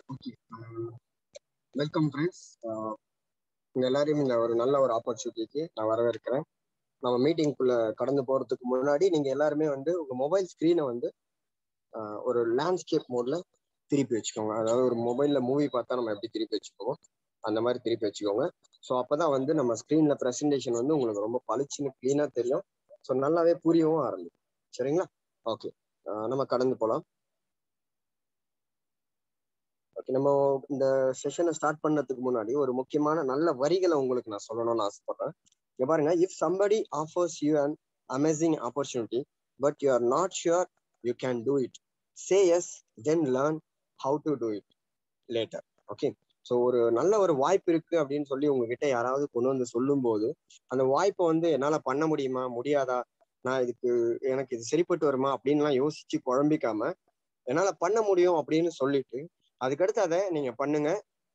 okay welcome friends உங்க எல்லாரையும் இந்த ஒரு நல்ல ஒரு ஆப்பர்ச்சுனிட்டிக்கு நான் வரவேற்கிறேன் நம்ம மீட்டிங்குள்ள கடந்து போறதுக்கு முன்னாடி நீங்க எல்லாருமே வந்து உங்க மொபைல் ஸ்கிரீனை வந்து ஆஹ், ஒரு லேண்ட்ஸ்கேப் மோட்ல திருப்பி வச்சுக்கோங்க அதாவது ஒரு மொபைல்ல மூவி பார்த்தா நம்ம எப்படி திருப்பி வச்சுக்கோம் அந்த மாதிரி திருப்பி வச்சுக்கோங்க ஸோ அப்பதான் வந்து நம்ம ஸ்க்ரீன்ல ப்ரெசன்டேஷன் வந்து உங்களுக்கு ரொம்ப பளிச்சுன்னு க்ளீனா தெரியும் ஸோ நல்லாவே புரியவும் ஆரம்பிக்கும் சரிங்களா ஓகே நம்ம கடந்து போகலாம் ஓகே நம்ம இந்த செஷனை ஸ்டார்ட் பண்ணதுக்கு முன்னாடி ஒரு முக்கியமான நல்ல வரிகளை உங்களுக்கு நான் சொல்லணும்னு ஆசைப்படுறேன் இங்க பாருங்க if somebody offers you an amazing opportunity but you are not sure you can do it say yes then learn how to do it later okay so ஒரு நல்ல ஒரு வாய்ப்பு இருக்கு அப்படின்னு சொல்லி உங்ககிட்ட யாராவது கொண்டு வந்து சொல்லும்போது அந்த வாய்ப்பை வந்து என்னால பண்ண முடியுமா முடியாதா நான் இதுக்கு எனக்கு இது சரிப்பட்டு வருமா அப்படின்லாம் யோசிச்சு குழம்பிக்காம என்னால பண்ண முடியும் அப்படின்னு சொல்லிட்டு அதுக்கடுத்து அதை நீங்க பண்ணுங்க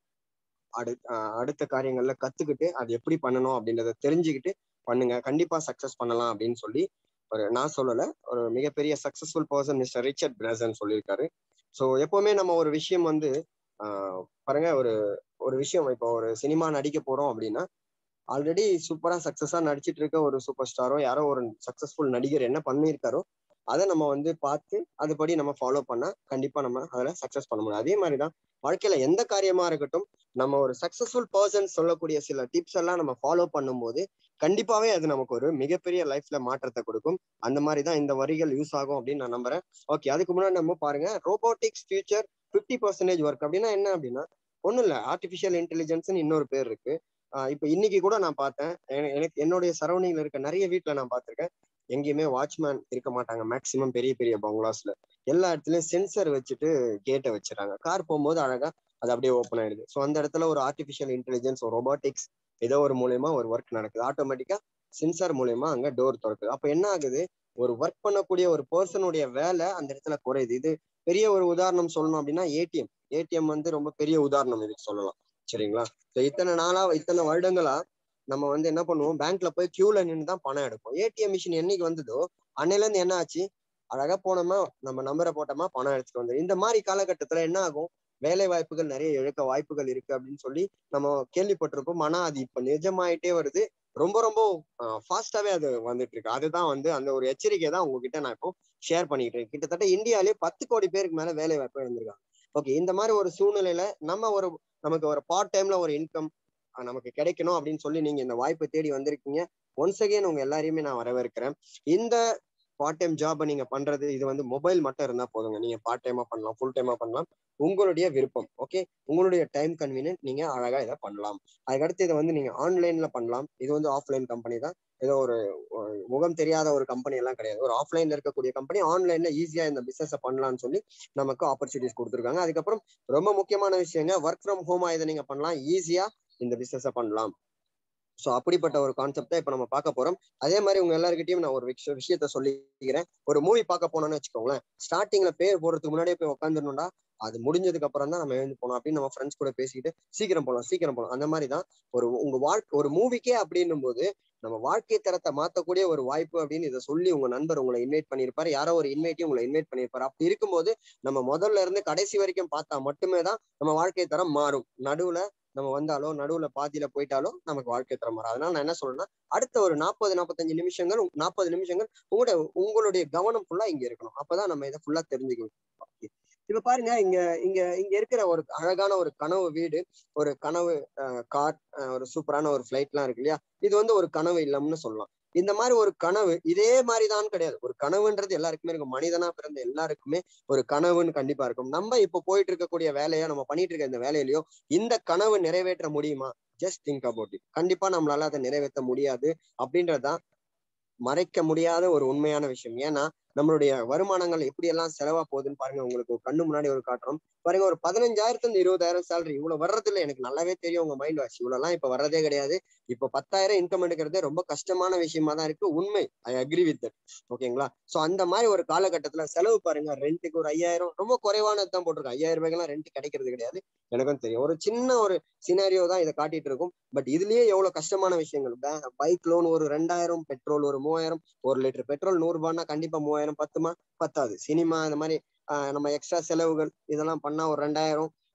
அடு அஹ் அடுத்த காரியங்கள்ல கத்துக்கிட்டு அது எப்படி பண்ணணும் அப்படின்றத தெரிஞ்சுக்கிட்டு பண்ணுங்க கண்டிப்பா சக்சஸ் பண்ணலாம் அப்படின்னு சொல்லி ஒரு நான் சொல்லல ஒரு மிகப்பெரிய successful person mister Richard Branson சொல்லியிருக்காரு ஸோ எப்பவுமே நம்ம ஒரு விஷயம் வந்து ஆஹ் பாருங்க ஒரு ஒரு விஷயம் இப்போ ஒரு சினிமா நடிக்க போறோம் அப்படின்னா ஆல்ரெடி சூப்பரா சக்சஸா நடிச்சிட்டு இருக்க ஒரு சூப்பர் ஸ்டாரோ யாரோ ஒரு சக்சஸ்ஃபுல் நடிகர் என்ன பண்ணியிருக்காரோ அதை நம்ம வந்து பார்த்து அதுபடி நம்ம ஃபாலோ பண்ணா கண்டிப்பா நம்ம அதில் சக்சஸ் பண்ண முடியும் அதே மாதிரி தான் வாழ்க்கையில எந்த காரியமா இருக்கட்டும் நம்ம ஒரு சக்சஸ்ஃபுல் பர்சன் சொல்லக்கூடிய சில டிப்ஸ் எல்லாம் நம்ம ஃபாலோ பண்ணும்போது கண்டிப்பாவே அது நமக்கு ஒரு மிகப்பெரிய லைஃப்ல மாற்றத்தை கொடுக்கும் அந்த மாதிரி தான் இந்த வரிகள் யூஸ் ஆகும் அப்படின்னு நான் நம்புறேன் ஓகே அதுக்கு முன்னாடி நம்ம பாருங்க robotics future fifty percentage work அப்படின்னா என்ன அப்படின்னா ஒன்றும் இல்லை ஆர்டிஃபிஷியல் இன்டெலிஜென்ஸ்னு இன்னொரு பேர் இருக்கு ஆஹ் இப்போ இன்னைக்கு கூட நான் பார்த்தேன் என- எனக்கு என்னுடைய சரௌண்டிங்ல இருக்க நிறைய வீட்டில் நான் பார்த்திருக்கேன் எங்கேயுமே வாட்ச்மேன் இருக்க மாட்டாங்க மேக்சிமம் பெரிய பெரிய பங்களாஸ்ல எல்லா இடத்துலயும் சென்சர் வச்சுட்டு கேட்டை வச்சிடறாங்க கார் போகும்போது அழகா அது அப்படியே ஓப்பன் ஆயிடுது ஸோ அந்த இடத்துல ஒரு ஆர்டிஃபிஷியல் இன்டெலிஜென்ஸ் ஒரு ரொபாட்டிக்ஸ் ஏதோ ஒரு மூலியமா ஒரு ஒர்க் நடக்குது ஆட்டோமேட்டிக்கா சென்சார் மூலியமா அங்க டோர் திறக்குது அப்ப என்ன ஆகுது ஒரு ஒர்க் பண்ணக்கூடிய ஒரு பர்சனுடைய வேலை அந்த இடத்துல குறையுது இது பெரிய ஒரு உதாரணம் சொல்லணும் அப்படின்னா ஏடிஎம் ஏடிஎம் வந்து ரொம்ப பெரிய உதாரணம் இதுக்கு சொல்லலாம் சரிங்களா ஸோ இத்தனை நாளா இத்தனை வருடங்களா நம்ம வந்து என்ன பண்ணுவோம் பேங்க்ல போய் கியூல நின்று தான் பணம் எடுப்போம் ஏடிஎம் மிஷின் என்னைக்கு வந்ததோ அன்னையில இருந்து என்ன ஆச்சு அழகா போனோமா நம்ம நம்பரை போட்டோமா பணம் எடுத்துட்டு வந்து இந்த மாதிரி காலகட்டத்துல என்ன ஆகும் வேலை வாய்ப்புகள் நிறைய இழக்க வாய்ப்புகள் இருக்கு அப்படின்னு சொல்லி நம்ம கேள்விப்பட்டிருப்போம் ஆனா அது இப்ப நிஜமாயிட்டே வருது ரொம்ப ரொம்ப ஃபாஸ்டாவே அது வந்துட்டு இருக்கு அதுதான் வந்து அந்த ஒரு எச்சரிக்கை தான் உங்ககிட்ட நான் இப்போ ஷேர் பண்ணிட்டு இருக்கேன் கிட்டத்தட்ட இந்தியாலே பத்து கோடி பேருக்கு மேல வேலை வாய்ப்பு இழந்திருக்காங்க ஓகே இந்த மாதிரி ஒரு சூழ்நிலையில நம்ம ஒரு நமக்கு ஒரு பார்ட் டைம்ல ஒரு இன்கம் நமக்கு கிடைக்கணும் அப்படின்னு சொல்லி நீங்க இந்த வாய்ப்பை தேடி வந்திருக்கீங்க ஒன்ஸ் அகைன் உங்க எல்லாரையுமே நான் வரவேற்கிறேன் இந்த பார்ட் டைம் ஜாபை நீங்க பண்றது இது வந்து மொபைல் மட்டும் இருந்தா போதுங்க நீங்க பார்ட் டைமா பண்ணலாம் ஃபுல் டைமா பண்ணலாம் உங்களுடைய விருப்பம் ஓகே உங்களுடைய டைம் கன்வீனியன்ட் நீங்க அழகா இதை பண்ணலாம் அதுக்கடுத்து இதை வந்து நீங்க ஆன்லைன்ல பண்ணலாம் இது வந்து ஆஃப்லைன் கம்பெனி தான் ஏதோ ஒரு ஒரு முகம் தெரியாத ஒரு கம்பெனி எல்லாம் கிடையாது ஒரு ஆஃப்லைன்ல இருக்கக்கூடிய கம்பெனி ஆன்லைன்ல ஈஸியா இந்த பிசினஸ் பண்ணலாம்னு சொல்லி நமக்கு ஆப்பர்ச்சுனிட்டிஸ் கொடுத்துருக்காங்க அதுக்கப்புறம் ரொம்ப முக்கியமான விஷயங்க ஒர்க் ஃப்ரம் ஹோமா இதை நீங்க பண்ணலாம் ஈஸியா இந்த பிசினஸை பண்ணலாம் ஸோ அப்படிப்பட்ட ஒரு கான்செப்டை இப்போ நம்ம பார்க்க போறோம் அதே மாதிரி உங்க எல்லாருக்கிட்டையும் நான் ஒரு விஷய விஷயத்த சொல்லிக்கிறேன் ஒரு மூவி பார்க்க போனோம்னு வச்சுக்கோங்களேன் ஸ்டார்டிங்ல பேர் போடுறதுக்கு முன்னாடியே போய் உட்காந்துடணும்டா அது முடிஞ்சதுக்கு அப்புறம் தான் நம்ம எழுந்து போனோம் அப்படின்னு நம்ம ஃப்ரெண்ட்ஸ் கூட பேசிக்கிட்டு சீக்கிரம் போகலாம் சீக்கிரம் போகலாம் அந்த மாதிரி தான் ஒரு உங்க வாழ்க்கை ஒரு மூவிக்கே அப்படின்னும் போது நம்ம வாழ்க்கை தரத்தை மாத்தக்கூடிய ஒரு வாய்ப்பு அப்படின்னு இதை சொல்லி உங்க நண்பர் உங்களை இன்வைட் பண்ணியிருப்பாரு யாரோ ஒரு இன்வைட்டையும் உங்களை இன்வைட் பண்ணியிருப்பாரு அப்படி இருக்கும்போது நம்ம முதல்ல இருந்து கடைசி வரைக்கும் பார்த்தா மட்டுமே தான் நம்ம வாழ்க்கை தரம் மாறும் நடுவுல நம்ம வந்தாலோ நடுவுல பாதியில போயிட்டாலோ நமக்கு வாழ்க்கை தரம் மாறும் அதனால நான் என்ன சொல்றேன்னா அடுத்த ஒரு நாற்பது நாற்பத்தஞ்சு நிமிஷங்கள் நாற்பது நிமிஷங்கள் உங்களுடைய உங்களுடைய கவனம் ஃபுல்லா இங்க இருக்கணும் அப்பதான் நம்ம இதை ஃபுல்லா தெரிஞ்சுக்கணும் இப்ப பாருங்க இங்க இங்க இங்க இருக்கிற ஒரு அழகான ஒரு கனவு வீடு ஒரு கனவு கார் ஒரு சூப்பரான ஒரு ஃபிளைட் எல்லாம் இருக்கு இல்லையா இது வந்து ஒரு கனவு இல்லம்னு சொல்லலாம் இந்த மாதிரி ஒரு கனவு இதே மாதிரிதான் கிடையாது ஒரு கனவுன்றது எல்லாருக்குமே இருக்கும் மனிதனா பிறந்த எல்லாருக்குமே ஒரு கனவுன்னு கண்டிப்பா இருக்கும் நம்ம இப்போ போயிட்டு இருக்கக்கூடிய வேலையோ நம்ம பண்ணிட்டு இருக்க இந்த வேலையிலயோ இந்த கனவு நிறைவேற்ற முடியுமா ஜஸ்ட் திங்க் அபவுட் இட் கண்டிப்பா நம்மளால அதை நிறைவேற்ற முடியாது அப்படின்றதுதான் மறைக்க முடியாத ஒரு உண்மையான விஷயம் ஏன்னா நம்மளுடைய வருமானங்கள் எப்படி எல்லாம் செலவா போகுதுன்னு பாருங்க உங்களுக்கு கண்ணு முன்னாடி ஒரு காட்டுறோம் பாருங்க ஒரு பதினஞ்சாயிரத்துல இருந்து இருபதாயிரம் சேலரி இவ்வளவு வர்றது இல்ல எனக்கு நல்லாவே தெரியும் உங்க மைண்ட் வாஷ் இவ்வளவு எல்லாம் இப்ப வர்றதே கிடையாது இப்ப பத்தாயிரம் இன்கம் எடுக்கிறதே ரொம்ப கஷ்டமான விஷயமா தான் இருக்கு உண்மை ஐ அக்ரி வித் தட் ஓகேங்களா சோ அந்த மாதிரி ஒரு காலகட்டத்துல செலவு பாருங்க ரெண்ட்டுக்கு ஒரு ஐயாயிரம் ரொம்ப குறைவானது தான் போட்டிருக்கேன் ஐயாயிரம் ரூபாய்க்கெல்லாம் ரெண்ட் கிடைக்கிறது கிடையாது எனக்கும் தெரியும் ஒரு சின்ன ஒரு சினாரியோ தான் இதை காட்டிட்டு இருக்கும் பட் இதுலயே எவ்வளவு கஷ்டமான விஷயங்கள் பைக் லோன் ஒரு ரெண்டாயிரம் பெட்ரோல் ஒரு மூவாயிரம் ஒரு லிட்டர் பெட்ரோல் நூறு ரூபாய்னா கண்டிப்பா மூவாயிரம் பத்துமா பத்தாது சினிமா இந்த மாதிரி நம்ம எக்ஸ்ட்ரா செலவுகள் இதெல்லாம் பண்ணா ஒரு ரெண்டாயிரம்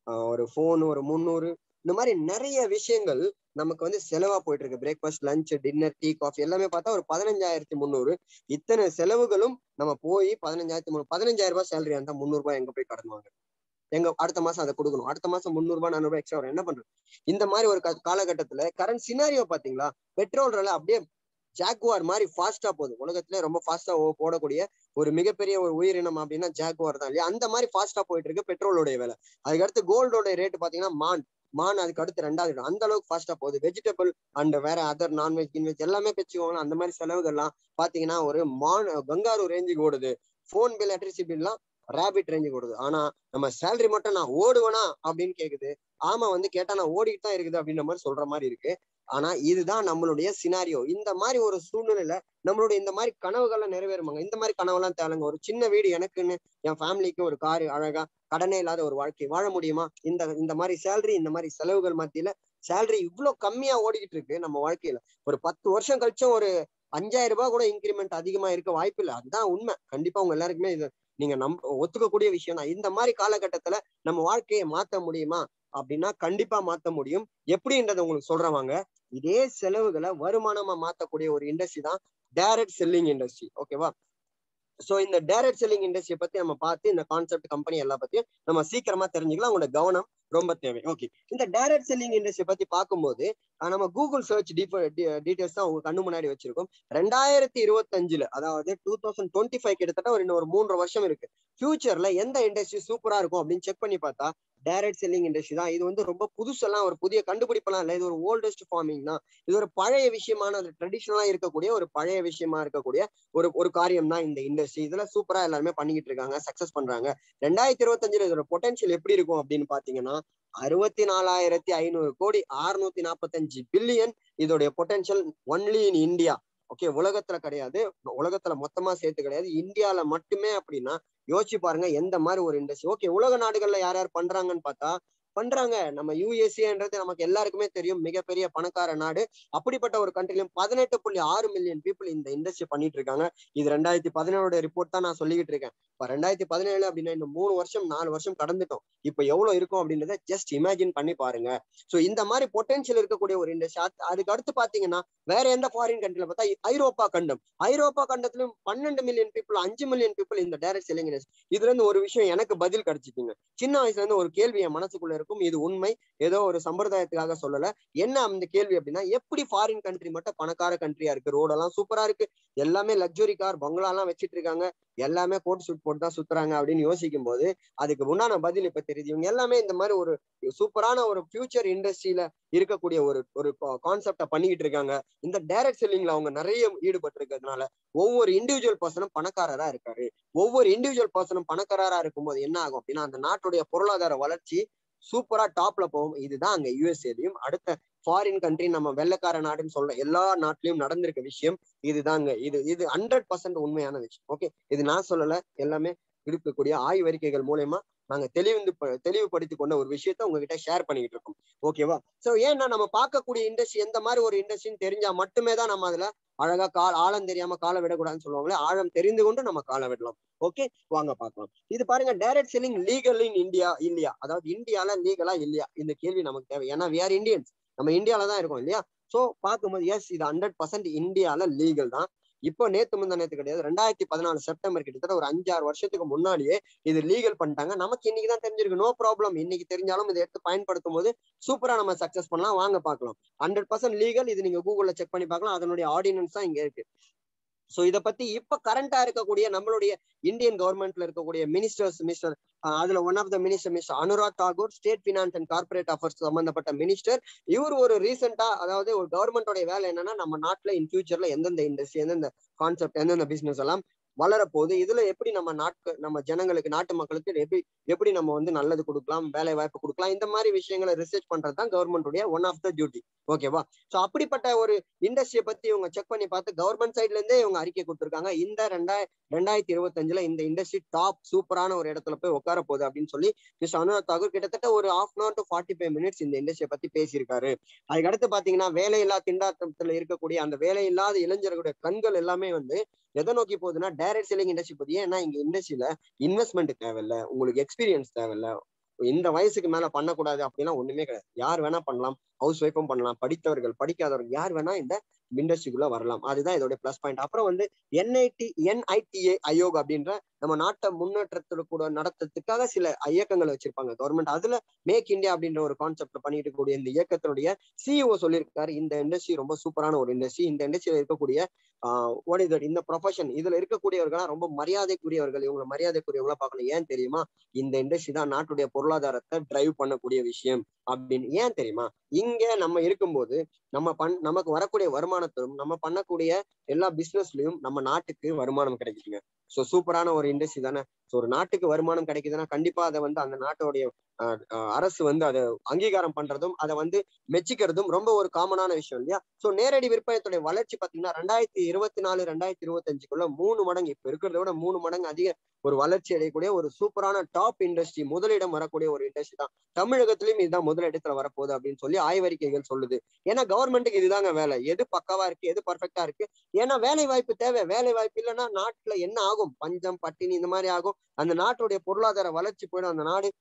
ஒரு ஃபோன் ஒரு முந்நூறு இந்த மாதிரி நிறைய விஷயங்கள் நமக்கு வந்து செலவா போயிட்டு இருக்கு breakfast lunch dinner tea coffee எல்லாமே பார்த்தா ஒரு பதினஞ்சாயிரத்தி முந்நூறு இத்தனை செலவுகளும் நம்ம போய் பதினஞ்சாயிரத்தி முந்நூறு பதினஞ்சாயிரம் ரூபாய் சேலரி இருந்தா முந்நூறு ரூபாய் எங்க போய் கடன் வாங்க எங்க அடுத்த மாசம் அதை கொடுக்கணும் அடுத்த மாசம் முந்நூறு ரூபாய் நானூறு ரூபாய் எக்ஸ்ட்ரா வரும் என்ன பண்றது இந்த மாதிரி ஒரு காலகட்டத்துல கரண்ட் சினாரியோ பாத்தீங்களா பெட்ரோல் விலை அப்படியே ஜாக்குவார் மாதிரி ஃபாஸ்டா போகுது உலகத்துல ரொம்ப ஃபாஸ்டா போடக்கூடிய ஒரு மிகப்பெரிய ஒரு உயிரினம் அப்படின்னா ஜாக்குவார் தான் இல்லையா அந்த மாதிரி ஃபாஸ்டா போயிட்டு இருக்கு பெட்ரோலோடைய விலை அதுக்கடுத்து கோல்டோட ரேட் பாத்தீங்கன்னா மான் மான் அதுக்கு அடுத்து ரெண்டாவது இடம் அந்த அளவுக்கு ஃபாஸ்டா போகுது வெஜிடபிள் அண்ட் வேற அதர் நான்வெஜ் கின்வெஜ் எல்லாமே வச்சுக்கோங்களேன் அந்த மாதிரி செலவுகள்லாம் பாத்தீங்கன்னா ஒரு மான் கங்காரு ரேஞ்சுக்கு ஓடுது ஃபோன் பில் எலக்ட்ரிசிட்டி பில்லாம் ரேபிட் ரேஞ்சு ஓடுது ஆனா நம்ம சேலரி மட்டும் நான் ஓடுவேனா அப்படின்னு கேக்குது ஆமா வந்து கேட்டா நான் ஓடிட்டு தான் இருக்குது அப்படின்ற மாதிரி சொல்ற மாதிரி இருக்கு ஆனா இதுதான் நம்மளுடைய சினாரியோ இந்த மாதிரி ஒரு சூழ்நிலையில நம்மளுடைய இந்த மாதிரி கனவுகளை நிறைவேறுமாங்க இந்த மாதிரி கனவுலாம் தேவைங்க ஒரு சின்ன வீடு எனக்குன்னு என் ஃபேமிலிக்கு ஒரு காரு அழகா கடனே இல்லாத ஒரு வாழ்க்கை வாழ முடியுமா இந்த இந்த மாதிரி சேலரி இந்த மாதிரி செலவுகள் மத்தியில சேலரி இவ்வளவு கம்மியா ஓடிக்கிட்டு இருக்கு நம்ம வாழ்க்கையில ஒரு பத்து வருஷம் கழிச்சும் ஒரு அஞ்சாயிரம் ரூபாய் கூட இன்க்ரிமெண்ட் அதிகமா இருக்க வாய்ப்பு இல்லை அதுதான் உண்மை கண்டிப்பா உங்க எல்லாருக்குமே இது நீங்க நம் ஒத்துக்கக்கூடிய விஷயம் தான் இந்த மாதிரி காலகட்டத்துல நம்ம வாழ்க்கையை மாத்த முடியுமா அப்படின்னா கண்டிப்பா மாத்த முடியும் எப்படின்றத உங்களுக்கு சொல்றவாங்க இதே செலவுகளை வருமானமா மாத்தக்கூடிய ஒரு இண்டஸ்ட்ரி தான் டைரக்ட் செல்லிங் இண்டஸ்ட்ரி ஓகேவா சோ இந்த டைரக்ட் செல்லிங் இண்டஸ்ட்ரியை பத்தி நம்ம பார்த்து இந்த கான்செப்ட் கம்பெனி எல்லா பத்தியும் நம்ம சீக்கிரமா தெரிஞ்சுக்கலாம் உங்களோட கவனம் ரொம்ப தேவை ஓகே இந்த டைரக்ட் செல்லிங் இண்டஸ்ட்ரி பத்தி பார்க்கும்போது நம்ம கூகுள் சர்ச் டீடைல்ஸ் தான் உங்க கண்ணு முன்னாடி வச்சிருக்கோம் ரெண்டாயிரத்தி இருபத்தஞ்சுல அதாவது டூ தௌசண்ட் டுவெண்ட்டி ஃபைவ் கிட்டத்தட்ட ஒரு இன்னும் ஒரு மூன்று வருஷம் இருக்கு ஃபியூச்சர்ல எந்த இண்டஸ்ட்ரி சூப்பரா இருக்கும் அப்படின்னு செக் பண்ணி பார்த்தா டைரக்ட் செல்லிங் இண்டஸ்ட்ரி தான் இது வந்து ரொம்ப புதுசெல்லாம் ஒரு புதிய கண்டுபிடிப்பெல்லாம் இல்லை இது ஒரு ஓல்டஸ்ட் ஃபார்மிங் தான் இது ஒரு பழைய விஷயமான ஒரு ட்ரெடிஷ்னலா இருக்கக்கூடிய ஒரு பழைய விஷயமா இருக்கக்கூடிய ஒரு ஒரு காரியம் தான் இந்த இண்டஸ்ட்ரி இதுல சூப்பரா எல்லாருமே பண்ணிக்கிட்டு இருக்காங்க சக்சஸ் பண்றாங்க ரெண்டாயிரத்தி இருபத்தஞ்சுல இதோட பொட்டன்ஷியல் எப்படி இருக்கும் அப்படின்னு பாத்தீங்கன்னா அறுபத்தி நாலாயிரத்தி ஐநூறு கோடி அறுநூத்தி நாற்பத்தஞ்சு பில்லியன் இதோடைய potential only in India okay உலகத்துல கிடையாது உலகத்துல மொத்தமா சேர்த்து கிடையாது இந்தியால மட்டுமே அப்படின்னா யோசிச்சு பாருங்க எந்த மாதிரி ஒரு இண்டஸ்ட்ரி ஓகே உலக நாடுகள்ல யார் யார் பண்றாங்கன்னு பார்த்தா பண்றாங்க நம்ம யூஎஸ்ஏன்றது நமக்கு எல்லாருக்குமே தெரியும் மிகப்பெரிய பணக்கார நாடு அப்படிப்பட்ட ஒரு கண்ட்ரிலையும் பதினெட்டு புள்ளி ஆறு மில்லியன் பீப்புள் இந்த இண்டஸ்ட்ரி பண்ணிட்டு இருக்காங்க இது ரெண்டாயிரத்தி பதினேழோட ரிப்போர்ட் தான் நான் சொல்லிக்கிட்டு இருக்கேன் இப்ப ரெண்டாயிரத்தி பதினேழு அப்படின்னா இந்த மூணு வருஷம் நாலு வருஷம் கடந்துட்டோம் இப்ப எவ்வளவு இருக்கும் அப்படின்றத ஜஸ்ட் இமேஜின் பண்ணி பாருங்க சோ இந்த மாதிரி பொட்டன்ஷியல் இருக்கக்கூடிய ஒரு இண்டஸ்ட்ரி அதுக்கு அடுத்து பாத்தீங்கன்னா வேற எந்த ஃபாரின் கண்ட்ரில பார்த்தா ஐரோப்பா கண்டம் ஐரோப்பா கண்டத்திலும் பன்னெண்டு மில்லியன் பீப்புள் அஞ்சு மில்லியன் பீப்புள் இந்த டைரக்ட் செல்லிங் இண்டஸ்ட்ரி இதுல இருந்து ஒரு விஷயம் எனக்கு பதில் கிடைச்சிக்குங்க சின்ன வயசுல இருந்து ஒரு கேள்வி என் மனசுக்குள்ள இருக்கும் இது உண்மை ஏதோ ஒரு சம்பிரதாயத்துக்காக சொல்லல என்ன அந்த கேள்வி அப்படின்னா எப்படி ஃபாரின் கண்ட்ரி மட்டும் பணக்கார கண்ட்ரியா இருக்கு ரோடெல்லாம் சூப்பரா இருக்கு எல்லாமே லக்ஸுரி கார் பங்களா எல்லாம் வச்சிட்டு இருக்காங்க எல்லாமே கோட் சூட் போட்டு தான் சுத்துறாங்க அப்படின்னு யோசிக்கும் போது அதுக்கு உண்டான பதில் இப்ப தெரியுது இவங்க எல்லாமே இந்த மாதிரி ஒரு சூப்பரான ஒரு ஃபியூச்சர் இண்டஸ்ட்ரியில இருக்கக்கூடிய ஒரு ஒரு கான்செப்ட பண்ணிக்கிட்டு இருக்காங்க இந்த டைரக்ட் செல்லிங்ல அவங்க நிறைய ஈடுபட்டு இருக்கிறதுனால ஒவ்வொரு இண்டிவிஜுவல் பர்சனும் பணக்காரரா இருக்காரு ஒவ்வொரு இண்டிவிஜுவல் பர்சனும் பணக்காரரா இருக்கும்போது என்ன ஆகும் அப்படின்னா அந்த நாட்டுடைய பொருளாதார வளர்ச்சி சூப்பரா டாப்ல போகும் இதுதான் அங்க யூஎஸ்ஏலையும் அடுத்த ஃபாரின் கண்ட்ரி நம்ம வெள்ளக்கார நாடுன்னு சொல்ற எல்லா நாட்டிலயும் நடந்திருக்க விஷயம் இதுதாங்க இது இது ஹண்ட்ரட் பர்சன்ட் உண்மையான விஷயம் ஓகே இது நான் சொல்லல எல்லாமே இருக்கக்கூடிய ஆய்வறிக்கைகள் மூலயமா நாங்க தெளிவு தெளிவுபடுத்தி கொண்ட ஒரு விஷயத்த உங்ககிட்ட ஷேர் பண்ணிக்கிட்டு இருக்கோம் ஓகேவா சோ ஏன்னா நம்ம பார்க்கக்கூடிய இண்டஸ்ட்ரி எந்த மாதிரி ஒரு இண்டஸ்ட்ரின்னு தெரிஞ்சா மட்டுமே தான் நம்ம அதுல அழகா கால் ஆழம் தெரியாம காலை விடக்கூடாதுன்னு சொல்லுவாங்களே ஆழம் தெரிந்து கொண்டு நம்ம காலை விடலாம் ஓகே வாங்க பார்க்கலாம் இது பாருங்க direct selling legal in India இல்லையா அதாவது இந்தியால லீகலா இல்லையா இந்த கேள்வி நமக்கு தேவை ஏன்னா வி ஆர் இந்தியன்ஸ் நம்ம இந்தியால தான் இருக்கோம் இல்லையா சோ பார்க்கும்போது எஸ் இது ஹண்ட்ரட் பர்சன்ட் இந்தியால லீகல் தான் இப்போ நேத்து முந்தா நேத்து கிடையாது ரெண்டாயிரத்தி பதினாலு செப்டம்பர் கிட்டத்தட்ட ஒரு அஞ்சாறு வருஷத்துக்கு முன்னாடியே இது லீகல் பண்ணிட்டாங்க நமக்கு இன்னைக்கு தான் தெரிஞ்சிருக்கு நோ ப்ராப்ளம் இன்னைக்கு தெரிஞ்சாலும் இதை எடுத்து பயன்படுத்தும் போது சூப்பரா நம்ம சக்சஸ் பண்ணலாம் வாங்க பார்க்கலாம் ஹண்ட்ரட் பர்சன்ட் லீகல் இது நீங்க கூகுள்ல செக் பண்ணி பார்க்கலாம் அதனுடைய ஆர்டினன்ஸ் தான் இங்க இருக்கு சோ இத பத்தி இப்ப கரண்டா இருக்கக்கூடிய நம்மளுடைய இந்தியன் கவர்மெண்ட்ல இருக்கக்கூடிய மினிஸ்டர்ஸ் மினிஸ்டர் அதுல one of the minister mister Anurag Thakur state finance and corporate affairs சம்பந்தப்பட்ட மினிஸ்டர் இவர் ஒரு ரீசெண்டா அதாவது ஒரு கவர்மெண்டோட வேலை என்னன்னா நம்ம நாட்டுல இன் ஃபியூச்சர்ல எந்தெந்த இண்டஸ்ட்ரி எந்தெந்த கான்செப்ட் எந்தெந்த பிசினஸ் எல்லாம் வளரப்போகுது இதுல எப்படி நம்ம நாட்டு நம்ம ஜனங்களுக்கு நாட்டு மக்களுக்கு எப்படி எப்படி நம்ம வந்து நல்லது கொடுக்கலாம் வேலை வாய்ப்பு கொடுக்கலாம் இந்த மாதிரி விஷயங்களை ரிசர்ச் பண்றது தான் கவர்மெண்டுடைய ஒன் ஆஃப் த டியூட்டி ஓகேவா சோ அப்படிப்பட்ட ஒரு இண்டஸ்ட்ரியை பத்தி இவங்க செக் பண்ணி பார்த்து கவர்மெண்ட் சைட்ல இருந்தே இவங்க அறிக்கை கொடுத்துருக்காங்க இந்த ரெண்டாயிர ரெண்டாயிரத்தி இருபத்தஞ்சுல இந்த இண்டஸ்ட்ரி டாப் சூப்பரான ஒரு இடத்துல போய் உட்கார போகுது அப்படின்னு சொல்லி மிஸ்டர் அனுராக் தாக்கூர் கிட்டத்தட்ட ஒரு half an to forty five minutes இந்த இண்டஸ்ட்ரியை பத்தி பேசியிருக்காரு அதுக்கு அடுத்து பாத்தீங்கன்னா வேலையில்லா திண்டாட்டத்துல இருக்கக்கூடிய அந்த வேலையில்லாத இளைஞர்களுடைய கண்கள் எல்லாமே வந்து எதை நோக்கி போகுதுன்னா டைரக்ட் செல்லிங் இண்டஸ்ட்ரி பத்தி ஏன்னா இங்க இண்டஸ்ட்ரியில இன்வெஸ்ட்மெண்ட் தேவையில்ல உங்களுக்கு எக்ஸ்பீரியன்ஸ் தேவையில்ல இந்த வயசுக்கு மேல பண்ணக்கூடாது அப்படின்னா ஒண்ணுமே கிடையாது யார் வேணா பண்ணலாம் ஹவுஸ் ஒய்ஃபும் பண்ணலாம் படித்தவர்கள் படிக்காதவர்கள் யார் வேணா இந்த இண்டஸ்ட்ரிக்குள்ள வரலாம் அதுதான் இதோட பிளஸ் பாயிண்ட் அப்புறம் வந்து என்ஐடி என்ஐடிஏ அயோக் அப்படின்ற நம்ம நாட்டை முன்னேற்றத்துல கூட நடத்துறதுக்காக சில இயக்கங்கள் வச்சிருப்பாங்க கவர்மெண்ட் அதுல மேக் இந்தியா அப்படின்ற ஒரு கான்செப்ட் பண்ணிட்டு இருக்கக்கூடிய இந்த இயக்கத்தினுடைய சிஇஓ சொல்லியிருக்காரு இந்த இண்டஸ்ட்ரி ரொம்ப சூப்பரான ஒரு இண்டஸ்ட்ரி இந்த இண்டஸ்ட்ரியில இருக்கக்கூடிய வாட் இஸ் இந்த ப்ரொஃபஷன் இதுல இருக்கக்கூடியவர்களா ரொம்ப மரியாதைக்குரியவர்கள் இவங்க மரியாதைக்குரியவங்களா பார்க்கணும் ஏன் தெரியுமா இந்த இண்டஸ்ட்ரி தான் நாட்டுடைய பொருளாதாரத்தை டிரைவ் பண்ணக்கூடிய விஷயம் அப்படின்னு ஏன் தெரியுமா இங்க நம்ம இருக்கும்போது நம்ம பண் நமக்கு வரக்கூடிய வருமானத்திலும் நம்ம பண்ணக்கூடிய எல்லா பிசினஸ்லயும் நம்ம நாட்டுக்கு வருமானம் கிடைக்குதுங்க ஸோ சூப்பரான ஒரு இண்டஸ்ட்ரி தானே ஸோ ஒரு நாட்டுக்கு வருமானம் கிடைக்குதுன்னா கண்டிப்பா அதை வந்து அந்த நாட்டோடைய அரசு வந்து அதை அங்கீகாரம் பண்றதும் அதை வந்து மெச்சிக்கிறதும் ரொம்ப ஒரு காமனான விஷயம் இல்லையா ஸோ நேரடி விற்பனைத்துடைய வளர்ச்சி பார்த்தீங்கன்னா ரெண்டாயிரத்தி இருபத்தி நாலு ரெண்டாயிரத்தி இருபத்தஞ்சுக்குள்ள மூணு மடங்கு இப்ப இருக்கிறத விட மூணு மடங்கு அதிக ஒரு வளர்ச்சி அடையக்கூடிய ஒரு சூப்பரான டாப் இண்டஸ்ட்ரி முதலிடம் வரக்கூடிய ஒரு இண்டஸ்ட்ரி தான் தமிழகத்திலயும் இதுதான் முதலிடத்துல வரப்போகுது அப்படின்னு சொல்லி ஆய்வறிக்கைகள் சொல்லுது ஏன்னா கவர்மெண்ட்டுக்கு இதுதாங்க வேலை எது பக்கவா இருக்கு எது பர்ஃபெக்டா இருக்கு ஏன்னா வேலை வாய்ப்பு தேவை வேலை வாய்ப்பு இல்லைன்னா நாட்டுல என்ன ஆகும் பஞ்சம் பட்டினி இந்த மாதிரி ஆகும் அந்த நாட்டுடைய பொருளாதார வளர்ச்சி போயிடும் அந்த நாடு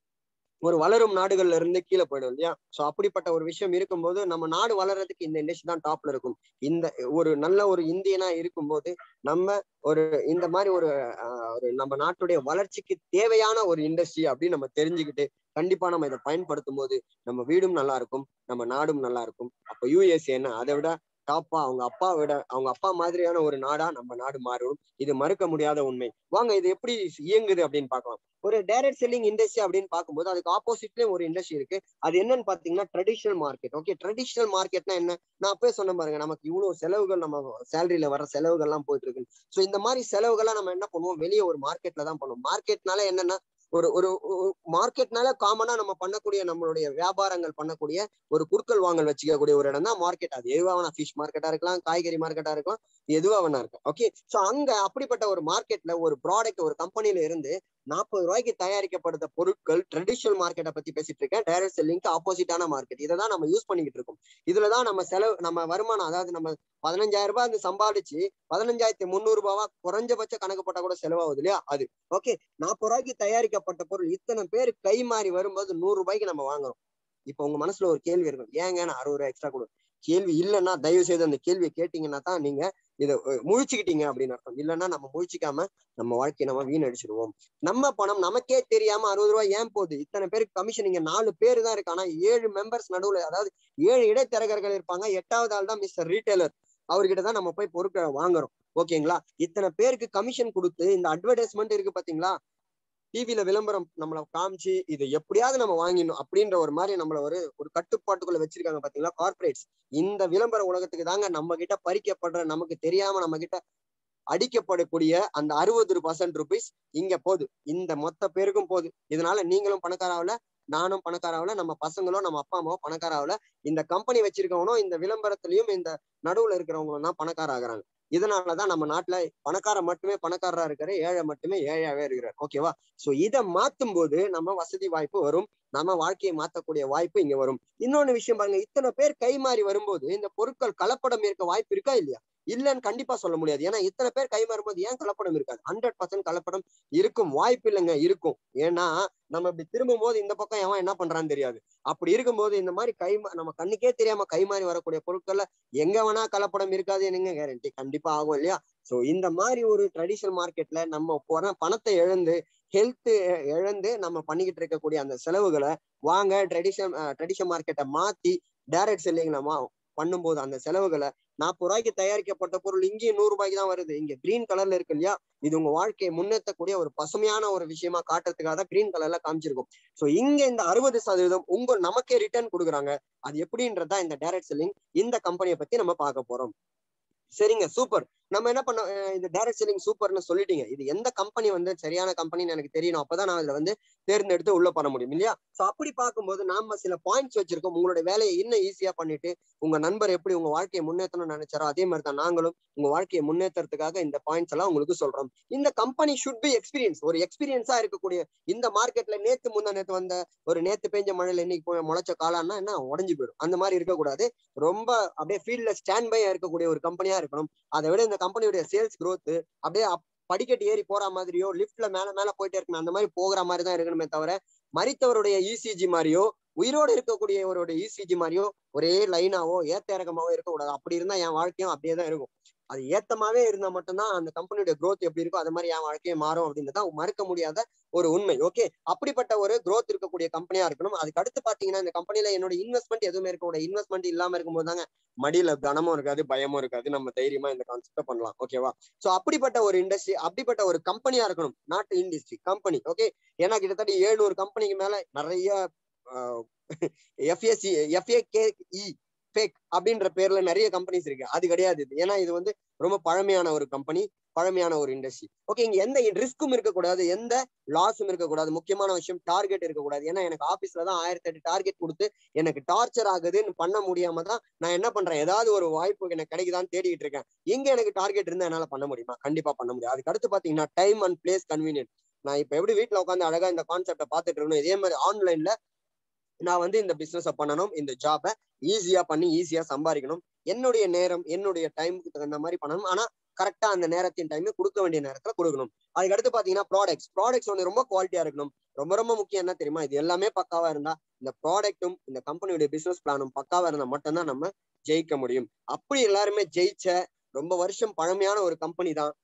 ஒரு வளரும் நாடுகள்ல இருந்து கீழே போயிடும் இல்லையா சோ அப்படிப்பட்ட ஒரு விஷயம் இருக்கும்போது நம்ம நாடு வளர்றதுக்கு இந்த இண்டஸ்ட்ரி தான் டாப்ல இருக்கும் இந்த ஒரு நல்ல ஒரு இந்தியனா இருக்கும்போது நம்ம ஒரு இந்த மாதிரி ஒரு ஒரு நம்ம நாட்டுடைய வளர்ச்சிக்கு தேவையான ஒரு இண்டஸ்ட்ரி அப்படின்னு நம்ம தெரிஞ்சுக்கிட்டு கண்டிப்பா நம்ம இதை பயன்படுத்தும் போது நம்ம வீடும் நல்லா இருக்கும் நம்ம நாடும் நல்லா இருக்கும் அப்ப யூஎஸ் என்ன அதை விட டாப்பா அவங்க அப்பா விட அவங்க அப்பா மாதிரியான ஒரு நாடா நம்ம நாடு மாறும் இது மறுக்க முடியாத உண்மை வாங்க இது எப்படி இயங்குது அப்படின்னு பார்க்கலாம் ஒரு டைரக்ட் செல்லிங் இண்டஸ்ட்ரி அப்படின்னு பார்க்கும்போது அதுக்கு ஆப்போசிட்லயும் ஒரு இண்டஸ்ட்ரி இருக்கு அது என்னன்னு பாத்தீங்கன்னா ட்ரெடிஷனல் மார்க்கெட் ஓகே ட்ரெடிஷனல் மார்க்கெட்னா என்ன நான் அப்பவே சொன்ன பாருங்க நமக்கு இவ்வளவு செலவுகள் நம்ம சேலரியில வர செலவுகள் எல்லாம் போயிட்டு இருக்கு ஸோ இந்த மாதிரி செலவுகள்லாம் நம்ம என்ன பண்ணுவோம் வெளியே ஒரு மார்க்கெட்ல தான் பண்ணுவோம் மார்க்கெட்னால என்னன்னா ஒரு ஒரு மார்க்கெட்னால காமனா நம்ம பண்ணக்கூடிய நம்மளுடைய வியாபாரங்கள் பண்ணக்கூடிய ஒரு குறுக்கல் வாங்கல் வச்சுக்கக்கூடிய ஒரு இடம் தான் மார்க்கெட் அது எதுவா வேணா ஃபிஷ் மார்க்கெட்டா இருக்கலாம் காய்கறி மார்க்கெட்டா இருக்கலாம் எதுவா வேணா இருக்கும் ஓகே சோ அங்க அப்படிப்பட்ட ஒரு மார்க்கெட்ல ஒரு ப்ராடக்ட் ஒரு கம்பெனில இருந்து நாற்பது ரூபாய்க்கு தயாரிக்கப்படுற பொருட்கள் ட்ரெடிஷனல் மார்க்கெட்டை பத்தி பேசிட்டு இருக்கேன் டைரக்ட் செல்லிங்க்கு ஆப்போசிட்டான மார்க்கெட் இதை தான் நம்ம யூஸ் பண்ணிக்கிட்டு இருக்கோம் இதுலதான் நம்ம செலவு நம்ம வருமானம் அதாவது நம்ம பதினஞ்சாயிரம் ரூபாய் அந்த சம்பாதிச்சு பதினஞ்சாயிரத்தி முந்நூறு ரூபாவா குறைஞ்சபட்ச கணக்கு போட்டா கூட செலவாகுது இல்லையா அது ஓகே நாற்பது ரூபாய்க்கு தயாரிக்கப்பட்ட பொருள் இத்தனை பேர் கை மாறி வரும்போது நூறு ரூபாய்க்கு நம்ம வாங்குறோம் இப்ப உங்க மனசுல ஒரு கேள்வி இருக்கும் ஏங்க நான் அறுபது ரூபாய் எக்ஸ்ட்ரா கொடு கேள்வி இல்லைன்னா தயவு செய்து அந்த கேள்வியை கேட்டீங்கன்னா தான் நீங்க இதை முழிச்சுக்கிட்டீங்க அப்படின்னு அர்த்தம் இல்லைன்னா நம்ம முழிச்சிக்காம நம்ம வாழ்க்கையை நம்ம வீணடிச்சிருவோம் நம்ம பணம் நமக்கே தெரியாம அறுபது ரூபாய் ஏன் போகுது இத்தனை பேருக்கு கமிஷன் இங்க நாலு பேர் தான் இருக்கு ஆனா ஏழு மெம்பர்ஸ் நடுவுல அதாவது ஏழு இடைத்தரகர்கள் இருப்பாங்க எட்டாவது ஆள் தான் மிஸ்டர் ரீட்டைலர் அவர்கிட்ட தான் நம்ம போய் பொருட்களை வாங்குறோம் ஓகேங்களா இத்தனை பேருக்கு கமிஷன் கொடுத்து இந்த அட்வர்டைஸ்மெண்ட் இருக்கு பாத்தீங்களா டிவில விளம்பரம் நம்மளை காமிச்சு இது எப்படியாவது நம்ம வாங்கிடணும் அப்படின்ற ஒரு மாதிரி நம்மள ஒரு ஒரு கட்டுப்பாட்டுக்குள்ள வச்சிருக்காங்க பாத்தீங்களா கார்பரேட்ஸ் இந்த விளம்பர உலகத்துக்கு தாங்க நம்ம கிட்ட பறிக்கப்படுற நமக்கு தெரியாம நம்ம கிட்ட அடிக்கப்படக்கூடிய அந்த அறுபது பர்சன்ட் ருபீஸ் இங்க போகுது இந்த மொத்த பேருக்கும் போகுது இதனால நீங்களும் பணக்காராவில நானும் பணக்காராவில நம்ம பசங்களும் நம்ம அப்பா அம்மாவும் பணக்காராவில இந்த கம்பெனி வச்சிருக்கவனும் இந்த விளம்பரத்திலயும் இந்த நடுவுல இருக்கிறவங்களும் தான் பணக்கார ஆகுறாங்க இதனாலதான் நம்ம நாட்டுல பணக்காரன் மட்டுமே பணக்காரரா இருக்கிற ஏழை மட்டுமே ஏழையாவே இருக்கிறார் ஓகேவா சோ இதை மாத்தும் போது நம்ம வசதி வாய்ப்பு வரும் நம்ம வாழ்க்கையை மாத்தக்கூடிய வாய்ப்பு இங்க வரும் இன்னொன்னு விஷயம் பாருங்க இத்தனை பேர் கை மாறி வரும்போது இந்த பொருட்கள் கலப்படம் இருக்க வாய்ப்பு இருக்கா இல்லையா இல்லைன்னு கண்டிப்பா சொல்ல முடியாது ஏன்னா இத்தனை பேர் கை மாறும்போது ஏன் கலப்படம் இருக்காது ஹண்ட்ரட் பர்சன்ட் கலப்படம் இருக்கும் வாய்ப்பு இல்லைங்க இருக்கும் ஏன்னா நம்ம இப்படி திரும்பும் போது இந்த பக்கம் எவன் என்ன பண்றான்னு தெரியாது அப்படி இருக்கும்போது இந்த மாதிரி கை நம்ம கண்ணுக்கே தெரியாம கை மாறி வரக்கூடிய பொருட்கள்ல எங்க வேணா கலப்படம் இருக்காது என்னங்க கேரண்டி கண்டிப்பா ஆகும் இல்லையா சோ இந்த மாதிரி ஒரு ட்ரெடிஷனல் மார்க்கெட்ல நம்ம போற பணத்தை இழந்து ஹெல்த் இழந்து நம்ம பண்ணிக்கிட்டு இருக்கக்கூடிய அந்த செலவுகளை வாங்க ட்ரெடிஷன் ட்ரெடிஷன் மார்க்கெட்டை மாத்தி டைரக்ட் செல்லிங் நம்ம பண்ணும்போது அந்த செலவுகளை நாற்பது ரூபாய்க்கு தயாரிக்கப்பட்ட பொருள் இங்கேயும் நூறு ரூபாய்க்கு தான் வருது இங்க கிரீன் கலர்ல இருக்கு இல்லையா இது உங்க வாழ்க்கையை முன்னேற்றக்கூடிய ஒரு பசுமையான ஒரு விஷயமா காட்டுறதுக்காக தான் கிரீன் கலர்ல காமிச்சிருக்கும் சோ இங்க இந்த அறுபது சதவீதம் உங்க நமக்கே ரிட்டர்ன் கொடுக்குறாங்க அது எப்படின்றதா இந்த டைரக்ட் செல்லிங் இந்த கம்பெனியை பத்தி நம்ம பார்க்க போறோம் சரிங்க சூப்பர் நம்ம என்ன பண்ண இந்த டைரக்ட் செல்லிங் சூப்பர்னு சொல்லிட்டீங்க இது எந்த கம்பெனி வந்து சரியான கம்பெனின்னு எனக்கு தெரியணும் அப்பதான் நான் அதுல வந்து தேர்ந்தெடுத்து உள்ள பண்ண முடியும் இல்லையா சோ அப்படி பார்க்கும்போது நாம சில பாயிண்ட்ஸ் வச்சிருக்கோம் உங்களுடைய வேலையை இன்னும் ஈஸியா பண்ணிட்டு உங்க நண்பர் எப்படி உங்க வாழ்க்கையை முன்னேற்றணும்னு நினைச்சாரோ அதே மாதிரி தான் நாங்களும் உங்க வாழ்க்கையை முன்னேற்றத்துக்காக இந்த பாயிண்ட்ஸ் எல்லாம் உங்களுக்கு சொல்றோம் இந்த கம்பெனி ஷுட் பி எக்ஸ்பீரியன்ஸ் ஒரு எக்ஸ்பீரியன்ஸா இருக்கக்கூடிய இந்த மார்க்கெட்ல நேத்து முந்தா நேத்து வந்த ஒரு நேத்து பெஞ்ச மழையில இன்னைக்கு போய் முளைச்ச காலான்னா என்ன உடஞ்சு போயிடும் அந்த மாதிரி இருக்கக்கூடாது ரொம்ப அப்படியே ஃபீல்ட்ல ஸ்டாண்ட் பையா இருக்கக்கூடிய ஒரு கம்பெனியா இருக்கணும் அதை விட இந்த கம்பெனியுடைய சேல்ஸ் growth அப்படியே படிக்கட்டு ஏறி போற மாதிரியோ லிஃப்ட்ல மேல மேல போயிட்டே இருக்கணும் அந்த மாதிரி போகிற மாதிரி தான் இருக்கணுமே தவிர மரித்தவருடைய இசிஜி மாதிரியோ உயிரோடு இருக்கக்கூடியவருடைய இசிஜி மாதிரியோ ஒரே லைனாவோ ஏத்த இறக்கமாவோ இருக்கக்கூடாது அப்படி இருந்தா என் வாழ்க்கையும் அப்படியே தான் இருக்கும் அது ஏத்தமாவே இருந்தா மட்டும்தான் அந்த கம்பெனியோட growth எப்படி இருக்கோ அது மாதிரி என் வாழ்க்கையும் மாறும் அப்படின்றத மறுக்க முடியாத ஒரு உண்மை ஓகே அப்படிப்பட்ட ஒரு growth இருக்கக்கூடிய கம்பெனியா இருக்கணும் அதுக்கு அடுத்து பாத்தீங்கன்னா இந்த கம்பெனில என்னோட இன்வெஸ்ட்மெண்ட் எதுவுமே இருக்கக்கூடாது இன்வெஸ்ட்மெண்ட் இல்லாம இருக்கும்போது தாங்க மடியில கனமும் இருக்காது பயமும் இருக்காது நம்ம தைரியமா இந்த கான்செப்ட பண்ணலாம் ஓகேவா சோ அப்படிப்பட்ட ஒரு இண்டஸ்ட்ரி அப்படிப்பட்ட ஒரு கம்பெனியா இருக்கணும் நாட் இண்டஸ்ட்ரி கம்பெனி ஓகே ஏன்னா கிட்டத்தட்ட ஏழுநூறு கம்பெனிக்கு மேல நிறைய எஃப்எஸ்சி எஃப்ஏகேஇ ஃபேக் அப்படின்ற பேர்ல நிறைய கம்பெனிஸ் இருக்கு அது கிடையாது இது ஏன்னா இது வந்து ரொம்ப பழமையான ஒரு கம்பெனி பழமையான ஒரு இண்டஸ்ட்ரி ஓகே இங்க எந்த ரிஸ்க்கும் இருக்கக்கூடாது எந்த லாஸும் இருக்கக்கூடாது முக்கியமான விஷயம் டார்கெட் இருக்கக்கூடாது ஏன்னா எனக்கு ஆபீஸ்ல தான் ஆயிரத்தி எட்டு டார்கெட் கொடுத்து எனக்கு டார்ச்சர் ஆகுதுன்னு பண்ண முடியாம தான் நான் என்ன பண்றேன் ஏதாவது ஒரு வாய்ப்பு எனக்கு கிடைக்குதான்னு தேடிட்டு இருக்கேன் எங்க எனக்கு டார்கெட் இருந்தா என்னால பண்ண முடியுமா கண்டிப்பா பண்ண முடியும் அதுக்கு அடுத்து பாத்தீங்கன்னா டைம் அண்ட் பிளேஸ் கன்வீனியன்ட் நான் இப்ப எப்படி வீட்டுல உட்காந்து அழகா இந்த கான்செப்டை பார்த்துட்டு இருக்கணும் இதே மாதிரி ஆன்லைன்ல நான் வந்து இந்த பிசினஸ் பண்ணணும் இந்த ஜாபை ஈஸியா பண்ணி ஈஸியா சம்பாதிக்கணும் என்னுடைய நேரம் என்னுடைய டைமுக்கு தகுந்த மாதிரி பண்ணணும் ஆனா கரெக்டா அந்த நேரத்தின் டைம் கொடுக்க வேண்டிய நேரத்துல கொடுக்கணும் அதுக்கு அடுத்து பாத்தீங்கன்னா ப்ராடக்ட்ஸ் ப்ராடக்ட்ஸ் வந்து ரொம்ப குவாலிட்டியா இருக்கணும் ரொம்ப ரொம்ப முக்கியம் என்ன தெரியுமா இது எல்லாமே பக்காவா இருந்தா இந்த ப்ராடக்ட்டும் இந்த கம்பெனியுடைய பிசினஸ் பிளானும் பக்காவா இருந்தா மட்டும்தான் நம்ம ஜெயிக்க முடியும் அப்படி எல்லாருமே ஜெயிச்ச ரொம்ப வருஷம் பழமையான ஒரு கம்பெனி தான்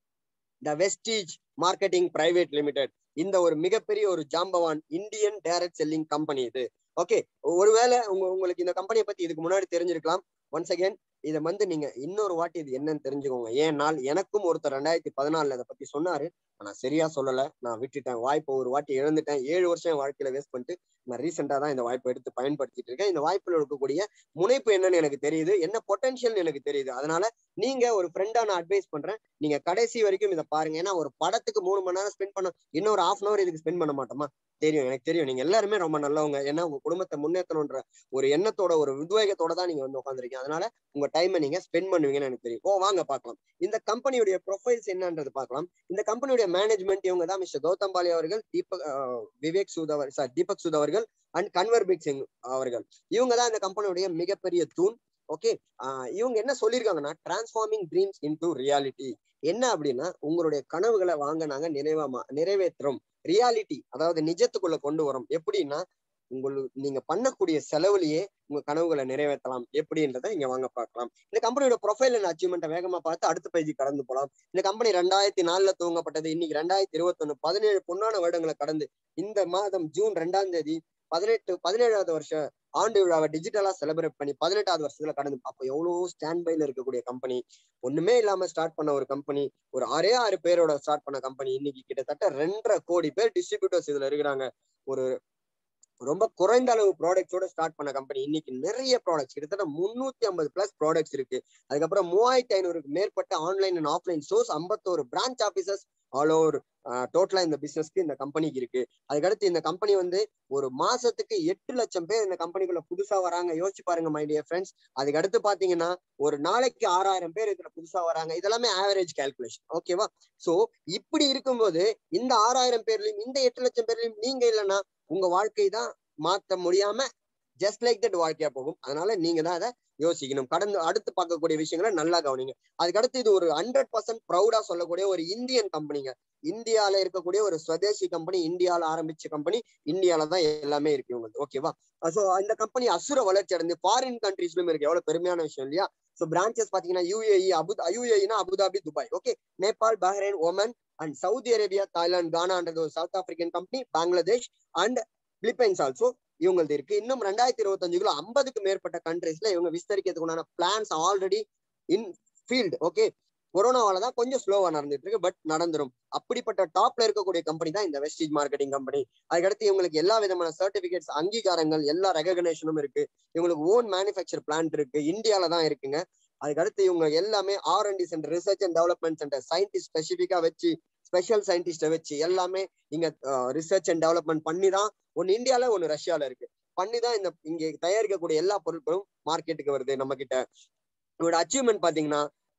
the Vestige marketing private limited இந்த ஒரு மிகப்பெரிய ஒரு ஜாம்பவான் இந்தியன் டைரக்ட் செல்லிங் கம்பெனி இது ஓகே ஒருவேளை உங்க உங்களுக்கு இந்த கம்பெனியை பத்தி இதுக்கு முன்னாடி தெரிஞ்சிருக்கலாம் ஒன்ஸ் அகேன் இதை வந்து நீங்க இன்னொரு வாட்டி இது என்னன்னு தெரிஞ்சுக்கோங்க ஏன்னால் எனக்கும் ஒருத்தர் ரெண்டாயிரத்தி பதினாலுல இதை பத்தி சொன்னாரு ஆனா சரியா சொல்லல நான் விட்டுட்டேன் வாய்ப்பை ஒரு வாட்டி இழந்துட்டேன் ஏழு வருஷம் என் வாழ்க்கையில வேஸ்ட் பண்ணிட்டு நான் ரீசெண்டா தான் இந்த வாய்ப்பை எடுத்து பயன்படுத்திட்டு இருக்கேன் இந்த வாய்ப்புல இருக்கக்கூடிய முனைப்பு என்னன்னு எனக்கு தெரியுது என்ன பொட்டன்ஷியல் எனக்கு தெரியுது அதனால நீங்க ஒரு ஃப்ரெண்டா நான் அட்வைஸ் பண்றேன் நீங்க கடைசி வரைக்கும் இதை பாருங்க ஏன்னா ஒரு படத்துக்கு மூணு மணி நேரம் ஸ்பெண்ட் பண்ண இன்னொரு ஹாஃப் அன் அவர் இதுக்கு ஸ்பெண்ட் பண்ண மாட்டோமா தெரியும் எனக்கு தெரியும் நீங்க எல்லாருமே ரொம்ப நல்லவங்க ஏன்னா உங்க குடும்பத்தை முன்னேற்றணுன்ற ஒரு எண்ணத்தோட ஒரு உத்வேகத்தோட தான் நீங்க வந்து உட்காந்துருக்கீங்க அதனால உங்க டைமை நீங்க ஸ்பெண்ட் பண்ணுவீங்கன்னு எனக்கு தெரியும் ஓ வாங்க பார்க்கலாம் இந்த கம்பெனியுடைய ப்ரொஃபைல்ஸ் என்னன்றது பார்க்கலாம் இந்த கம்பெனியுடைய மேனேஜ்மெண்ட் இவங்க தான் மிஸ்டர் கௌதம் பாலி அவர்கள் தீபக் விவேக் சூத் அவர் சார் தீபக் சூத் அவர்கள் அண்ட் கன்வர்பிக் சிங் அவர்கள் இவங்க தான் இந்த கம்பெனியுடைய மிகப்பெரிய தூண் ஓகே இவங்க என்ன சொல்லியிருக்காங்கன்னா டிரான்ஸ்ஃபார்மிங் ட்ரீம்ஸ் இன்டு ரியாலிட்டி என்ன அப்படின்னா உங்களுடைய கனவுகளை வாங்க நாங்க நிறைவேமா நிறைவேற்றுறோம் ரியாலிட்டி அதாவது நிஜத்துக்குள்ள கொண்டு வரோம் எப்படின்னா உங்களுக்கு நீங்க பண்ணக்கூடிய செலவுலயே உங்க கனவுகளை நிறைவேற்றலாம் எப்படின்றத இங்க வாங்க பார்க்கலாம் இந்த கம்பெனியோட ப்ரொஃபைல் அண்ட் அச்சீவ்மெண்ட்டை வேகமா பார்த்து அடுத்த பேஜ் கடந்து போலாம் இந்த கம்பெனி ரெண்டாயிரத்தி நாலுல துவங்கப்பட்டது இன்னைக்கு ரெண்டாயிரத்தி இருபத்தொன்னு பதினேழு பொன்னான வருடங்களை கடந்து இந்த மாதம் ஜூன் ரெண்டாம் தேதி பதினெட்டு பதினேழாவது வருஷம் ஆண்டு விழாவை டிஜிட்டலா செலிப்ரேட் பண்ணி பதினெட்டாவது வருஷத்துல கடந்து அப்போ எவ்வளவு ஸ்டாண்ட் பைல இருக்கக்கூடிய கம்பெனி ஒண்ணுமே இல்லாம ஸ்டார்ட் பண்ண ஒரு கம்பெனி ஒரு ஆறே ஆறு பேரோட ஸ்டார்ட் பண்ண கம்பெனி இன்னைக்கு கிட்டத்தட்ட ரெண்டரை கோடி பேர் டிஸ்ட்ரிபியூட்டர்ஸ் இதுல இருக்கிறாங்க ஒரு ரொம்ப குறைந்த அளவு ப்ராடக்ட்ஸோட ஸ்டார்ட் பண்ண கம்பெனி இன்னைக்கு நிறைய ப்ராடக்ட்ஸ் கிட்டத்தட்ட முன்னூத்தி ஐம்பது பிளஸ் ப்ராடக்ட்ஸ் இருக்கு அதுக்கப்புறம் மூவாயிரத்தி ஐநூறுக்கு மேற்பட்ட ஆன்லைன் அண்ட் ஆஃப்லைன் ஸ்டோர்ஸ் ஐம்பத்தோரு பிரான்ச் ஆஃபீஸர்ஸ் ஆல் ஓவர் டோட்டலா இந்த பிசினஸ்க்கு இந்த கம்பெனிக்கு இருக்கு அதுக்கடுத்து இந்த கம்பெனி வந்து ஒரு மாசத்துக்கு எட்டு லட்சம் பேர் இந்த கம்பெனிக்குள்ள புதுசா வராங்க யோசிச்சு பாருங்க மை டியர் ஃப்ரெண்ட்ஸ் அதுக்கு அடுத்து பாத்தீங்கன்னா ஒரு நாளைக்கு ஆறாயிரம் பேர் இதுல புதுசா வராங்க இதெல்லாமே ஆவரேஜ் கால்குலேஷன் ஓகேவா சோ இப்படி இருக்கும்போது இந்த ஆறாயிரம் பேர்லயும் இந்த எட்டு லட்சம் பேர்லயும் நீங்க இல்லைன்னா உங்க வாழ்க்கை தான் மாத்த முடியாம ஜஸ்ட் லைக் தட் வாழ்க்கையா போகும் அதனால நீங்க தான் அதை யோசிக்கணும் கடந்து அடுத்து பார்க்கக்கூடிய விஷயங்களை நல்லா கவனிங்க அதுக்கடுத்து இது ஒரு ஹண்ட்ரட் பர்சன்ட் ப்ரௌடா சொல்லக்கூடிய ஒரு இந்தியன் கம்பெனிங்க இந்தியால இருக்கக்கூடிய ஒரு ஸ்வதேசி கம்பெனி இந்தியால ஆரம்பிச்ச கம்பெனி இந்தியால தான் எல்லாமே இருக்கு உங்களுக்கு ஓகேவா சோ இந்த கம்பெனி அசுர வளர்ச்சி அடைந்து ஃபாரின் கண்ட்ரீஸ்லயும் இருக்கு எவ்வளவு பெருமையான விஷயம் இல்லையா சோ பிரான்ச்சஸ் பாத்தீங்கன்னா யூஏஇ அபு யூஏஇனா Abu Dhabi Dubai okay Nepal Bahrain Oman and Saudi Arabia Thailand கானான்றது ஒரு South African company Bangladesh and Philippines also இவங்களது இருக்கு இன்னும் ரெண்டாயிரத்தி இருபத்தஞ்சுக்குள்ள ஐம்பதுக்கு மேற்பட்ட கண்ட்ரீஸ்ல இவங்க விஸ்தரிக்கிறதுக்கு உண்டான plans already in field okay கொரோனாவால தான் கொஞ்சம் ஸ்லோவா நடந்துட்டு இருக்கு பட் நடந்துரும் அப்படிப்பட்ட டாப்ல இருக்கக்கூடிய கம்பெனி தான் இந்த வெஸ்டீஜ் மார்க்கெட்டிங் கம்பெனி அதுக்கடுத்து இவங்களுக்கு எல்லா விதமான சர்டிபிகேட்ஸ் அங்கீகாரங்கள் எல்லா ரெகக்னேஷனும் இருக்கு இவங்களுக்கு ஓன் மேனுஃபேக்சர் பிளான்ட் இருக்கு இந்தியால தான் இருக்குங்க அதுக்கடுத்து இவங்க எல்லாமே R and D centre research and development centre scientist ஸ்பெசிஃபிக்கா வச்சு ஸ்பெஷல் சயின்டிஸ்ட வச்சு எல்லாமே இங்க ரிசர்ச் அண்ட் டெவலப்மெண்ட் பண்ணி தான் ஒன்னு இந்தியால ஒன்னு ரஷ்யால இருக்கு பண்ணி தான் இந்த இங்க தயாரிக்கக்கூடிய எல்லா பொருட்களும் மார்க்கெட்டுக்கு வருது நம்ம கிட்ட இதோட அச்சீவ்மெண்ட் பாத்தீங்கன்னா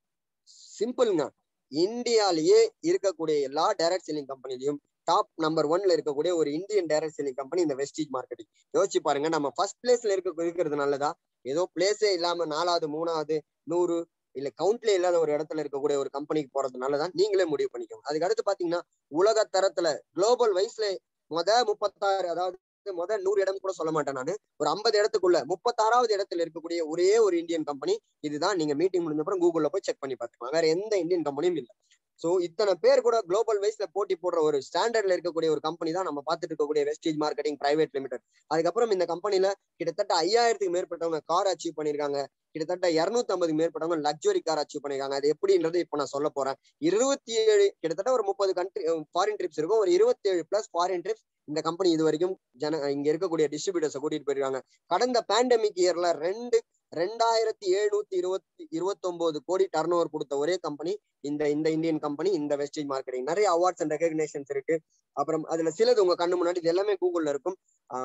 சிம்பிள்ங்க இந்தியாலேயே இருக்கக்கூடிய எல்லா டைரக்ட் செல்லிங் கம்பெனிலையும் டாப் நம்பர் ஒன்ல இருக்கக்கூடிய ஒரு இந்தியன் டைரக்ட் செல்லிங் கம்பெனி இந்த வெஸ்டீஜ் மார்க்கெட்டிங் யோசிச்சு பாருங்க நம்ம ஃபர்ஸ்ட் பிளேஸ்ல இருக்க இருக்கிறது நல்லதா ஏதோ பிளேஸே இல்லாம நாலாவது மூணாவது நூறு இல்ல கவுண்ட்ல இல்லாத ஒரு இடத்துல இருக்கக்கூடிய ஒரு கம்பெனிக்கு போறது நல்லதான் நீங்களே முடிவு பண்ணிக்கோங்க அதுக்கு அடுத்து பாத்தீங்கன்னா உலக தரத்துல குளோபல் வைஸ்ல முத முப்பத்தாறு அதாவது முத நூறு இடம் கூட சொல்ல மாட்டேன் நான் ஒரு ஐம்பது இடத்துக்குள்ள முப்பத்தாறாவது இடத்துல இருக்கக்கூடிய ஒரே ஒரு இந்தியன் கம்பெனி இதுதான் நீங்க மீட்டிங் முடிஞ்ச அப்புறம் கூகுள்ல போய் செக் பண்ணி பார்த்துக்கலாம் வேற எந்த இந்தியன் கம்பெனியும் இல்லை சோ இத்தனை பேர் கூட குளோபல் வைஸ்ல போட்டி போடுற ஒரு ஸ்டாண்டர்ட்ல இருக்கக்கூடிய ஒரு கம்பெனி தான் நம்ம பார்த்துட்டு இருக்கக்கூடிய வெஸ்டேஜ் மார்க்கெட்டிங் பிரைவேட் லிமிடெட் அதுக்கப்புறம் இந்த கம்பெனில கிட்டத்தட்ட ஐயாயிரத்துக்கு மேற்பட்டவங்க கார் அச்சீவ் பண்ணிருக்காங்க கிட்டத்தட்ட இருநூத்தி ஐம்பதுக்கு மேற்பட்டவங்க லக்ஸுரி கார் அச்சீவ் பண்ணிருக்காங்க அது எப்படின்றது இப்ப நான் சொல்ல போறேன் இருபத்தி ஏழு கிட்டத்தட்ட ஒரு முப்பது கண்ட்ரி ஃபாரின் ட்ரிப்ஸ் இருக்கும் ஒரு இருபத்தி ஏழு பிளஸ் ஃபாரின் ட்ரிப்ஸ் இந்த கம்பெனி இது வரைக்கும் ஜன இங்க இருக்கக்கூடிய டிஸ்ட்ரிபியூட்டர்ஸை கூட்டிட்டு போயிருக்காங்க கடந்த பேண்டமிக் இயர்ல ரெண்டு ரெண்டாயிரத்தி எழுநூத்தி இருபத்தி இருபத்தி ஒன்பது கோடி டர்ன் ஓவர் கொடுத்த ஒரே கம்பெனி இந்த இந்த இந்தியன் கம்பெனி இந்த வெஸ்டேஜ் மார்க்கெட்டிங் நிறைய அவார்ட்ஸ் அண்ட் ரெகக்னேஷன்ஸ் இருக்கு அப்புறம் அதுல சிலது உங்க கண்ணு முன்னாடி இது எல்லாமே கூகுள்ல இருக்கும்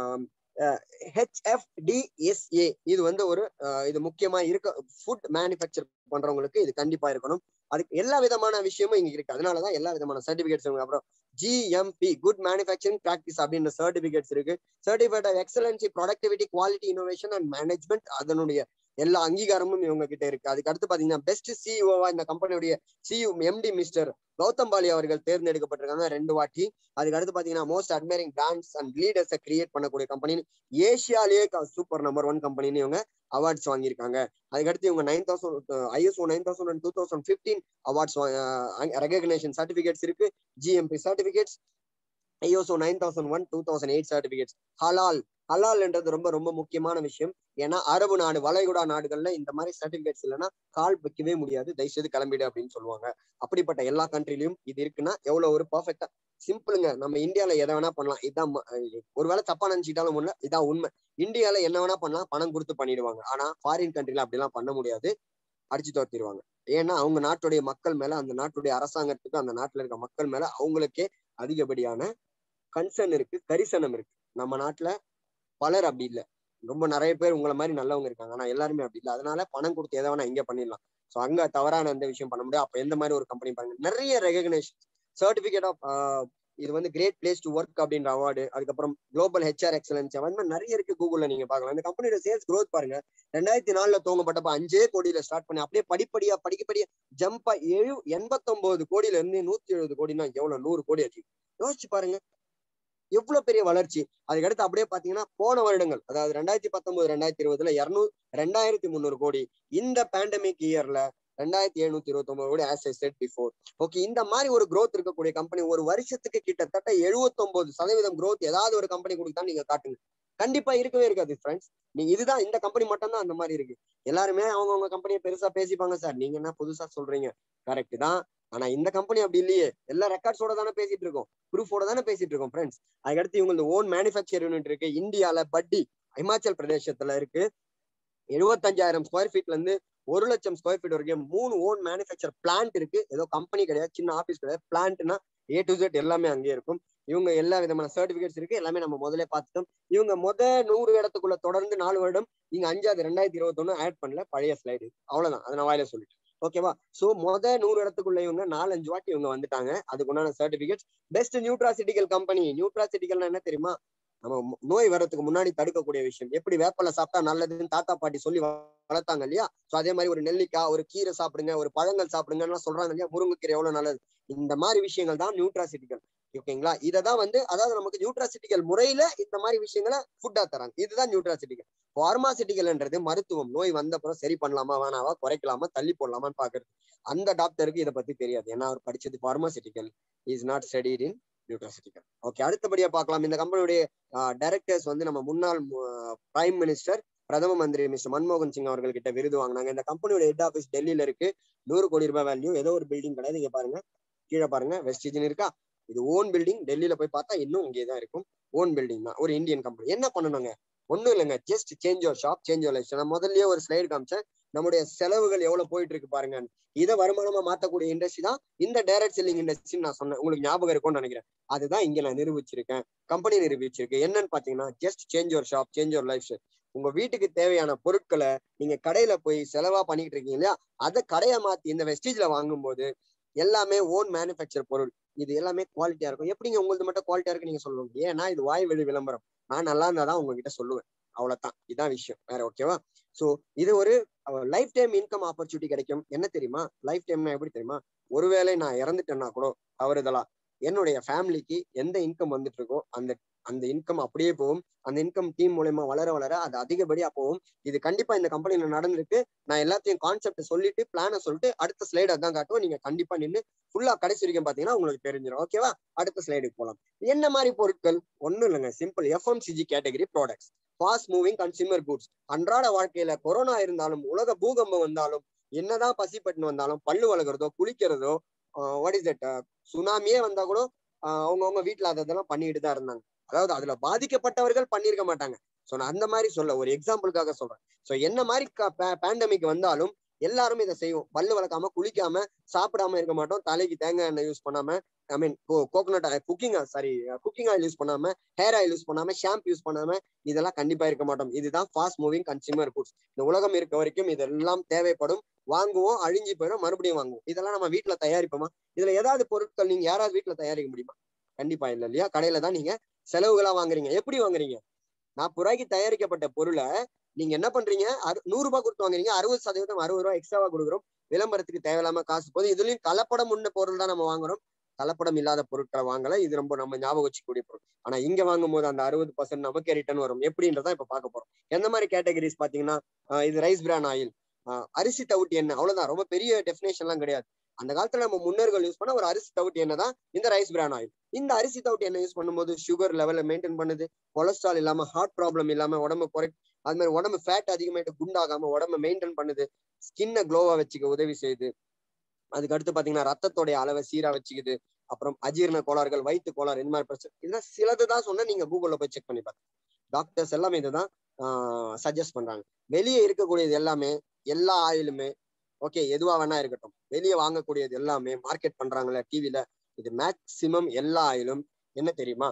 ஹெச்எஃப்டிஎஸ்ஏ இது வந்து ஒரு இது முக்கியமா இருக்க ஃபுட் மேனுஃபேக்சர் பண்றவங்களுக்கு இது கண்டிப்பா இருக்கணும் அதுக்கு எல்லா விதமான விஷயமும் இங்க இருக்கு அதனாலதான் எல்லா விதமான சர்டிபிகேட்ஸ் அப்புறம் ஜிஎம்பி குட் மேனுஃபேக்சரிங் ப்ராக்டிஸ் அப்படின்ற சர்டிபிகேட்ஸ் இருக்கு certified of excellency productivity quality innovation and management அதனுடைய எல்லா அங்கீகாரமும் இவங்க கிட்ட இருக்கு அதுக்கு அடுத்து பாத்தீங்கன்னா பெஸ்ட் சிஇஓவா இந்த கம்பெனியுடைய CEO MD mister Gautam Bali அவர்கள் தேர்ந்தெடுக்கப்பட்டிருக்காங்க ரெண்டு வாட்டி அதுக்கு அடுத்து பாத்தீங்கன்னா மோஸ்ட் அட்மைரிங் பிராண்ட்ஸ் அண்ட் லீடர்ஸை கிரியேட் பண்ணக்கூடிய கம்பெனி ஏசியாலேயே சூப்பர் நம்பர் ஒன் கம்பெனின்னு இவங்க அவார்ட்ஸ் வாங்கியிருக்காங்க அதுக்கடுத்து இவங்க nine thousand ISO nine thousand and two thousand fifteen awards recognition certificates இருக்கு GMP certificates ISO nine thousand one two thousand eight certificates ஹலால் ஹலால்ன்றது ரொம்ப ரொம்ப முக்கியமான விஷயம் ஏன்னா அரபு நாடு வளைகுடா நாடுகள்ல இந்த மாதிரி சர்டிபிகேட்ஸ் இல்லைன்னா கால் வைக்கவே முடியாது தயவுசெய்து கிளம்பிடு அப்படின்னு சொல்லுவாங்க அப்படிப்பட்ட எல்லா கண்ட்ரிலையும் இது இருக்குன்னா எவ்வளவு ஒரு பர்ஃபெக்டா சிம்பிளுங்க நம்ம இந்தியால எதை வேணா பண்ணலாம் இதான் ஒருவேளை தப்பா நினைச்சிட்டாலும் ஒண்ணு இதான் உண்மை இந்தியால என்ன வேணா பண்ணலாம் பணம் கொடுத்து பண்ணிடுவாங்க ஆனா ஃபாரின் கண்ட்ரில அப்படிலாம் பண்ண முடியாது அடிச்சு தோர்த்திடுவாங்க ஏன்னா அவங்க நாட்டுடைய மக்கள் மேல அந்த நாட்டுடைய அரசாங்கத்துக்கு அந்த நாட்டுல இருக்க மக்கள் மேல அவங்களுக்கே அதிகப்படியான கன்சர்ன் இருக்கு கரிசனம் இருக்கு நம்ம நாட்டுல பலர் அப்படி இல்லை ரொம்ப நிறைய பேர் உங்களை மாதிரி நல்லவங்க இருக்காங்க ஆனா எல்லாருமே அப்படி இல்லை அதனால பணம் கொடுத்து எதை வேணா இங்க பண்ணிடலாம் ஸோ அங்க தவறான எந்த விஷயம் பண்ண முடியாது அப்ப எந்த மாதிரி ஒரு கம்பெனி பாருங்க நிறைய ரெகக்னேஷன் சர்டிபிகேட் ஆஃப் இது வந்து கிரேட் பிளேஸ் டு ஒர்க் அப்படின்ற அவார்டு அதுக்கப்புறம் குளோபல் ஹெச்ஆர் எக்ஸலன்ஸ் அந்த மாதிரி நிறைய இருக்கு கூகுள்ல நீங்க பாக்கலாம் இந்த கம்பெனியோட சேல்ஸ் க்ரோத் பாருங்க ரெண்டாயிரத்தி நாலுல துவங்கப்பட்டப்ப அஞ்சே கோடியில ஸ்டார்ட் பண்ணி அப்படியே படிப்படியா படிக்கப்படியா ஜம்பா ஏழு எண்பத்தொன்பது கோடியில இருந்து நூத்தி எழுபது கோடினா எவ்வளவு நூறு கோடி ஆச்சு யோசிச்சு பாருங்க எவ்வளவு பெரிய வளர்ச்சி அதுக்கடுத்து அப்படியே பாத்தீங்கன்னா போன வருடங்கள் அதாவது ரெண்டாயிரத்தி பத்தொன்பது ரெண்டாயிரத்தி இருபதுல இருநூறு ரெண்டாயிரத்தி முந்நூறு கோடி இந்த பேண்டமிக் இயர்ல ரெண்டாயிரத்தி எழுநூத்தி இருபத்தி ஒன்பது crore as I said before okay இந்த மாதிரி ஒரு growth இருக்கக்கூடிய கம்பெனி ஒரு வருஷத்துக்கு கிட்டத்தட்ட எழுபத்தொன்பது சதவீதம் growth ஏதாவது ஒரு கம்பெனி கொடுத்தா நீங்க காட்டுங்க கண்டிப்பா இருக்கவே இருக்காது ஃப்ரெண்ட்ஸ் நீங்க இதுதான் இந்த கம்பெனி மட்டும் தான் அந்த மாதிரி இருக்கு எல்லாருமே அவங்கவுங்க கம்பெனியை பெருசா பேசிப்பாங்க சார் நீங்க என்ன புதுசா சொல்றீங்க கரெக்ட் தான் ஆனா இந்த கம்பெனி அப்படி இல்லையே எல்லா ரெக்கார்ட்ஸோட தானே பேசிட்டு இருக்கோம் ப்ரூஃபோட தானே பேசிட்டு இருக்கோம் ஃப்ரெண்ட்ஸ் அதுக்கடுத்து இவங்க ஓன் மேனுஃபேக்சர் யூனிட் இருக்கு இந்தியால பட்டி இமாச்சல் பிரதேசத்துல இருக்கு எழுபத்தஞ்சாயிரம் ஸ்கொயர் ஃபீட்ல இருந்து ஒரு லட்சம் ஸ்கொயர் ஃபீட் வரைக்கும் மூணு ஓன் மேனுஃபேக்சர் பிளான்ட் இருக்கு ஏதோ கம்பெனி கிடையாது சின்ன ஆபீஸ் கிடையாது பிளான்ட்னா ஏ டு ஜெட் எல்லாமே அங்கேயே இருக்கும் இவங்க எல்லா விதமான சர்டிபிகேட்ஸ் இருக்கு எல்லாமே நம்ம முதல்ல பார்த்துட்டோம் இவங்க முத நூறு இடத்துக்குள்ள தொடர்ந்து நாலு வருடம் இங்க அஞ்சாவது ரெண்டாயிரத்தி இருபத்தொன்னு ஆட் பண்ணல பழைய ஸ்லைடு அவ்வளவுதான் அதை நான் வாயில சொல்லிட்டேன் ஓகேவா சோ முத நூறு இடத்துக்குள்ள இவங்க நாலஞ்சு வாட்டி இவங்க வந்துட்டாங்க அதுக்கு உண்டான சர்டிபிகேட்ஸ் பெஸ்ட் நியூட்ராசிட்டிக்கல் கம்பெனி நியூட்ராசிட்டிக்கல்னா என்ன தெரியுமா நம்ம நோய் வர்றதுக்கு முன்னாடி தடுக்கக்கூடிய விஷயம் எப்படி வேப்பலை சாப்பிட்டா நல்லதுன்னு தாத்தா பாட்டி சொல்லி வளர்த்தாங்க இல்லையா சோ அதே மாதிரி ஒரு நெல்லிக்காய் ஒரு கீரை சாப்பிடுங்க ஒரு பழங்கள் சாப்பிடுங்கன்னு சொல்றாங்க இல்லையா முருங்கைக்கீரை எவ்வளவு நல்லது இந்த மாதிரி விஷயங்கள் தான் நியூட்ராசிட்டிகள் ஓகேங்களா இதை தான் வந்து அதாவது நமக்கு நியூட்ராசிட்டிக்கல் முறையில இந்த மாதிரி விஷயங்களை ஃபுட்டா தராங்க இதுதான் நியூட்ராசிட்டிகள் பார்மாசிட்டிகல்ன்றது மருத்துவம் நோய் வந்தப்புறம் சரி பண்ணலாமா வேணாவா குறைக்கலாமா தள்ளி போடலாமான்னு பாக்குறது அந்த டாக்டருக்கு இதை பத்தி தெரியாது ஏன்னா அவர் படிச்சது pharmaceutical is not studied in nutraceutical okay அடுத்தபடியா பார்க்கலாம் இந்த கம்பெனியுடைய டைரக்டர்ஸ் வந்து நம்ம முன்னாள் பிரைம் மினிஸ்டர் பிரதம மந்திரி மிஸ்டர் மன்மோகன் சிங் அவர்கள் கிட்ட விருது வாங்கினாங்க இந்த கம்பெனியோட ஹெட் ஆஃபீஸ் டெல்லியில இருக்கு நூறு கோடி ரூபாய் வேல்யூ ஏதோ ஒரு பில்டிங் கிடையாது இங்க பாருங்க கீழே பாருங்க வெஸ்டிஜன் இருக்கா இது ஓன் பில்டிங் டெல்லியில போய் பார்த்தா இன்னும் இங்கே தான் இருக்கும் ஓன் பில்டிங் தான் ஒரு இந்தியன் கம்பெனி என்ன பண்ணணுங்க ஒண்ணும் இல்லைங்க just change your shop change your life நான் முதல்லயே ஒரு ஸ்லைடு காமிச்சேன் நம்முடைய செலவுகள் எவ்வளவு போயிட்டு இருக்கு பாருங்க இதை வருமானமா மாத்தக்கூடிய இண்டஸ்ட்ரி தான் இந்த டைரக்ட் செல்லிங் இண்டஸ்ட்ரி நான் சொன்னேன் உங்களுக்கு ஞாபகம் இருக்கும்னு நினைக்கிறேன் அதுதான் இங்க நான் நிரூபிச்சிருக்கேன் கம்பெனி நிரூபிச்சிருக்கேன் என்னன்னு பாத்தீங்கன்னா just change your shop change your life உங்க வீட்டுக்கு தேவையான பொருட்களை நீங்க கடையில போய் செலவா பண்ணிட்டு இருக்கீங்க இல்லையா அதை கடையை மாத்தி இந்த வெஸ்டேஜ்ல வாங்கும்போது எல்லாமே ஓன் மேனுஃபேக்சர் பொருள் இது எல்லாமே குவாலிட்டியா இருக்கும் எப்படிங்க உங்களுக்கு மட்டும் குவாலிட்டியா இருக்கு நீங்க சொல்லணும் ஏன்னா இது வாய் வெளி விளம்பரம் நான் நல்லா இருந்தாதான் உங்ககிட்ட சொல்லுவேன் அவ்வளவுதான் இதான் விஷயம் வேற ஓகேவா சோ இது ஒரு லைஃப் டைம் இன்கம் ஆப்பர்ச்சுனிட்டி கிடைக்கும் என்ன தெரியுமா லைஃப் டைம்னா எப்படி தெரியுமா ஒருவேளை நான் இறந்துட்டேன்னா கூட தவறுதலா என்னுடைய ஃபேமிலிக்கு எந்த இன்கம் வந்துட்டு இருக்கோ அந்த அந்த இன்கம் அப்படியே போகும் அந்த இன்கம் டீம் மூலயமா வளர வளர அது அதிகப்படியா போகும் இது கண்டிப்பா இந்த கம்பெனில நடந்திருக்கு நான் எல்லாத்தையும் கான்செப்ட் சொல்லிட்டு பிளானை சொல்லிட்டு அடுத்த ஸ்லைடு அதான் காட்டுவோம் நீங்க கண்டிப்பா நின்று ஃபுல்லா கடைசி வரைக்கும் பாத்தீங்கன்னா உங்களுக்கு தெரிஞ்சிடும் ஓகேவா அடுத்த ஸ்லைடுக்கு போலாம் என்ன மாதிரி பொருட்கள் ஒண்ணும் இல்லைங்க simple FMCG category products fast moving consumer goods அன்றாட வாழ்க்கையில கொரோனா இருந்தாலும் உலக பூகம்பம் வந்தாலும் என்னதான் பசிப்பட்டு வந்தாலும் பல்லு வளர்க்குறதோ குளிக்கிறதோ வாட் இஸ் தட் சுனாமியே வந்தா கூட அவங்கவுங்க வீட்டுல அதெல்லாம் பண்ணிட்டு தான் இருந்தாங்க அதாவது அதுல பாதிக்கப்பட்டவர்கள் பண்ணிருக்க மாட்டாங்க ஸோ நான் அந்த மாதிரி சொல்ல ஒரு எக்ஸாம்பிளுக்காக சொல்றேன் ஸோ என்ன மாதிரி பேண்டமிக் வந்தாலும் எல்லாரும் இதை செய்வோம் பல்லு வளர்க்காம குளிக்காம சாப்பிடாம இருக்க மாட்டோம் தலைக்கு தேங்காய் எண்ணெய் யூஸ் பண்ணாம I mean coconut cooking sorry cooking oil use பண்ணாம ஹேர் ஆயில் யூஸ் பண்ணாம ஷாம்பு யூஸ் பண்ணாம இதெல்லாம் கண்டிப்பா இருக்க மாட்டோம் இதுதான் ஃபாஸ்ட் மூவிங் கன்சியூமர் குட்ஸ் இந்த உலகம் இருக்க வரைக்கும் இதெல்லாம் தேவைப்படும் வாங்குவோம் அழிஞ்சு போயிடும் மறுபடியும் வாங்குவோம் இதெல்லாம் நம்ம வீட்டுல தயாரிப்போமா இதுல ஏதாவது பொருட்கள் நீங்க யாராவது வீட்டுல தயாரிக்க முடியுமா கண்டிப்பா இல்ல இல்லையா கடையில தான் நீங்க செலவுகளா வாங்குறீங்க எப்படி வாங்குறீங்க நாற்பது ரூபாய்க்கு தயாரிக்கப்பட்ட பொருளை நீங்க என்ன பண்றீங்க நூறு ரூபாய் கொடுத்து வாங்குறீங்க அறுபது சதவீதம் அறுபது ரூபாய் எக்ஸ்ட்ராவா கொடுக்குறோம் விளம்பரத்துக்கு தேவையில்லாம காசு போதும் இதுலயும் கலப்படம் உள்ள பொருள் தான் நம்ம வாங்குறோம் கலப்படம் இல்லாத பொருட்களை வாங்கல இது ரொம்ப நம்ம ஞாபகம் வச்சுக்கூடிய பொருள் ஆனா இங்க வாங்கும் போது அந்த அறுபது பர்சன்ட் நமக்கே ரிட்டர்ன் வரும் எப்படின்றதான் இப்ப பார்க்க போறோம் எந்த மாதிரி கேட்டகரிஸ் பாத்தீங்கன்னா இது ரைஸ் பிரான் ஆயில் அரிசி தவிட்டு என்ன அவ்வளவுதான் ரொம்ப பெரிய டெஃபினேஷன் எல்லாம் கிடையாது அந்த காலத்துல நம்ம முன்னோர்கள் யூஸ் பண்ண ஒரு அரிசி தவிட்டு என்ன தான் இந்த ரைஸ் பிரான் ஆயில் இந்த அரிசி தவிட்டு என்ன யூஸ் பண்ணும்போது சுகர் லெவலை மெயின்டைன் பண்ணுது கொலஸ்ட்ரால் இல்லாம ஹார்ட் ப்ராப்ளம் இல்லாம உடம்பு குறை அது மாதிரி உடம்பு ஃபேட் அதிகமாயிட்டு குண்டாகாம உடம்பு மெயின்டைன் பண்ணுது ஸ்கின்னை க்ளோவா வச்சுக்க உதவி செய்யுது அதுக்கு அடுத்து பாத்தீங்கன்னா ரத்தத்தோடைய அளவை சீரா வச்சுக்குது அப்புறம் அஜீரண கோளாறுகள் வயிற்று கோளாறு இந்த மாதிரி பிரச்சனை இதெல்லாம் சிலது தான் சொன்னா நீங்க கூகுள்ல போய் செக் பண்ணி பாருங்க டாக்டர்ஸ் எல்லாமே இதுதான் சஜஸ்ட் பண்றாங்க வெளியே இருக்கக்கூடியது எல்லாமே எல்லா ஆயிலுமே ஓகே எதுவா வேணா இருக்கட்டும் வெளியே வாங்கக்கூடியது எல்லாமே மார்க்கெட் பண்றாங்கல்ல டிவில இது மேக்சிமம் எல்லா ஆயிலும் என்ன தெரியுமா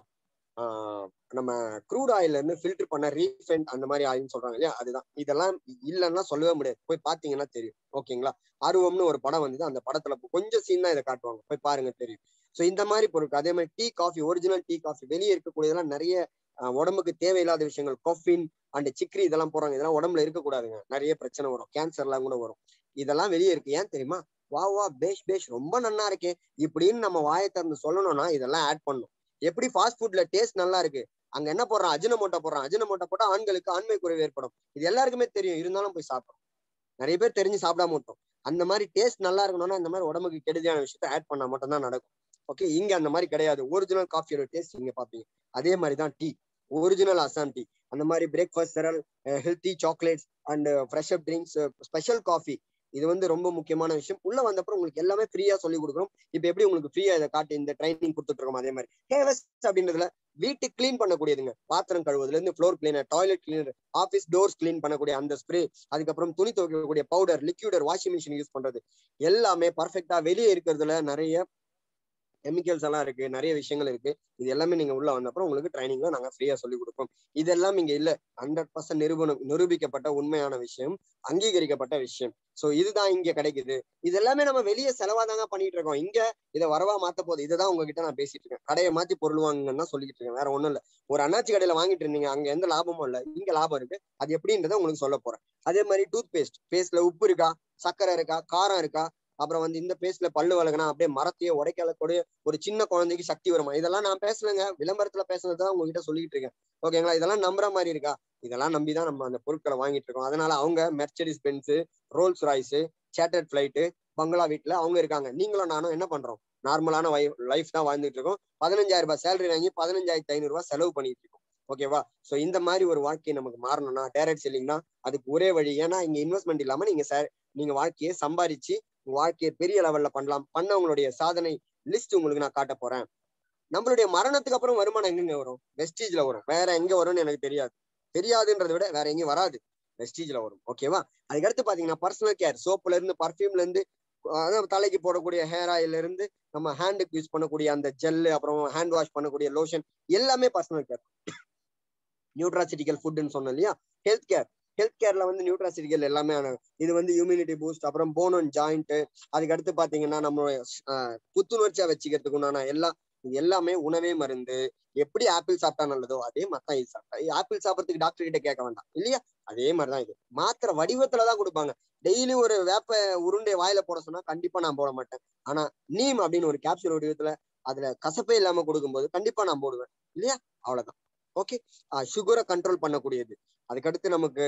நம்ம க்ரூட் ஆயில இருந்து ஃபில்டர் பண்ண ரீஃபைண்ட் அந்த மாதிரி ஆயில்னு சொல்றாங்க இல்லையா அதுதான் இதெல்லாம் இல்லைன்னா சொல்லவே முடியாது போய் பாத்தீங்கன்னா தெரியும் ஓகேங்களா அருவம்னு ஒரு படம் வந்தது அந்த படத்துல கொஞ்சம் சீன் தான் இதை காட்டுவாங்க போய் பாருங்க தெரியும் ஸோ இந்த மாதிரி பொருட்கள் அதே மாதிரி tea coffee original tea coffee வெளியே இருக்கக்கூடியதெல்லாம் நிறைய உடம்புக்கு தேவையில்லாத விஷயங்கள் கொஃபின் அண்ட் சிக்ரி இதெல்லாம் போறாங்க இதெல்லாம் உடம்புல இருக்கக்கூடாதுங்க நிறைய பிரச்சனை வரும் கேன்சர்லாம் கூட வரும் இதெல்லாம் வெளியே இருக்கு ஏன் தெரியுமா வா வா பேஷ் பேஷ் ரொம்ப நன்னா இருக்கே இப்படின்னு நம்ம வாயை திறந்து சொல்லணும்னா இதெல்லாம் ஆட் பண்ணும் எப்படி ஃபாஸ்ட் ஃபுட்ல டேஸ்ட் நல்லா இருக்கு அங்க என்ன போடுறான் அஜினமோட்டோ போடுறான் அஜினமோட்டோ போட்டா ஆண்களுக்கு ஆண்மை குறைவு ஏற்படும் இது எல்லாருக்குமே தெரியும் இருந்தாலும் போய் சாப்பிடும் நிறைய பேர் தெரிஞ்சு சாப்பிடாம விட்டோம் அந்த மாதிரி டேஸ்ட் நல்லா இருக்கணும்னா இந்த மாதிரி உடம்புக்கு கெடுதியான விஷயத்த ஆட் பண்ணா மட்டும் தான் நடக்கும் ஓகே இங்க அந்த மாதிரி கிடையாது ஒரிஜினல் காஃபியோட டேஸ்ட் நீங்க பாப்பீங்க அதே மாதிரி தான் டீ ஒரிஜினல் அசாம் டீ அந்த மாதிரி breakfast cereal healthy chocolates and fresh up drinks special coffee இது வந்து ரொம்ப முக்கியமான விஷயம் உள்ள வந்தப்பறம் உங்களுக்கு எல்லாமே ஃப்ரீயா சொல்லி கொடுக்குறோம் இப்ப எப்படி உங்களுக்கு ஃப்ரீயா இதை காட்டி இந்த ட்ரைனிங் கொடுத்துட்டு இருக்கோம் அதே மாதிரி ஹேவஸ் அப்படின்றதுல வீட்டு கிளீன் பண்ணக்கூடியதுங்க பாத்திரம் கழுவுதுல இருந்து floor cleaner toilet cleaner office doors clean பண்ணக்கூடிய அந்த ஸ்ப்ரே அதுக்கப்புறம் துணி துவைக்கக்கூடிய powder liquid washing machine use பண்றது எல்லாமே பர்ஃபெக்டா வெளியே இருக்கிறதுல நிறைய கெமிக்கல்ஸ் எல்லாம் இருக்கு நிறைய விஷயங்கள் இருக்கு இது எல்லாமே நீங்க உள்ள வந்தப்பறம் உங்களுக்கு ட்ரைனிங்ல நாங்க ஃப்ரீயா சொல்லி கொடுப்போம் இதெல்லாம் இங்க இல்ல ஹண்ட்ரட் பர்சன்ட் நிரூபணம் நிரூபிக்கப்பட்ட உண்மையான விஷயம் அங்கீகரிக்கப்பட்ட விஷயம் சோ இதுதான் இங்க கிடைக்குது இது எல்லாமே நம்ம வெளியே செலவாதாங்க பண்ணிட்டு இருக்கோம் இங்க இதை வரவா மாத்த போகுது இதுதான் உங்ககிட்ட நான் பேசிட்டு இருக்கேன் கடையை மாத்தி பொருள் வாங்குங்கன்னா சொல்லிட்டு இருக்கேன் வேற ஒண்ணும் இல்ல ஒரு அண்ணாச்சி கடையில வாங்கிட்டு இருந்தீங்க அங்க எந்த லாபமும் இல்ல இங்க லாபம் இருக்கு அது எப்படின்றத உங்களுக்கு சொல்ல போறேன் அதே மாதிரி டூத் பேஸ்ட் பேஸ்ட்ல உப்பு இருக்கா சர்க்கரை இருக்கா காரம் இருக்கா அப்புறம் வந்து இந்த பேஸ்ட்ல பல்லு வளர்க்கனா அப்படியே மரத்தையே உடைக்கலக்கூடிய ஒரு சின்ன குழந்தைக்கு சக்தி வருமா இதெல்லாம் நான் பேசலங்க விளம்பரத்துல பேசுனதுதான் உங்ககிட்ட சொல்லிட்டு இருக்கேன் ஓகேங்களா இதெல்லாம் நம்புற மாதிரி இருக்கா இதெல்லாம் நம்பிதான் நம்ம அந்த பொருட்களை வாங்கிட்டு இருக்கோம் அதனால அவங்க Mercedes Benz Rolls Royce chartered flight பங்களா வீட்டுல அவங்க இருக்காங்க நீங்களும் நானும் என்ன பண்றோம் நார்மலான லைஃப் தான் வாழ்ந்துட்டு இருக்கோம் பதினஞ்சாயிரம் ரூபாய் சேலரி வாங்கி பதினஞ்சாயிரத்தி ஐநூறு ரூபாய் செலவு பண்ணிட்டு இருக்கோம் ஓகேவா சோ இந்த மாதிரி ஒரு வாழ்க்கை நமக்கு மாறணும்னா டைரக்ட் செல்லிங் தான் அதுக்கு ஒரே வழி ஏன்னா இங்க இன்வெஸ்ட்மெண்ட் இல்லாம நீங்க நீங்க வாழ்க்கையை சம்பாதிச்சு வாழ்க்கையை பெரிய லெவல்ல பண்ணலாம் பண்ணவங்களுடைய சாதனை லிஸ்ட் உங்களுக்கு நான் காட்ட போறேன் நம்மளுடைய மரணத்துக்கு அப்புறம் வருமானம் எங்கெங்க வரும் வெஸ்டீஜ்ல வரும் வேற எங்க வரும்னு எனக்கு தெரியாது தெரியாதுன்றதை விட வேற எங்கேயும் வராது வெஸ்டீஜ்ல வரும் ஓகேவா அதுக்கடுத்து பாத்தீங்கன்னா பர்சனல் கேர் சோப்புல இருந்து பர்ஃபியூம்ல இருந்து அதாவது தலைக்கு போடக்கூடிய ஹேர் ஆயில இருந்து நம்ம ஹேண்டுக்கு யூஸ் பண்ணக்கூடிய அந்த ஜெல்லு அப்புறம் ஹேண்ட் வாஷ் பண்ணக்கூடிய லோஷன் எல்லாமே பர்சனல் கேர் நியூட்ராசிட்டிக்கல் ஃபுட்னு சொன்னோம் இல்லையா ஹெல்த் கேர் ஹெல்த் கேர்ல வந்து நியூட்ராசிட்டிகள் எல்லாமே இது வந்து இம்யூனிட்டி பூஸ்ட் அப்புறம் போன் அண்ட் ஜாயிண்ட் அதுக்கு அடுத்து பாத்தீங்கன்னா நம்மளுடைய புத்துணர்ச்சியா வச்சுக்கிறதுக்கு உண்டான எல்லா இது எல்லாமே உணவே மருந்து எப்படி ஆப்பிள் சாப்பிட்டா நல்லதோ அதே மாதிரி இது சாப்பிட்டா ஆப்பிள் சாப்பிட்றதுக்கு டாக்டர் கிட்ட கேட்க வேண்டாம் இல்லையா அதே மாதிரிதான் இது மாத்திரை வடிவத்துலதான் கொடுப்பாங்க டெய்லி ஒரு வேப்ப உருண்டை வாயில போட சொன்னா கண்டிப்பா நான் போட மாட்டேன் ஆனா நீம் அப்படின்னு ஒரு கேப்சூல் வடிவத்துல அதுல கசப்பே இல்லாம கொடுக்கும்போது கண்டிப்பா நான் போடுவேன் இல்லையா அவ்வளவுதான் ஓகே சுகரை கண்ட்ரோல் பண்ணக்கூடியது அதுக்கடுத்து நமக்கு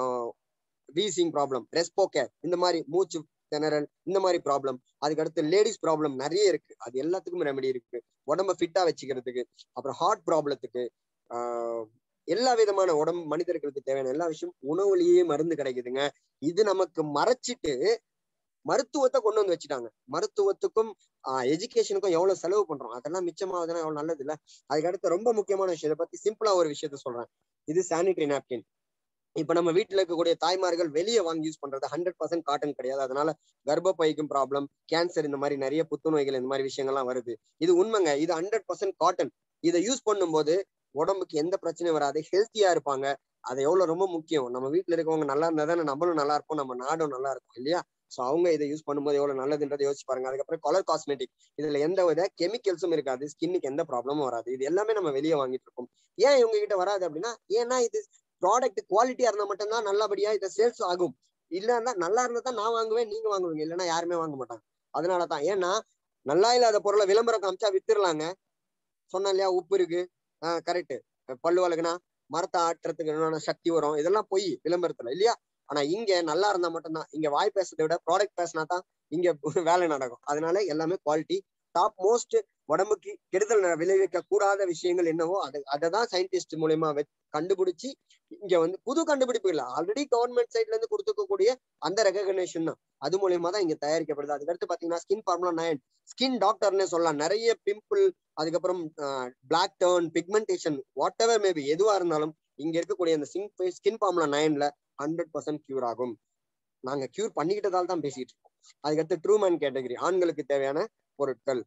வீசிங் ப்ராப்ளம் ரெஸ்போ கேர் இந்த மாதிரி மூச்சு திணறல் இந்த மாதிரி ப்ராப்ளம் அதுக்கடுத்து லேடிஸ் ப்ராப்ளம் நிறைய இருக்கு அது எல்லாத்துக்கும் ரெமெடி இருக்கு உடம்ப ஃபிட்டா வச்சுக்கிறதுக்கு அப்புறம் ஹார்ட் ப்ராப்ளத்துக்கு ஆஹ் எல்லா விதமான உடம்பு மனிதர்களுக்கு தேவையான எல்லா விஷயம் உணவுலயே மருந்து கிடைக்குதுங்க இது நமக்கு மறைச்சிட்டு மருத்துவத்தை கொண்டு வந்து வச்சுட்டாங்க மருத்துவத்துக்கும் எஜுகேஷனுக்கும் எவ்வளவு செலவு பண்றோம் அதெல்லாம் மிச்சமாகுதுன்னா எவ்வளவு நல்லது இல்ல அதுக்கடுத்து ரொம்ப முக்கியமான விஷயத்தை பத்தி சிம்பிளா ஒரு விஷயத்த சொல்றேன் இது சானிடரி நாப்கின் இப்ப நம்ம வீட்டுல இருக்கக்கூடிய தாய்மார்கள் வெளியே வாங்கி யூஸ் பண்றது ஹண்ட்ரட் பர்சன்ட் காட்டன் கிடையாது அதனால கர்ப்பப்பைக்கும் ப்ராப்ளம் கேன்சர் இந்த மாதிரி நிறைய புத்துநோய்கள் இந்த மாதிரி விஷயங்கள்லாம் வருது இது உண்மைங்க இது ஹண்ட்ரட் பர்சன்ட் காட்டன் இதை யூஸ் பண்ணும்போது உடம்புக்கு எந்த பிரச்சனையும் வராது ஹெல்த்தியா இருப்பாங்க அது எவ்வளவு ரொம்ப முக்கியம் நம்ம வீட்டுல இருக்கவங்க நல்லா இருந்தா தானே நம்மளும் நல்லா இருப்போம் நம்ம நாடும் நல்லா இருக்கும் இல்லையா சோ அவங்க இதை யூஸ் பண்ணும்போது எவ்வளவு நல்லதுன்றதை யோசிச்சு பாருங்க அதுக்கப்புறம் கலர் காஸ்மெட்டிக் இதுல எந்த வித கெமிக்கல்ஸும் இருக்காது ஸ்கின்னுக்கு எந்த ப்ராப்ளமும் வராது இது எல்லாமே நம்ம வெளியே வாங்கிட்டு இருக்கோம் ஏன் இவங்க கிட்ட வராது அப்படின்னா ஏன்னா இது ப்ராடக்ட் குவாலிட்டியா இருந்தா மட்டும்தான் நல்லபடியா இதை சேல்ஸ் ஆகும் இல்லன்னா நல்லா இருந்தா தான் நான் வாங்குவேன் நீங்க வாங்குவீங்க இல்லைன்னா யாருமே வாங்க மாட்டாங்க அதனாலதான் ஏன்னா நல்லா இல்லாத பொருளை விளம்பரம் காமிச்சா வித்துடலாங்க சொன்னேன் இல்லையா உப்பு இருக்கு ஆஹ் கரெக்ட் பல்லு வளகுனா மரத்தை ஆட்டுறதுக்கு என்னென்ன சக்தி வரும் இதெல்லாம் பொய் விளம்பரத்துல இல்லையா ஆனா இங்க நல்லா இருந்தா மட்டும்தான் இங்க வாய் பேசுறதை விட ப்ராடக்ட் பேசினா தான் இங்க வேலை நடக்கும் அதனால எல்லாமே குவாலிட்டி டாப் மோஸ்ட் உடம்புக்கு கெடுதல் விளைவிக்க கூடாத விஷயங்கள் என்னவோ அதை அதை தான் சயின்டிஸ்ட் மூலயமா கண்டுபிடிச்சு இங்க வந்து புது கண்டுபிடிப்பு இல்லை ஆல்ரெடி கவர்மெண்ட் சைட்ல இருந்து கொடுத்துக்கக்கூடிய அந்த ரெகக்னேஷன் தான் அது மூலியமா தான் இங்க தயாரிக்கப்படுது அதுக்கடுத்து பாத்தீங்கன்னா ஸ்கின் ஃபார்முலா நைன் ஸ்கின் டாக்டர்னே சொல்லலாம் நிறைய பிம்பிள் அதுக்கப்புறம் black turn pigmentation whatever maybe எதுவா இருந்தாலும் இங்க இருக்கக்கூடிய அந்த ஸ்கின் ஸ்கின் ஃபார்முலா நைன்ல ஹண்ட்ரட் பர்சன்ட் கியூர் ஆகும் நாங்க கியூர் பண்ணிக்கிட்டதால தான் பேசிட்டு இருக்கோம் அதுக்கடுத்து ட்ரூமேன் கேட்டகரி ஆண்களுக்கு தேவையான பொருட்கள்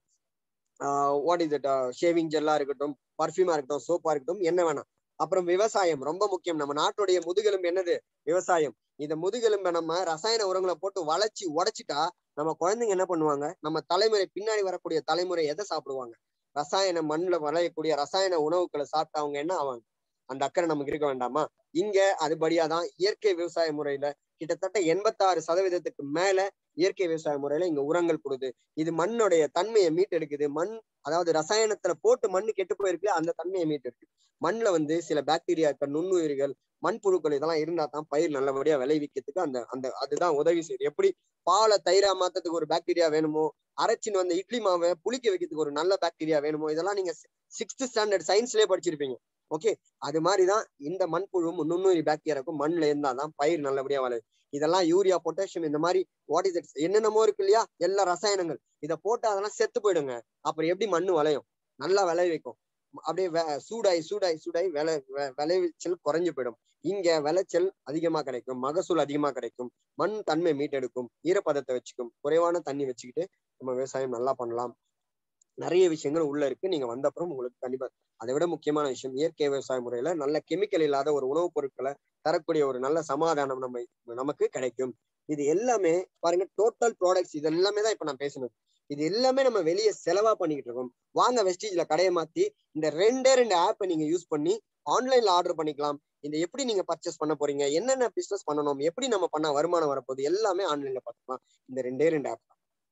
வாட் இஸ் இட் ஷேவிங் ஜெல்லா இருக்கட்டும் பர்ஃபியூமா இருக்கட்டும் சோப்பா இருக்கட்டும் என்ன வேணாம் அப்புறம் விவசாயம் ரொம்ப முக்கியம் நம்ம நாட்டுடைய முதுகெலும்பு என்னது விவசாயம் இந்த முதுகெலும்பை நம்ம ரசாயன உரங்களை போட்டு வளைச்சி உடைச்சிட்டா நம்ம குழந்தைங்க என்ன பண்ணுவாங்க நம்ம தலைமுறை பின்னாடி வரக்கூடிய தலைமுறை எதை சாப்பிடுவாங்க ரசாயன மண்ணுல விளையக்கூடிய ரசாயன உணவுகளை சாப்பிட்டு அவங்க என்ன ஆவாங்க அந்த அக்கறை நமக்கு இருக்க வேண்டாமா இங்க அதுபடியாதான் இயற்கை விவசாய முறையில கிட்டத்தட்ட எண்பத்தாறு சதவீதத்துக்கு மேல இயற்கை விவசாய முறையில இங்க உரங்கள் கொடுது இது மண்ணுடைய தன்மையை மீட்டெடுக்குது மண் அதாவது ரசாயனத்துல போட்டு மண்ணு கெட்டு போயிருக்கு அந்த தன்மையை மீட்டெடுக்கு மண்ணுல வந்து சில பாக்டீரியாக்கள் நுண்ணுயிர்கள் மண்புழுக்கள் இதெல்லாம் இருந்தா தான் பயிர் நல்லபடியா விளைவிக்கிறதுக்கு அந்த அந்த அதுதான் உதவி செய்யுது எப்படி பாலை தயிரா மாத்ததுக்கு ஒரு பாக்டீரியா வேணுமோ அரைச்சின்னு வந்த இட்லி மாவை புளிக்க வைக்கிறதுக்கு ஒரு நல்ல பாக்டீரியா வேணுமோ இதெல்லாம் நீங்க சிக்ஸ்த் ஸ்டாண்டர்ட் சயின்ஸ்லயே படிச்சிருப்பீங்க ஓகே அது மாதிரிதான் இந்த மண்புழுவும் நுண்ணுயிரி பாக்டீரியாவுக்கும் மண்ணுல இருந்தாதான் பயிர் நல்லபடியா வளரும் இதெல்லாம் யூரியா பொட்டாசியம் இந்த மாதிரி வாட் இஸ் இட் என்னென்னமோ இருக்கு இல்லையா எல்லா ரசாயனங்கள் இதை போட்டு அதெல்லாம் செத்து போயிடுங்க அப்புறம் எப்படி மண்ணு விளையும் நல்லா விளைவிக்கும் அப்படியே சூடாய் சூடாய் சூடாய் விளை விளைவிச்சல் குறைஞ்சு போயிடும் இங்க விளைச்சல் அதிகமா கிடைக்கும் மகசூல் அதிகமா கிடைக்கும் மண் தன்மை மீட்டெடுக்கும் ஈரப்பதத்தை வச்சுக்கும் குறைவான தண்ணி வச்சுக்கிட்டு நம்ம விவசாயம் நல்லா பண்ணலாம் நிறைய விஷயங்கள் உள்ள இருக்கு நீங்க வந்த அப்புறம் உங்களுக்கு கண்டிப்பா அதை விட முக்கியமான விஷயம் இயற்கை விவசாய முறையில நல்ல கெமிக்கல் இல்லாத ஒரு உணவுப் பொருட்களை தரக்கூடிய ஒரு நல்ல சமாதானம் நம்ம நமக்கு கிடைக்கும் இது எல்லாமே பாருங்க டோட்டல் ப்ராடக்ட்ஸ் இது எல்லாமே தான் இப்ப நான் பேசினது இது எல்லாமே நம்ம வெளியே செலவா பண்ணிக்கிட்டு இருக்கோம் வாங்க வெஸ்டீஜ்ல கடையை மாத்தி இந்த ரெண்டே ரெண்டு ஆப்பை நீங்க யூஸ் பண்ணி ஆன்லைன்ல ஆர்டர் பண்ணிக்கலாம் இந்த எப்படி நீங்க பர்ச்சேஸ் பண்ண போறீங்க என்னென்ன பிசினஸ் பண்ணணும் எப்படி நம்ம பண்ண வருமானம் வரப்போகுது எல்லாமே ஆன்லைன்ல பார்த்துக்கலாம் இந்த ரெண்டே ரெண்டு ஆப்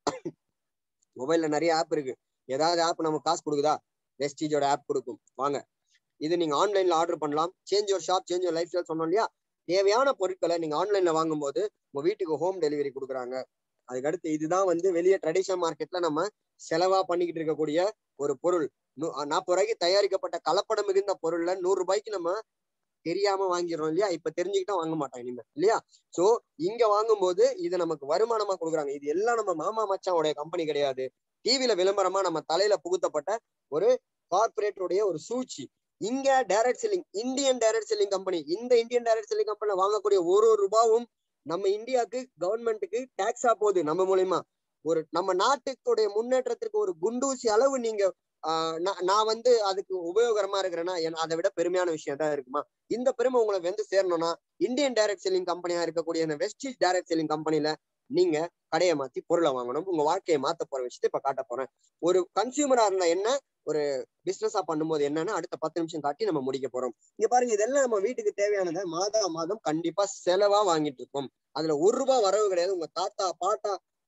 மொபைல்ல நிறைய ஆப் இருக்கு ஏதாவது ஆப் நமக்கு காசு கொடுக்குதா வெஸ்டீஜோட ஆப் கொடுக்கும் வாங்க இது நீங்க ஆன்லைன்ல ஆர்டர் பண்ணலாம் change your shop change your lifestyle சொன்னோம் இல்லையா தேவையான பொருட்களை நீங்க ஆன்லைன்ல வாங்கும்போது உங்க வீட்டுக்கு ஹோம் டெலிவரி கொடுக்குறாங்க அதுக்கடுத்து இதுதான் வந்து வெளியே ட்ரெடிஷனல் மார்க்கெட்ல நம்ம செலவா பண்ணிக்கிட்டு இருக்கக்கூடிய ஒரு பொருள் நாற்பது ரூபாய்க்கு தயாரிக்கப்பட்ட கலப்படம் மிகுந்த பொருள்ல நூறு ரூபாய்க்கு நம்ம தெரியாம வாங்கிடுறோம் இல்லையா இப்ப தெரிஞ்சுக்கிட்டா வாங்க மாட்டோம் இனிமேல் இல்லையா சோ இங்க வாங்கும்போது இது நமக்கு வருமானமா கொடுக்குறாங்க இது எல்லாம் நம்ம மாமா மச்சாவுடைய கம்பெனி கிடையாது டிவில விளம்பரமா நம்ம தலையில புகுத்தப்பட்ட ஒரு கார்பரேட்டருடைய ஒரு சூழ்ச்சி இங்க direct selling Indian direct selling company இந்த இந்தியன் டைரக்ட் செல்லிங் கம்பெனில வாங்கக்கூடிய ஒரு ஒரு ரூபாவும் நம்ம இந்தியாவுக்கு கவர்மெண்ட்டுக்கு டாக்ஸா போகுது நம்ம மூலியமா ஒரு நம்ம நாட்டுக்குடைய முன்னேற்றத்திற்கு ஒரு குண்டூசி அளவு நீங்க நான் வந்து அதுக்கு உபயோகரமா இருக்கிறேன்னா அதை விட பெருமையான விஷயம் தான் இருக்குமா இந்த பெருமை உங்களுக்கு வந்து சேரணும்னா இந்தியன் டைரக்ட் செல்லிங் கம்பெனியா இருக்கக்கூடிய இந்த வெஸ்டீஜ் டைரக்ட் செல்லிங் கம்பெனில நீங்க கடையை மாத்தி பொருளை வாங்கணும் உங்க வாழ்க்கையை மாத்த போற விஷயத்தை இப்ப காட்ட போறேன் ஒரு கன்சியூமரா இருந்தா என்ன ஒரு பிசினஸா பண்ணும்போது என்னன்னு அடுத்த பத்து நிமிஷம் காட்டி நம்ம முடிக்க போறோம் இங்க பாருங்க இதெல்லாம் நம்ம வீட்டுக்கு தேவையானதை மாதா மாதம் கண்டிப்பா செலவா வாங்கிட்டு இருக்கோம் அதுல ஒரு ரூபாய் வரவு கிடையாது உங்க தாத்தா பாட்டா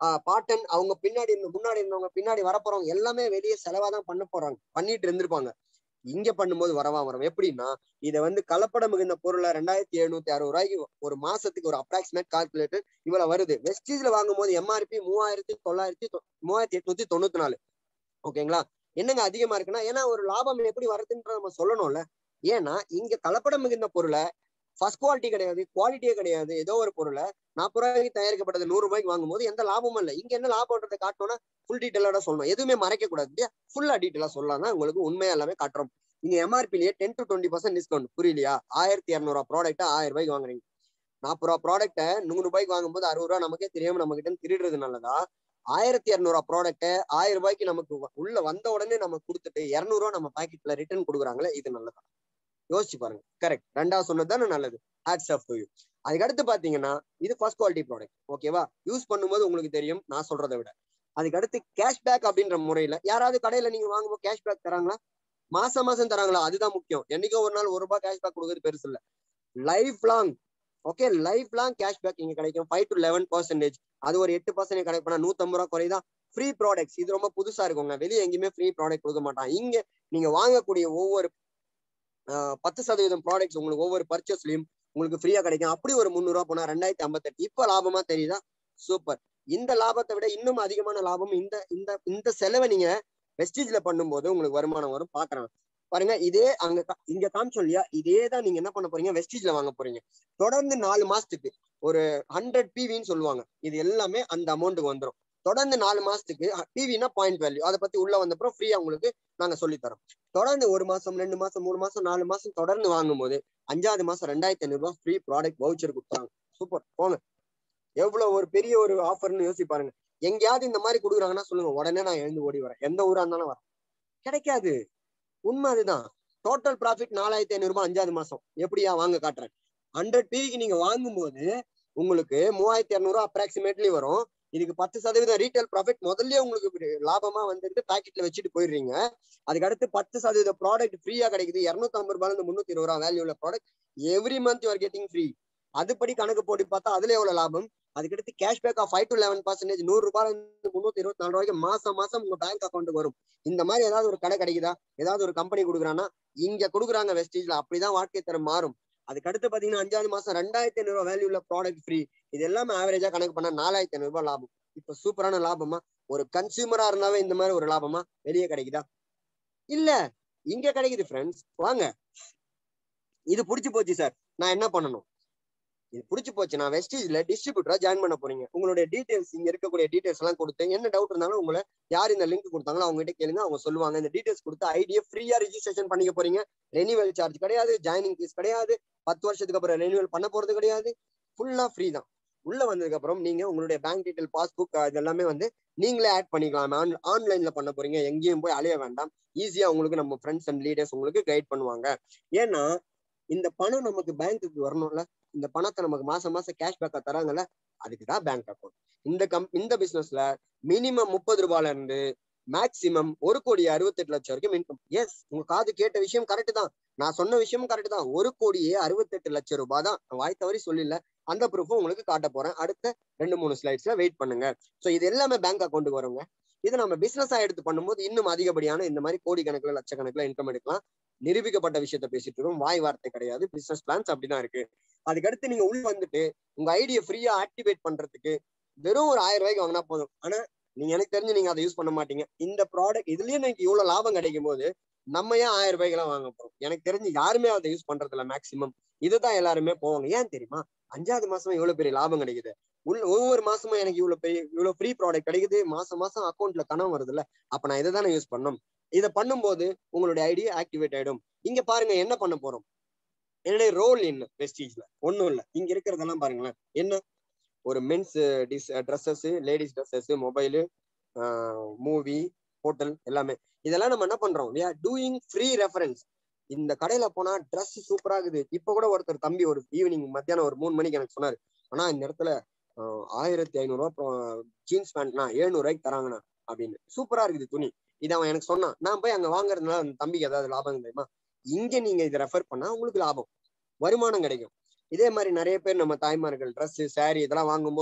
பாட்டன் அவங்க பின்னாடி இருந்த முன்னாடி இருந்தவங்க பின்னாடி வரப்போறவங்க எல்லாமே வெளியே செலவா தான் பண்ண போறாங்க பண்ணிட்டு இருந்திருப்பாங்க இங்க பண்ணும்போது வரவா வரும் எப்படின்னா இதை வந்து கலப்படம் மிகுந்த பொருளை ரெண்டாயிரத்தி எழுநூத்தி அறுபது ரூபாய்க்கு ஒரு மாசத்துக்கு ஒரு அப்ராக்சிமேட் கால்குலேட்டர் இவ்வளவு வருது வெஸ்டீஜ்ல வாங்கும் போது எம்ஆர்பி மூவாயிரத்தி தொள்ளாயிரத்தி தொ- மூவாயிரத்தி எட்நூத்தி தொண்ணூத்தி நாலு ஓகேங்களா என்னங்க அதிகமா இருக்குன்னா ஏன்னா ஒரு லாபம் எப்படி வருதுன்ற நம்ம சொல்லணும்ல ஏன்னா இங்க கலப்படம் மிகுந்த பொருளை ஃபர்ஸ்ட் குவாலிட்டி கிடையாது குவாலிட்டியே கிடையாது ஏதோ ஒரு பொருளை நாற்பது ரூபாய்க்கு தயாரிக்கப்பட்டது நூறு ரூபாய்க்கு வாங்கும்போது எந்த லாபமும் இல்லை இங்க என்ன லாபம்ன்றதை காட்டணும்னா ஃபுல் டீட்டெயிலோட சொல்லணும் எதுவுமே மறைக்க கூடாது இல்லையா ஃபுல்லா டீட்டெயிலா சொல்லலாம் தான் உங்களுக்கு உண்மையா எல்லாமே காட்டுறோம் நீங்க எம்ஆர்பிலேயே ten to twenty percent discount புரியலையா ஆயிரத்தி இரநூறுவா ப்ராடக்ட்டை ஆயிரம் ரூபாய்க்கு வாங்குறீங்க நாற்பது ரூபா ப்ராடக்ட்டை நூறு ரூபாய்க்கு வாங்கும்போது அறுபது ரூபா நமக்கே தெரியாம நம்ம கிட்ட இருந்து திருடுறது நல்லதா ஆயிரத்தி இரநூறுவா ப்ராடக்ட்டை ஆயிரம் ரூபாய்க்கு நமக்கு வ- உள்ள வந்த உடனே நம்ம கொடுத்துட்டு இரநூறுவா நம்ம பாக்கெட்ல ரிட்டர்ன் கொடுக்குறாங்களே இது நல்லதா யோசிச்சு பாருங்க கரெக்ட் ரெண்டாவது சொன்னது தானே நல்லது ஹேட்ஸ் ஆஃப் டு யூ அதுக்கு அடுத்து பாத்தீங்கன்னா இது ஃபர்ஸ்ட் குவாலிட்டி ப்ராடக்ட் ஓகேவா யூஸ் பண்ணும்போது உங்களுக்கு தெரியும் நான் சொல்றதை விட அதுக்கு அடுத்து கேஷ்பேக் அப்படின்ற முறையில யாராவது கடையில நீங்க வாங்கும்போது கேஷ்பேக் தராங்களா மாசம் மாசம் தராங்களா அதுதான் முக்கியம் என்னைக்கோ ஒரு நாள் ஒரு ரூபாய் கேஷ்பேக் கொடுக்குறது பெருசு இல்ல lifelong okay lifelong cashback இங்க கிடைக்கும் ஃபைவ் டு லெவன் பர்சன்டேஜ் அது ஒரு எட்டு பர்சன்டேஜ் கிடைப்பா நூத்தம்பது ரூபா குறையுதா ஃப்ரீ ப்ராடக்ட்ஸ் இது ரொம்ப புதுசா இருக்குங்க வெளியே எங்கேயுமே ஃப்ரீ ப்ராடக்ட் கொடுக்க மாட்டான் இங்க நீங்க வாங்கக்கூடிய ஒவ்வொரு ஆஹ், பத்து சதவீதம் ப்ராடக்ட்ஸ் உங்களுக்கு ஒவ்வொரு பர்ச்சேஸ்லயும் உங்களுக்கு ஃப்ரீயா கிடைக்கும் அப்படி ஒரு முந்நூறு ரூபா போனா ரெண்டாயிரத்தி ஐம்பத்தெட்டு இப்ப லாபமா தெரியுதா சூப்பர் இந்த லாபத்தை விட இன்னும் அதிகமான லாபம் இந்த இந்த இந்த செலவை நீங்க வெஸ்டீஜ்ல பண்ணும்போது உங்களுக்கு வருமானம் வரும் பாக்குறேன் பாருங்க இதே அங்க கா- இங்க காமிச்சோம் இல்லையா இதே தான் நீங்க என்ன பண்ண போறீங்க வெஸ்டீஜ்ல வாங்க போறீங்க தொடர்ந்து நாலு மாசத்துக்கு ஒரு ஹண்ட்ரட் பிவின்னு சொல்லுவாங்க இது எல்லாமே அந்த அமௌண்ட்டுக்கு வந்துடும் தொடர்ந்து நாலு மாசத்துக்கு பிவினா பாயிண்ட் வேல்யூ அதை பத்தி உள்ள வந்தப்புறம் ஃப்ரீயா உங்களுக்கு நாங்க சொல்லி தரோம் தொடர்ந்து ஒரு மாசம் ரெண்டு மாசம் மூணு மாசம் நாலு மாசம் தொடர்ந்து வாங்கும்போது அஞ்சாவது மாசம் ரெண்டாயிரத்தி ஐநூறு ரூபாய் ஃப்ரீ ப்ராடக்ட் வவுச்சர் கொடுத்தாங்க சூப்பர் போங்க எவ்வளவு ஒரு பெரிய ஒரு ஆஃபர்னு யோசிச்சு பாருங்க எங்கேயாவது இந்த மாதிரி கொடுக்குறாங்கன்னா சொல்லுங்க உடனே நான் எழுந்து ஓடி வரேன் எந்த ஊரா இருந்தாலும் வரேன் கிடைக்காது உண்மை அதுதான் டோட்டல் ப்ராஃபிட் நாலாயிரத்தி ஐநூறு ரூபாய் அஞ்சாவது மாசம் எப்படியா வாங்க காட்டுறேன் ஹண்ட்ரட் பிக்கு நீங்க வாங்கும்போது உங்களுக்கு மூவாயிரத்தி இரநூறு அப்ராக்சிமேட்லி வரும் இதுக்கு பத்து சதவீதம் ரீட்டைல் ப்ராஃபிட் முதல்ல உங்களுக்கு இப்படி லாபமா வந்துட்டு பாக்கெட்ல வச்சுட்டு போயிடுறீங்க அதுக்கு அடுத்து பத்து சதவீத ப்ராடக்ட் ஃப்ரீயா கிடைக்குது இருநூத்தி ஐம்பது ரூபாயில இருந்து முன்னூத்தி இருபது ரூபா வேல்யூ உள்ள product every month you're getting free அதுபடி கணக்கு போட்டு பார்த்தா அதுல எவ்வளவு லாபம் அதுக்கடுத்து cashback off five to eleven percentage நூறு ரூபாயில இருந்து முன்னூத்தி இருபத்தி நாலு ரூபாய்க்கு மாசம் மாசம் உங்க பேங்க் அக்கௌண்ட்டுக்கு வரும் இந்த மாதிரி ஏதாவது ஒரு கடை கிடைக்குதா ஏதாவது ஒரு கம்பெனி கொடுக்குறான்னா இங்க கொடுக்குறாங்க வெஸ்டேஜ்ல அப்படிதான் வாழ்க்கை தரம் மாறும் அதுக்கு அடுத்து பாத்தீங்கன்னா அஞ்சாவது மாசம் ரெண்டாயிரத்தி ஐநூறு ரூபாய் வேல்யூ உள்ள ப்ராடக்ட் ஃப்ரீ இது எல்லாமே ஆவரேஜா கணக்கு பண்ணா நாலாயிரத்தி ஐநூறு ரூபாய் லாபம் இப்ப சூப்பரான லாபமா ஒரு கன்சியூமரா இருந்தாவே இந்த மாதிரி ஒரு லாபமா வெளியே கிடைக்குதா இல்ல இங்க கிடைக்குது ஃப்ரெண்ட்ஸ் வாங்க இது புடிச்சு போச்சு சார் நான் என்ன பண்ணணும் இது புடிச்சு போச்சு நான் வெஸ்டீஜ்ல டிஸ்ட்ரிபியூட்டரா ஜாயின் பண்ண போறீங்க உங்களுடைய டீடைல்ஸ் இங்க இருக்கக்கூடிய டீடைல்ஸ் எல்லாம் கொடுத்து என்ன டவுட் இருந்தாலும் உங்களை யார் இந்த லிங்க் கொடுத்தாங்களோ அவங்க கிட்ட கேளுங்க அவங்க சொல்லுவாங்க இந்த டீடைல்ஸ் கொடுத்து ஐடியை ஃப்ரீயா ரெஜிஸ்ட்ரேஷன் பண்ணிக்க போறீங்க ரெனிவல் சார்ஜ் கிடையாது ஜாயினிங் ஃபீஸ் கிடையாது பத்து வருஷத்துக்கு அப்புறம் ரெனிவல் பண்ண போறது கிடையாது ஃபுல்லா ஃப்ரீ தான் உள்ள வந்ததுக்கு அப்புறம் நீங்க உங்களுடைய பேங்க் டீடைல் பாஸ்புக் இது எல்லாமே வந்து நீங்களே ஆட் பண்ணிக்கலாம் ஆன் ஆன்லைன்ல பண்ண போறீங்க எங்கேயும் போய் அலைய வேண்டாம் ஈஸியா உங்களுக்கு நம்ம ஃப்ரெண்ட்ஸ் அண்ட் லீடர்ஸ் உங்களுக்கு கைட் பண்ணுவாங்க ஏன்னா இந்த பணம் நமக்கு பேங்க்குக்கு வரணும்ல இந்த பணத்தை நமக்கு மாசம் மாசம் கேஷ்பேக்கா தராங்கல்ல அதுக்கு தான் பேங்க் அக்கௌண்ட் இந்த கம் இந்த பிசினஸ்ல மினிமம் முப்பது ரூபாயில இருந்து மேக்சிமம் ஒரு கோடி அறுபத்தெட்டு லட்சம் வரைக்கும் இன்கம் எஸ் உங்க காது கேட்ட விஷயம் கரெக்ட் தான் நான் சொன்ன விஷயமும் கரெக்ட் தான் ஒரு கோடியே அறுபத்தெட்டு லட்சம் ரூபாய் தான் நான் வாய் தவறி சொல்லல அந்த ப்ரூஃபும் உங்களுக்கு காட்ட போறேன் அடுத்த ரெண்டு மூணு ஸ்லைட்ஸ்ல வெயிட் பண்ணுங்க ஸோ இது எல்லாமே பேங்க் அக்கௌண்ட்டுக்கு வருங்க இது நம்ம பிசினஸா எடுத்து பண்ணும்போது இன்னும் அதிகப்படியான இந்த மாதிரி கோடிக்கணக்கில் லட்சக்கணக்கில் இன்கம் எடுக்கலாம் நிரூபிக்கப்பட்ட விஷயத்த பேசிட்டு இருக்கோம் வாய் வார்த்தை கிடையாது பிசினஸ் பிளான்ஸ் அப்படிதான் இருக்கு அதுக்கடுத்து நீங்க உள்ள வந்துட்டு உங்க ஐடியை ஃப்ரீயா ஆக்டிவேட் பண்றதுக்கு வெறும் ஒரு ஆயிரம் ரூபாய்க்கு வாங்கினா போதும் ஆனா நீங்க எனக்கு தெரிஞ்சு நீங்க அதை யூஸ் பண்ண மாட்டீங்க இந்த ப்ராடக்ட் இதுலயே எனக்கு இவ்வளவு லாபம் கிடைக்கும் போது நம்ம ஏன் ஆயிரம் ரூபாய்க்கு எல்லாம் வாங்க போறோம் எனக்கு தெரிஞ்சு யாருமே அதை யூஸ் பண்றது இல்ல மேக்சிமம் இதுதான் எல்லாருமே போவாங்க ஏன் தெரியுமா அஞ்சாவது மாசம் இவ்வளவு பெரிய லாபம் கிடைக்குது உள்ள ஒவ்வொரு மாசமும் எனக்கு இவ்வளவு பெரிய இவ்வளவு ஃப்ரீ ப்ராடக்ட் கிடைக்குது மாசம் மாசம் அக்கௌண்ட்ல கணம் வருது இல்ல அப்ப நான் இதை தானே யூஸ் பண்ணணும் இதை பண்ணும்போது உங்களுடைய ஐடி ஆக்டிவேட் ஆயிடும் இங்க பாருங்க என்ன பண்ண போறோம் என்னுடைய ரோல் என்ன வெஸ்டீஜ்ல ஒண்ணும் இல்ல இங்க இருக்கிறதெல்லாம் பாருங்களேன் என்ன ஒரு மென்ஸ் டிஸ் dresses ladies dresses mobile movie hotel எல்லாமே இதெல்லாம் நம்ம என்ன பண்றோம் we are doing free reference இந்த கடையில போனா ட்ரெஸ் சூப்பரா இருக்குது இப்ப கூட ஒருத்தர் தம்பி ஒரு ஈவினிங் மத்தியானம் ஒரு மூணு மணிக்கு எனக்கு சொன்னாரு ஆனா இந்த இடத்துல ஆயிரத்தி ஐநூறு ரூபா ஜீன்ஸ் பேண்ட்னா எழுநூறு ரூபாய்க்கு தராங்கண்ணா அப்படின்னு சூப்பரா இருக்குது துணி இது அவன் எனக்கு சொன்னான் நான் போய் அங்க வாங்குறதுனால அந்த தம்பிக்கு ஏதாவது லாபம் தெரியுமா இங்க நீங்க இதை ரெஃபர் பண்ணா உங்களுக்கு லாபம் வருமானம் கிடைக்கும் இதே மாதிரி நிறைய பேர் நம்ம தாய்மார்கள் ட்ரெஸ் சாரி இதெல்லாம் வாங்கும்போது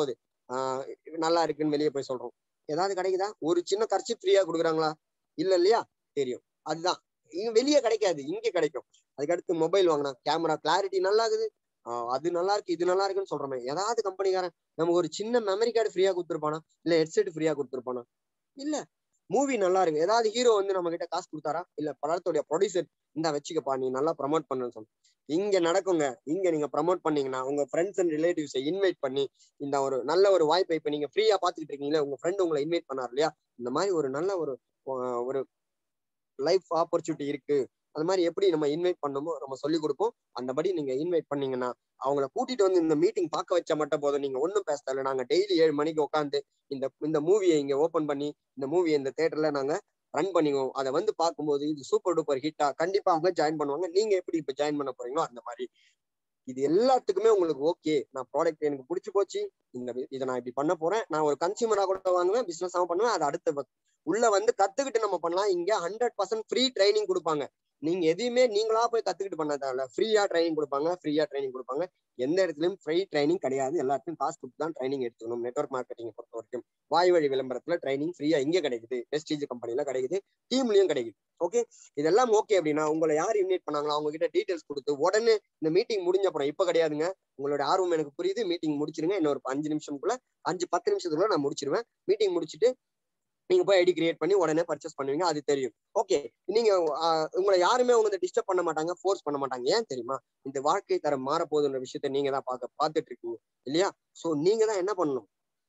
ஆஹ் நல்லா இருக்குன்னு வெளியே போய் சொல்றோம் ஏதாவது கிடைக்குதா ஒரு சின்ன கர்ச்சி ஃப்ரீயா கொடுக்குறாங்களா இல்ல இல்லையா தெரியும் அதுதான் இங்க வெளியே கிடைக்காது இங்க கிடைக்கும் அதுக்கடுத்து மொபைல் வாங்கினா கேமரா கிளாரிட்டி நல்லா இருக்குது ஆஹ் அது நல்லா இருக்கு இது நல்லா இருக்குன்னு சொல்றோமே ஏதாவது கம்பெனிக்காரன் நமக்கு ஒரு சின்ன மெமரி கார்டு ஃப்ரீயா கொடுத்துருப்பானா இல்ல ஹெட்செட் ஃப்ரீயா கொடுத்துருப்பானா இல்ல மூவி நல்லா இருக்கு ஏதாவது ஹீரோ வந்து நம்ம கிட்ட காசு கொடுத்தாரா இல்ல படத்துடைய ப்ரொடியூசர் இந்த வச்சுக்கப்பா நீ நல்லா ப்ரமோட் பண்ணுன்னு சொல்லு இங்க நடக்குங்க இங்க நீங்க ப்ரமோட் பண்ணீங்கன்னா உங்க ஃப்ரெண்ட்ஸ் அண்ட் ரிலேட்டிவ்ஸை இன்வைட் பண்ணி இந்த ஒரு நல்ல ஒரு வாய்ப்பை இப்ப நீங்க ஃப்ரீயா பாத்துக்கிட்டு இருக்கீங்களா உங்க ஃப்ரெண்ட் உங்களை இன்வைட் பண்ணார் இல்லையா இந்த மாதிரி ஒரு நல்ல ஒரு ஆஹ் ஒரு லைஃப் ஆப்பர்ச்சுனிட்டி இருக்கு அந்த மாதிரி எப்படி நம்ம இன்வைட் பண்ணணுமோ நம்ம சொல்லி கொடுப்போம் அந்தபடி நீங்க இன்வைட் பண்ணீங்கன்னா அவங்கள கூட்டிட்டு வந்து இந்த மீட்டிங் பார்க்க வச்சா மட்டும் போதும் நீங்க ஒன்றும் பேசல நாங்க டெய்லி ஏழு மணிக்கு உட்காந்து இந்த இந்த மூவியை இங்க ஓபன் பண்ணி இந்த மூவியை இந்த தேட்டர்ல நாங்க ரன் பண்ணிக்குவோம் அதை வந்து பார்க்கும்போது இது சூப்பர் டூப்பர் ஹிட்டா கண்டிப்பா அவங்க ஜாயின் பண்ணுவாங்க நீங்க எப்படி இப்ப ஜாயின் பண்ண போறீங்களோ அந்த மாதிரி இது எல்லாத்துக்குமே உங்களுக்கு ஓகே நான் ப்ராடக்ட் எனக்கு பிடிச்சி போச்சு இந்த இதை நான் இப்படி பண்ண போறேன் நான் ஒரு கன்சியூமரா கூட வாங்குவேன் பிசினஸ் பண்ணுவேன் அது அடுத்த உள்ள வந்து கத்துக்கிட்டு நம்ம பண்ணலாம் இங்க ஹண்ட்ரட் பர்சன்ட் ஃப்ரீ ட்ரைனிங் கொடுப்பாங்க நீங்க எதையுமே நீங்களா போய் கத்துக்கிட்டு பண்ண தேவையில்ல ஃப்ரீயா ட்ரைனிங் கொடுப்பாங்க ஃப்ரீயா ட்ரைனிங் கொடுப்பாங்க எந்த இடத்துலயும் ஃப்ரீ ட்ரைனிங் கிடையாது எல்லாத்தையும் காசு கொடுத்து தான் ட்ரைனிங் எடுத்துக்கணும் நெட்ஒர்க் மார்க்கெட்டிங் பொறுத்த வரைக்கும் வாய் வழி விளம்பரத்துல ட்ரைனிங் ஃப்ரீயா இங்க கிடைக்குது வெஸ்டீஜ் கம்பெனில கிடைக்குது டீம்லயும் கிடைக்குது ஓகே இதெல்லாம் ஓகே அப்படின்னா உங்களை யார் இன்வைட் பண்ணாங்களோ அவங்க கிட்ட டீடைல்ஸ் கொடுத்து உடனே இந்த மீட்டிங் முடிஞ்ச அப்புறம் இப்ப கிடையாதுங்க உங்களோட ஆர்வம் எனக்கு புரியுது மீட்டிங் முடிச்சிருங்க இன்னொரு அஞ்சு நிமிஷம்குள்ள அஞ்சு பத்து நிமிஷத்துக்குள்ள நான் முடிச்சிருவேன் மீட்டிங் முடிச்சுட்டு நீங்க போய் ஐடி கிரியேட் பண்ணி உடனே பர்ச்சேஸ் பண்ணுவீங்க அது தெரியும் ஓகே நீங்க உங்களை யாருமே உங்க டிஸ்டர்ப் பண்ண மாட்டாங்க ஃபோர்ஸ் பண்ண மாட்டாங்க ஏன் தெரியுமா இந்த வாழ்க்கை தரம் மாறப்போகுதுன்ற விஷயத்த நீங்க தான் பார்க்க பார்த்துட்டு இருக்கீங்க இல்லையா சோ நீங்க தான் என்ன பண்ணணும்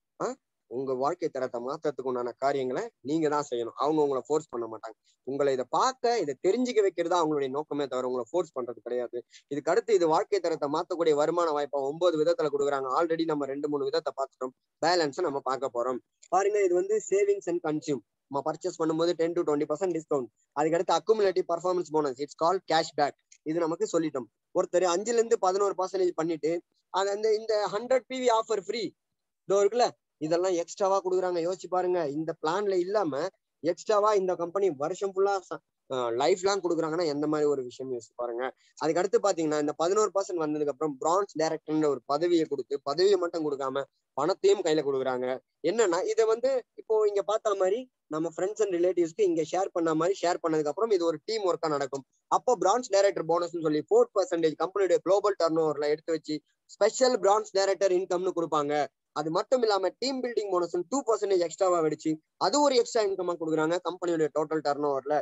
உங்க வாழ்க்கை தரத்தை மாற்றத்துக்கு உண்டான காரியங்களை நீங்க தான் செய்யணும் அவங்க உங்களை ஃபோர்ஸ் பண்ண மாட்டாங்க உங்களை இதை பார்க்க இதை தெரிஞ்சுக்க வைக்கிறதா அவங்களுடைய நோக்கமே தவிர உங்களை ஃபோர்ஸ் பண்றது கிடையாது இதுக்கு அடுத்து இது வாழ்க்கை தரத்தை மாற்றக்கூடிய வருமான வாய்ப்பா ஒன்பது விதத்துல கொடுக்குறாங்க ஆல்ரெடி நம்ம ரெண்டு மூணு விதத்தை பார்த்துட்டோம் பேலன்ஸை நம்ம பார்க்க போறோம் பாருங்க இது வந்து சேவிங்ஸ் அண்ட் கன்சியூம் நம்ம பர்ச்சேஸ் பண்ணும்போது ten to twenty percent discount அதுக்கடுத்து accumulative performance bonus it's call cashback இது நமக்கு சொல்லிட்டோம் ஒருத்தர் அஞ்சுல இருந்து பதினோரு பர்சன்டேஜ் பண்ணிட்டு அது அந்த இந்த ஹண்ட்ரட் பிவி ஆஃபர் ஃப்ரீ இதோ இருக்குல்ல இதெல்லாம் எக்ஸ்ட்ராவா கொடுக்குறாங்க யோசிச்சு பாருங்க இந்த பிளான்ல இல்லாம எக்ஸ்ட்ராவா இந்த கம்பெனி வருஷம் ஃபுல்லா லைஃப் லாங் கொடுக்குறாங்கன்னா எந்த மாதிரி ஒரு விஷயம் யோசிச்சு பாருங்க அதுக்கு அடுத்து பாத்தீங்கன்னா இந்த பதினோரு பர்சன்ட் வந்ததுக்கு அப்புறம் பிரான்ஸ் டைரக்டர்ன்ற ஒரு பதவியை கொடுத்து பதவியை மட்டும் கொடுக்காம பணத்தையும் கையில கொடுக்குறாங்க என்னன்னா இதை வந்து இப்போ இங்க பார்த்த மாதிரி நம்ம ஃப்ரெண்ட்ஸ் அண்ட் ரிலேட்டிவ்ஸ்க்கு இங்க ஷேர் பண்ண மாதிரி ஷேர் பண்ணதுக்கு அப்புறம் இது ஒரு டீம் ஒர்க்கா நடக்கும் அப்போ பிரான்ச் டைரக்டர் போனஸ் சொல்லி ஃபோர் பர்சன்டேஜ் கம்பெனியோட குளோபல் டர்ன் ஓவர்ல எடுத்து வச்சு ஸ்பெஷல் பிரான்ச் டைரக்டர் இன்கம்னு கொடுப்பாங்க அது மட்டும் இல்லாம team building bonus two percentage எக்ஸ்ட்ராவா வெடிச்சு அது ஒரு எக்ஸ்ட்ரா இன்கமா கொடுக்குறாங்க கம்பெனியோட டோட்டல் டர்ன் ஓவர்ல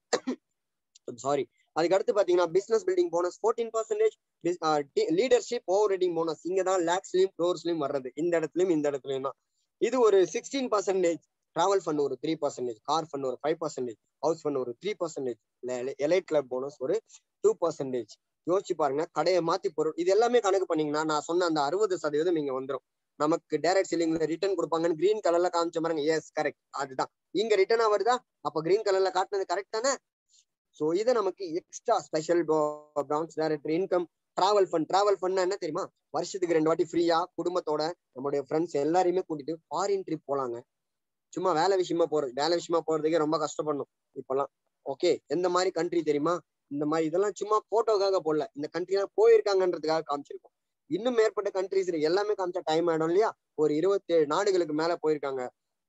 சாரி அதுக்கு அடுத்து பாத்தீங்கன்னா business building bonus fourteen percentage leadership overriding bonus இங்க தான் லேக்ஸ்லயும் க்ரோர்ஸ்லயும் வர்றது இந்த இடத்துலயும் இந்த இடத்துலயும் தான் இது ஒரு சிக்ஸ்டீன் பர்சன்டேஜ் டிராவல் ஃபண்ட் ஒரு த்ரீ பர்சன்டேஜ் கார் ஃபண்ட் ஒரு ஃபைவ் பர்சன்டேஜ் ஹவுஸ் ஃபண்ட் ஒரு three percentage elite club bonus ஒரு டூ பர்சன்டேஜ் யோசிச்சு பாருங்க கடையை மாத்தி பொருள் இது எல்லாமே கணக்கு பண்ணீங்கன்னா நான் சொன்ன அந்த அறுபது சதவீதம் இங்க வந்துடும் நமக்கு டைரக்ட் செல்லிங்ல ரிட்டர்ன் கொடுப்பாங்கன்னு கிரீன் கலர்ல காமிச்ச பாருங்க எஸ் கரெக்ட் அதுதான் இங்க ரிட்டர்னா வருதா அப்ப கிரீன் கலர்ல காட்டினது கரெக்ட் தானே சோ இது நமக்கு extra special branch director income travel fund travel fund என்ன தெரியுமா வருஷத்துக்கு ரெண்டு வாட்டி ஃப்ரீயா குடும்பத்தோட நம்மளுடைய ஃப்ரெண்ட்ஸ் எல்லாரையுமே கூட்டிட்டு ஃபாரின் ட்ரிப் போலாங்க சும்மா வேலை விஷயமா போறது வேலை விஷயமா போறதுக்கே ரொம்ப கஷ்டப்படணும் இப்பெல்லாம் ஓகே எந்த மாதிரி கண்ட்ரி தெரியுமா இந்த மாதிரி இதெல்லாம் சும்மா போட்டோக்காக போடல இந்த கண்ட்ரி எல்லாம் போயிருக்காங்கன்றதுக்காக காமிச்சிருக்கோம் இன்னும் மேற்பட்ட கண்ட்ரிஸ் எல்லாமே காமிச்சா டைம் ஆயிடும் இல்லையா ஒரு இருபத்தி ஏழு நாடுகளுக்கு மேல போயிருக்காங்க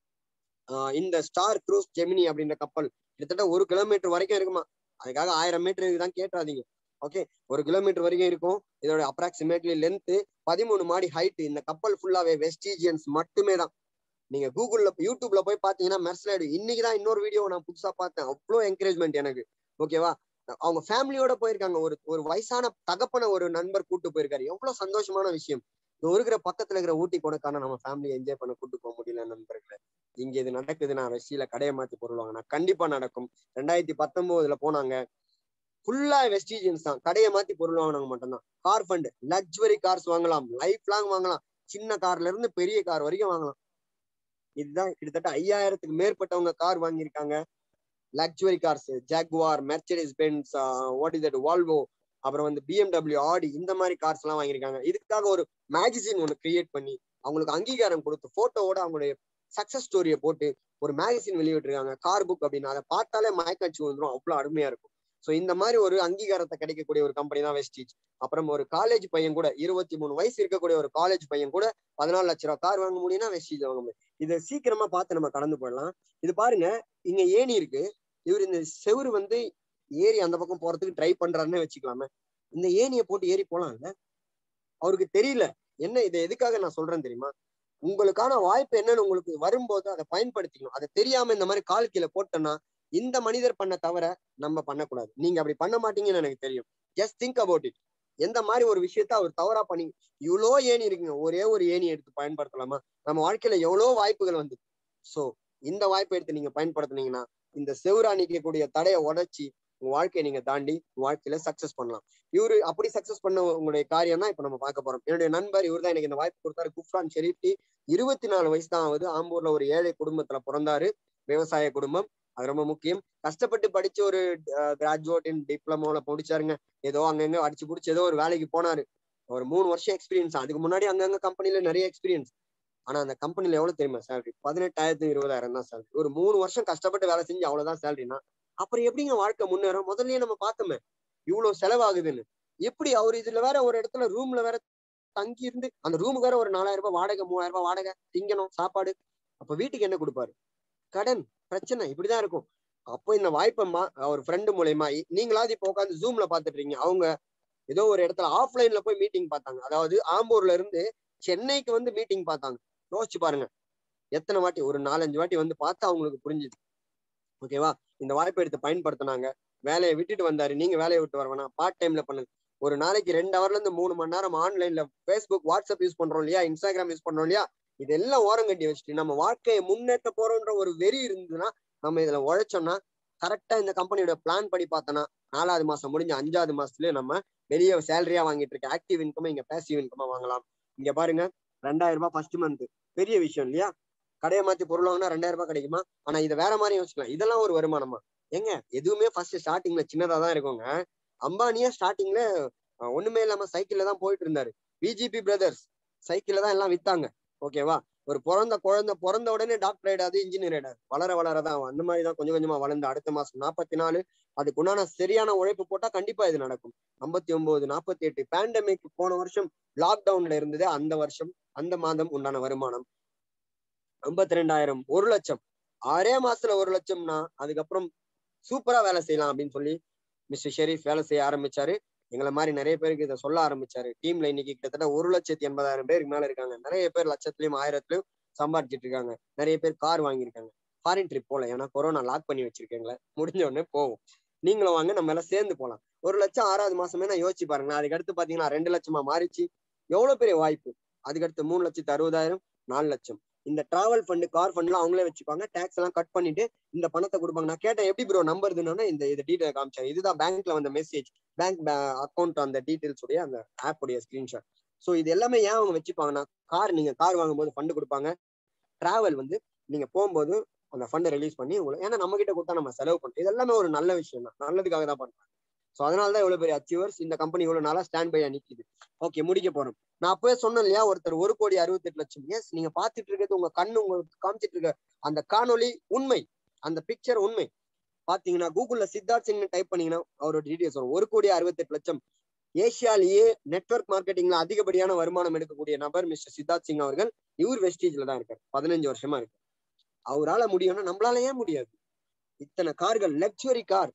இந்த ஸ்டார் க்ரூஸ் ஜெமினி அப்படின்ற கப்பல் கிட்டத்தட்ட ஒரு கிலோமீட்டர் வரைக்கும் இருக்குமா அதுக்காக ஆயிரம் மீட்டருக்கு தான் கேட்டுறாதீங்க ஓகே ஒரு கிலோமீட்டர் வரைக்கும் இருக்கும் இதோட அப்ராக்சிமேட்லி லென்த் பதிமூணு மாடி ஹைட் இந்த கப்பல் ஃபுல்லாவே வெஸ்டீஜியன்ஸ் மட்டுமே தான் நீங்க கூகுள்ல யூடியூப்ல போய் பாத்தீங்கன்னா மெர்சலைடு இன்னைக்கு தான் இன்னொரு வீடியோ நான் புதுசா பார்த்தேன் அவ்வளோ என்கரேஜ்மெண்ட் எனக்கு ஓகேவா அவங்க ஃபேமிலியோட போயிருக்காங்க ஒரு ஒரு வயசான தகப்பன ஒரு நண்பர் கூட்டு போயிருக்காரு எவ்வளவு சந்தோஷமான விஷயம் இருக்கிற பக்கத்துல இருக்கிற ஊட்டி கொடைக்கான நம்ம ஃபேமிலி என்ஜாய் பண்ண கூட்டு போக முடியல நண்பர்களே இங்க இது நடக்குது நான் வெஸ்டியில கடையை மாத்தி பொருள் வாங்கினா கண்டிப்பா நடக்கும் ரெண்டாயிரத்தி பத்தொன்பதுல போனாங்க ஃபுல்லா வெஸ்டிஜியன்ஸ் தான் கடையை மாத்தி பொருள் வாங்கினாங்க மட்டும்தான் கார் ஃபண்ட் லக்ஸுரி கார்ஸ் வாங்கலாம் லைஃப் லாங் வாங்கலாம் சின்ன கார்ல இருந்து பெரிய கார் வரைக்கும் வாங்கலாம் இதுதான் கிட்டத்தட்ட ஐயாயிரத்துக்கு மேற்பட்டவங்க கார் வாங்கியிருக்காங்க luxury cars Jaguar Mercedes Benz what is that Volvo அப்புறம் வந்து பிஎம்டபிள்யூ ஆடி இந்த மாதிரி கார்ஸ் எல்லாம் வாங்கியிருக்காங்க இதுக்காக ஒரு மேகசின் ஒன்று கிரியேட் பண்ணி அவங்களுக்கு அங்கீகாரம் கொடுத்து போட்டோவோட அவங்களுடைய சக்சஸ் ஸ்டோரியை போட்டு ஒரு மேகசின் வெளியிட்டிருக்காங்க கார் புக் அப்படின்னு அதை பார்த்தாலே மயக்காட்சி வந்துடும் அவ்வளோ அருமையா இருக்கும் ஸோ இந்த மாதிரி ஒரு அங்கீகாரத்தை கிடைக்கக்கூடிய ஒரு கம்பெனி தான் வெஸ்டீஜ் அப்புறம் ஒரு காலேஜ் பையன் கூட இருபத்தி மூணு வயசு இருக்கக்கூடிய ஒரு காலேஜ் பையன் கூட பதினாலு லட்ச ரூபா கார் வாங்க முடியும்னா வெஸ்டீஜ் வாங்க முடியும் இதை சீக்கிரமா பார்த்து நம்ம கடந்து போயிடலாம் இது பாருங்க இங்க ஏணி இருக்கு இவர் இந்த செவுரு வந்து ஏறி அந்த பக்கம் போறதுக்கு ட்ரை பண்றாருன்னு வச்சுக்கலாமே இந்த ஏணியை போட்டு ஏறி போலாம்ல அவருக்கு தெரியல என்ன இதை எதுக்காக நான் சொல்றேன் தெரியுமா உங்களுக்கான வாய்ப்பு என்னன்னு உங்களுக்கு வரும்போது அதை பயன்படுத்திக்கணும் அதை தெரியாம இந்த மாதிரி கால் கீழே போட்டோம்னா இந்த மனிதர் பண்ண தவிர நம்ம பண்ணக்கூடாது நீங்க அப்படி பண்ண மாட்டீங்கன்னு எனக்கு தெரியும் ஜஸ்ட் திங்க் அபவுட் இட் எந்த மாதிரி ஒரு விஷயத்த அவர் தவறா பண்ணி இவ்வளோ ஏணி இருக்குங்க ஒரே ஒரு ஏணி எடுத்து பயன்படுத்தலாமா நம்ம வாழ்க்கையில எவ்வளோ வாய்ப்புகள் வந்து சோ இந்த வாய்ப்பை எடுத்து நீங்க பயன்படுத்துனீங்கன்னா இந்த செவுரா நிக்கக்கூடிய தடையை உடைச்சி உங்க வாழ்க்கையை நீங்க தாண்டி உங்க வாழ்க்கையில சக்சஸ் பண்ணலாம் இவரு அப்படி சக்சஸ் பண்ண உங்களுடைய காரியம் தான் இப்ப நம்ம பார்க்க போறோம் என்னுடைய நண்பர் இவர் தான் எனக்கு இந்த வாய்ப்பு கொடுத்தாரு குஃப்ரான் ஷெரீப்டி இருபத்தி நாலு வயசு தான் ஆகுது ஆம்பூர்ல ஒரு ஏழை குடும்பத்துல பிறந்தாரு விவசாய குடும்பம் அது ரொம்ப முக்கியம் கஷ்டப்பட்டு படிச்சு ஒரு கிராஜுவேட் இன் டிப்ளமோல முடிச்சாருங்க ஏதோ அங்கங்க அடிச்சு பிடிச்சி ஏதோ ஒரு வேலைக்கு போனாரு ஒரு மூணு வருஷம் எக்ஸ்பீரியன்ஸ் அதுக்கு முன்னாடி அங்கங்க கம்பெனில நிறைய எக்ஸ்பீரியன்ஸ் ஆனா அந்த கம்பெனில எவ்வளவு தெரியுமா சேலரி பதினெட்டாயிரத்து இருபதாயிரம் தான் சேலரி ஒரு மூணு வருஷம் கஷ்டப்பட்டு வேலை செஞ்சு அவ்வளவுதான் சேலரினா அப்புறம் எப்படிங்க வாழ்க்கை முன்னேறும் முதல்லயே நம்ம பார்த்தோமே இவ்வளவு செலவாகுதுன்னு எப்படி அவர் இதுல வேற ஒரு இடத்துல ரூம்ல வேற தங்கி இருந்து அந்த ரூமுக்கு வேற ஒரு நாலாயிரம் ரூபாய் வாடகை மூவாயிரம் ரூபாய் வாடகை திங்கணும் சாப்பாடு அப்ப வீட்டுக்கு என்ன கொடுப்பாரு கடன் பிரச்சனை இப்படிதான் இருக்கும் அப்போ இந்த வாய்ப்பம்மா அவர் ஃப்ரெண்டு மூலயமா நீங்களாவது இப்போ உட்காந்து ஜூம்ல பாத்துட்டு இருக்கீங்க அவங்க ஏதோ ஒரு இடத்துல ஆஃப்லைன்ல போய் மீட்டிங் பார்த்தாங்க அதாவது ஆம்பூர்ல இருந்து சென்னைக்கு வந்து மீட்டிங் பார்த்தாங்க யோசிச்சு பாருங்க எத்தனை வாட்டி ஒரு நாலஞ்சு வாட்டி வந்து பார்த்தா அவங்களுக்கு புரிஞ்சுது ஓகேவா இந்த வாய்ப்பை எடுத்து பயன்படுத்தினாங்க வேலையை விட்டுட்டு வந்தாரு நீங்க வேலையை விட்டு வரவேணா பார்ட் டைம்ல பண்ணுங்க ஒரு நாளைக்கு ரெண்டு ஹவர்ல இருந்து மூணு மணி நேரம் ஆன்லைன்ல ஃபேஸ்புக் வாட்ஸ்அப் யூஸ் பண்றோம் இல்லையா இன்ஸ்டாகிராம் யூஸ் பண்றோம் இல்லையா இதெல்லாம் ஓரம் கட்டி வச்சுட்டு நம்ம வாழ்க்கையை முன்னேற்ற போறோம்ன்ற ஒரு வெறி இருந்ததுன்னா நம்ம இதுல உழைச்சோம்னா கரெக்டா இந்த கம்பெனியோட பிளான் படி பார்த்தோன்னா நாலாவது மாசம் முடிஞ்ச அஞ்சாவது மாசத்துலயே நம்ம வெளியே சேலரியா வாங்கிட்டு இருக்க ஆக்டிவ் இன்கம் இங்க பேசிவ் இன்கமா வாங்கலாம் இங்க பாருங்க ரெண்டாயிரம் ரூபாய் ஃபர்ஸ்ட் மந்த் பெரிய விஷயம் இல்லையா கடையை மாத்தி பொருள் வாங்கினா ரெண்டாயிரம் ரூபாய் கிடைக்குமா ஆனா இதை வேற மாதிரி யோசிக்கலாம் இதெல்லாம் ஒரு வருமானமா எங்க எதுவுமே ஃபர்ஸ்ட் ஸ்டார்டிங்ல சின்னதா தான் இருக்குங்க அம்பானியா ஸ்டார்டிங்ல ஒண்ணுமே இல்லாம சைக்கிள்ல தான் போயிட்டு இருந்தாரு பிஜிபி பிரதர்ஸ் சைக்கிள்ல தான் எல்லாம் வித்தாங்க ஓகேவா ஒரு பிறந்த குழந்தை பிறந்த உடனே டாக்டர் ஆயிடாது இன்ஜினியர் ஆயிடாது வளர வளரதான் அந்த மாதிரி தான் கொஞ்சம் கொஞ்சமா வளர்ந்து அடுத்த மாசம் நாற்பத்தி நாலு அதுக்கு உண்டான சரியான உழைப்பு போட்டா கண்டிப்பா இது நடக்கும் ஐம்பத்தி ஒன்பது நாற்பத்தி எட்டு பேண்டமிக் போன வருஷம் லாக்டவுன்ல இருந்தது அந்த வருஷம் அந்த மாதம் உண்டான வருமானம் ஐம்பத்தி ரெண்டாயிரம் ஒரு லட்சம் ஆறே மாசத்துல ஒரு லட்சம்னா அதுக்கப்புறம் சூப்பரா வேலை செய்யலாம் அப்படின்னு சொல்லி மிஸ்டர் ஷெரீஃப் வேலை செய்ய ஆரம்பிச்சாரு எங்களை மாதிரி நிறைய பேருக்கு இதை சொல்ல ஆரம்பிச்சாரு டீம்ல இன்னைக்கு கிட்டத்தட்ட ஒரு லட்சத்தி எண்பதாயிரம் பேருக்கு மேல இருக்காங்க நிறைய பேர் லட்சத்துலயும் ஆயிரத்துலயும் சம்பாதிச்சிட்டு இருக்காங்க நிறைய பேர் கார் வாங்கியிருக்காங்க ஃபாரின் ட்ரிப் போல ஏன்னா கொரோனா லாக் பண்ணி வச்சிருக்கீங்களே முடிஞ்ச உடனே போவோம் நீங்களும் வாங்க நம்ம எல்லாம் சேர்ந்து போலாம் ஒரு லட்சம் ஆறாவது மாசமே நான் யோசிச்சு பாருங்க அதுக்கு அடுத்து பாத்தீங்கன்னா ரெண்டு லட்சமா மாறிச்சு எவ்வளவு பெரிய வாய்ப்பு அதுக்கடுத்து மூணு லட்சத்து அறுபதாயிரம் நாலு லட்சம் இந்த டிராவல் ஃபண்டு கார் ஃபண்ட்லாம் அவங்களே வச்சுப்பாங்க டேக்ஸ் எல்லாம் கட் பண்ணிட்டு இந்த பணத்தை கொடுப்பாங்க நான் கேட்டேன் எப்படி ப்ரோ நம்பருதுன்னா இந்த இது டீட்டெயில் காமிச்சாங்க இதுதான் பேங்க்ல வந்த மெசேஜ் பேங்க் அக்கௌண்ட் அந்த டீட்டெயில்ஸ் உடைய அந்த ஆப் உடைய ஸ்கிரீன்ஷாட் ஸோ இது எல்லாமே ஏன் அவங்க வச்சுப்பாங்கன்னா கார் நீங்க கார் வாங்கும்போது ஃபண்டு கொடுப்பாங்க டிராவல் வந்து நீங்க போகும்போது அந்த ஃபண்டை ரிலீஸ் பண்ணி உங்களுக்கு ஏன்னா நம்ம கிட்ட கொடுத்தா நம்ம செலவு பண்ணுறோம் இது எல்லாமே ஒரு நல்ல விஷயம் தான் நல்லதுக்காக தான் பண்றாங்க ஸோ அதனால தான் இவ்வளவு பெரிய அச்சீவர்ஸ் இந்த கம்பெனி இவ்வளவு நாளா ஸ்டாண்ட் பையா நிக்குது ஓகே முடிக்க போறோம் நான் அப்பவே சொன்னேன் இல்லையா ஒருத்தர் ஒரு கோடி அறுபத்தி எட்டு லட்சம் எஸ் நீங்க பாத்துட்டு இருக்கிறது உங்க கண்ணு உங்களுக்கு காமிச்சிட்டு இருக்க அந்த காணொலி உண்மை அந்த பிக்சர் உண்மை பாத்தீங்கன்னா கூகுள்ல சித்தார்த் சிங் டைப் பண்ணீங்கன்னா அவரோட டீடைல்ஸ் வரும் ஒரு கோடி அறுபத்தெட்டு லட்சம் ஏசியாலேயே நெட்ஒர்க் மார்க்கெட்டிங்ல அதிகப்படியான வருமானம் எடுக்கக்கூடிய நபர் மிஸ்டர் சித்தார்த் சிங் அவர்கள் இவர் வெஸ்டீஜ்ல தான் இருக்கார் பதினஞ்சு வருஷமா இருக்கு அவரால முடியும்னா நம்மளால ஏன் முடியாது இத்தனை கார்கள் லக்ஸுரி கார்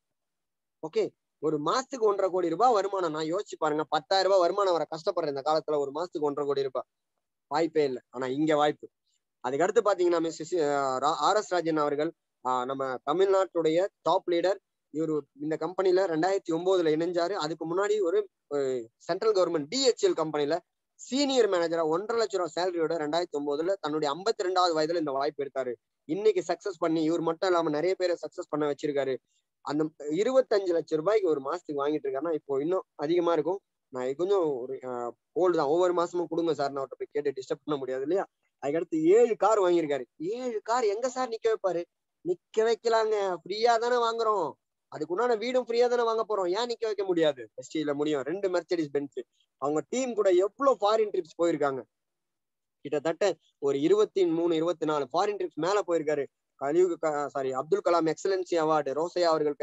ஓகே ஒரு மாசத்துக்கு ஒன்றரை கோடி ரூபாய் வருமானம் நான் யோசிச்சு பாருங்க பத்தாயிரம் ரூபாய் வருமானம் வர கஷ்டப்படுற இந்த காலத்துல ஒரு மாசத்துக்கு ஒன்றரை கோடி ரூபாய் வாய்ப்பே இல்லை ஆனா இங்க வாய்ப்பு அதுக்கடுத்து பாத்தீங்கன்னா மிஸ் ஆர் எஸ் ராஜன் அவர்கள் நம்ம தமிழ்நாட்டுடைய டாப் லீடர் இவர் இந்த கம்பெனில ரெண்டாயிரத்தி ஒன்பதுல இணைஞ்சாரு அதுக்கு முன்னாடி ஒரு சென்ட்ரல் கவர்மெண்ட் டிஹெச்எல் கம்பெனில சீனியர் மேனேஜரா ஒன்றரை லட்சம் ரூபாய் சேலரியோட ரெண்டாயிரத்தி ஒன்பதுல தன்னுடைய ஐம்பத்தி ரெண்டாவது வயதுல இந்த வாய்ப்பு எடுத்தாரு இன்னைக்கு சக்சஸ் பண்ணி இவர் மட்டும் இல்லாம நிறைய பேரை சக்சஸ் பண்ண வச்சிருக்காரு அந்த இருபத்தஞ்சு லட்சம் ரூபாய்க்கு ஒரு மாசத்துக்கு வாங்கிட்டு இருக்காருன்னா இப்போ இன்னும் அதிகமா இருக்கும் நான் கொஞ்சம் ஒரு ஓல்டு தான் ஒவ்வொரு மாசமும் கொடுங்க சார் நான் அவர்கிட்ட போய் கேட்டு டிஸ்டர்ப் பண்ண முடியாது இல்லையா அதுக்கடுத்து ஏழு கார் வாங்கியிருக்காரு ஏழு கார் எங்க சார் நிக்க வைப்பாரு நிக்க வைக்கலாங்க ஃப்ரீயா தானே வாங்குறோம் அதுக்கு உண்டான வீடும் ஃப்ரீயா தானே வாங்க போறோம் ஏன் நிக்க வைக்க முடியாது எஸ்டில முடியும் ரெண்டு மெர்சடிஸ் பென்ஸ் அவங்க டீம் கூட எவ்வளவு ஃபாரின் ட்ரிப்ஸ் போயிருக்காங்க கிட்டத்தட்ட ஒரு இருபத்தி மூணு இருபத்தி நாலு ஃபாரின் ட்ரிப்ஸ் மேல போயிருக்காரு கலியுக sorry Abdul Kalam excellency award Rosaiah அவர்கள் கையில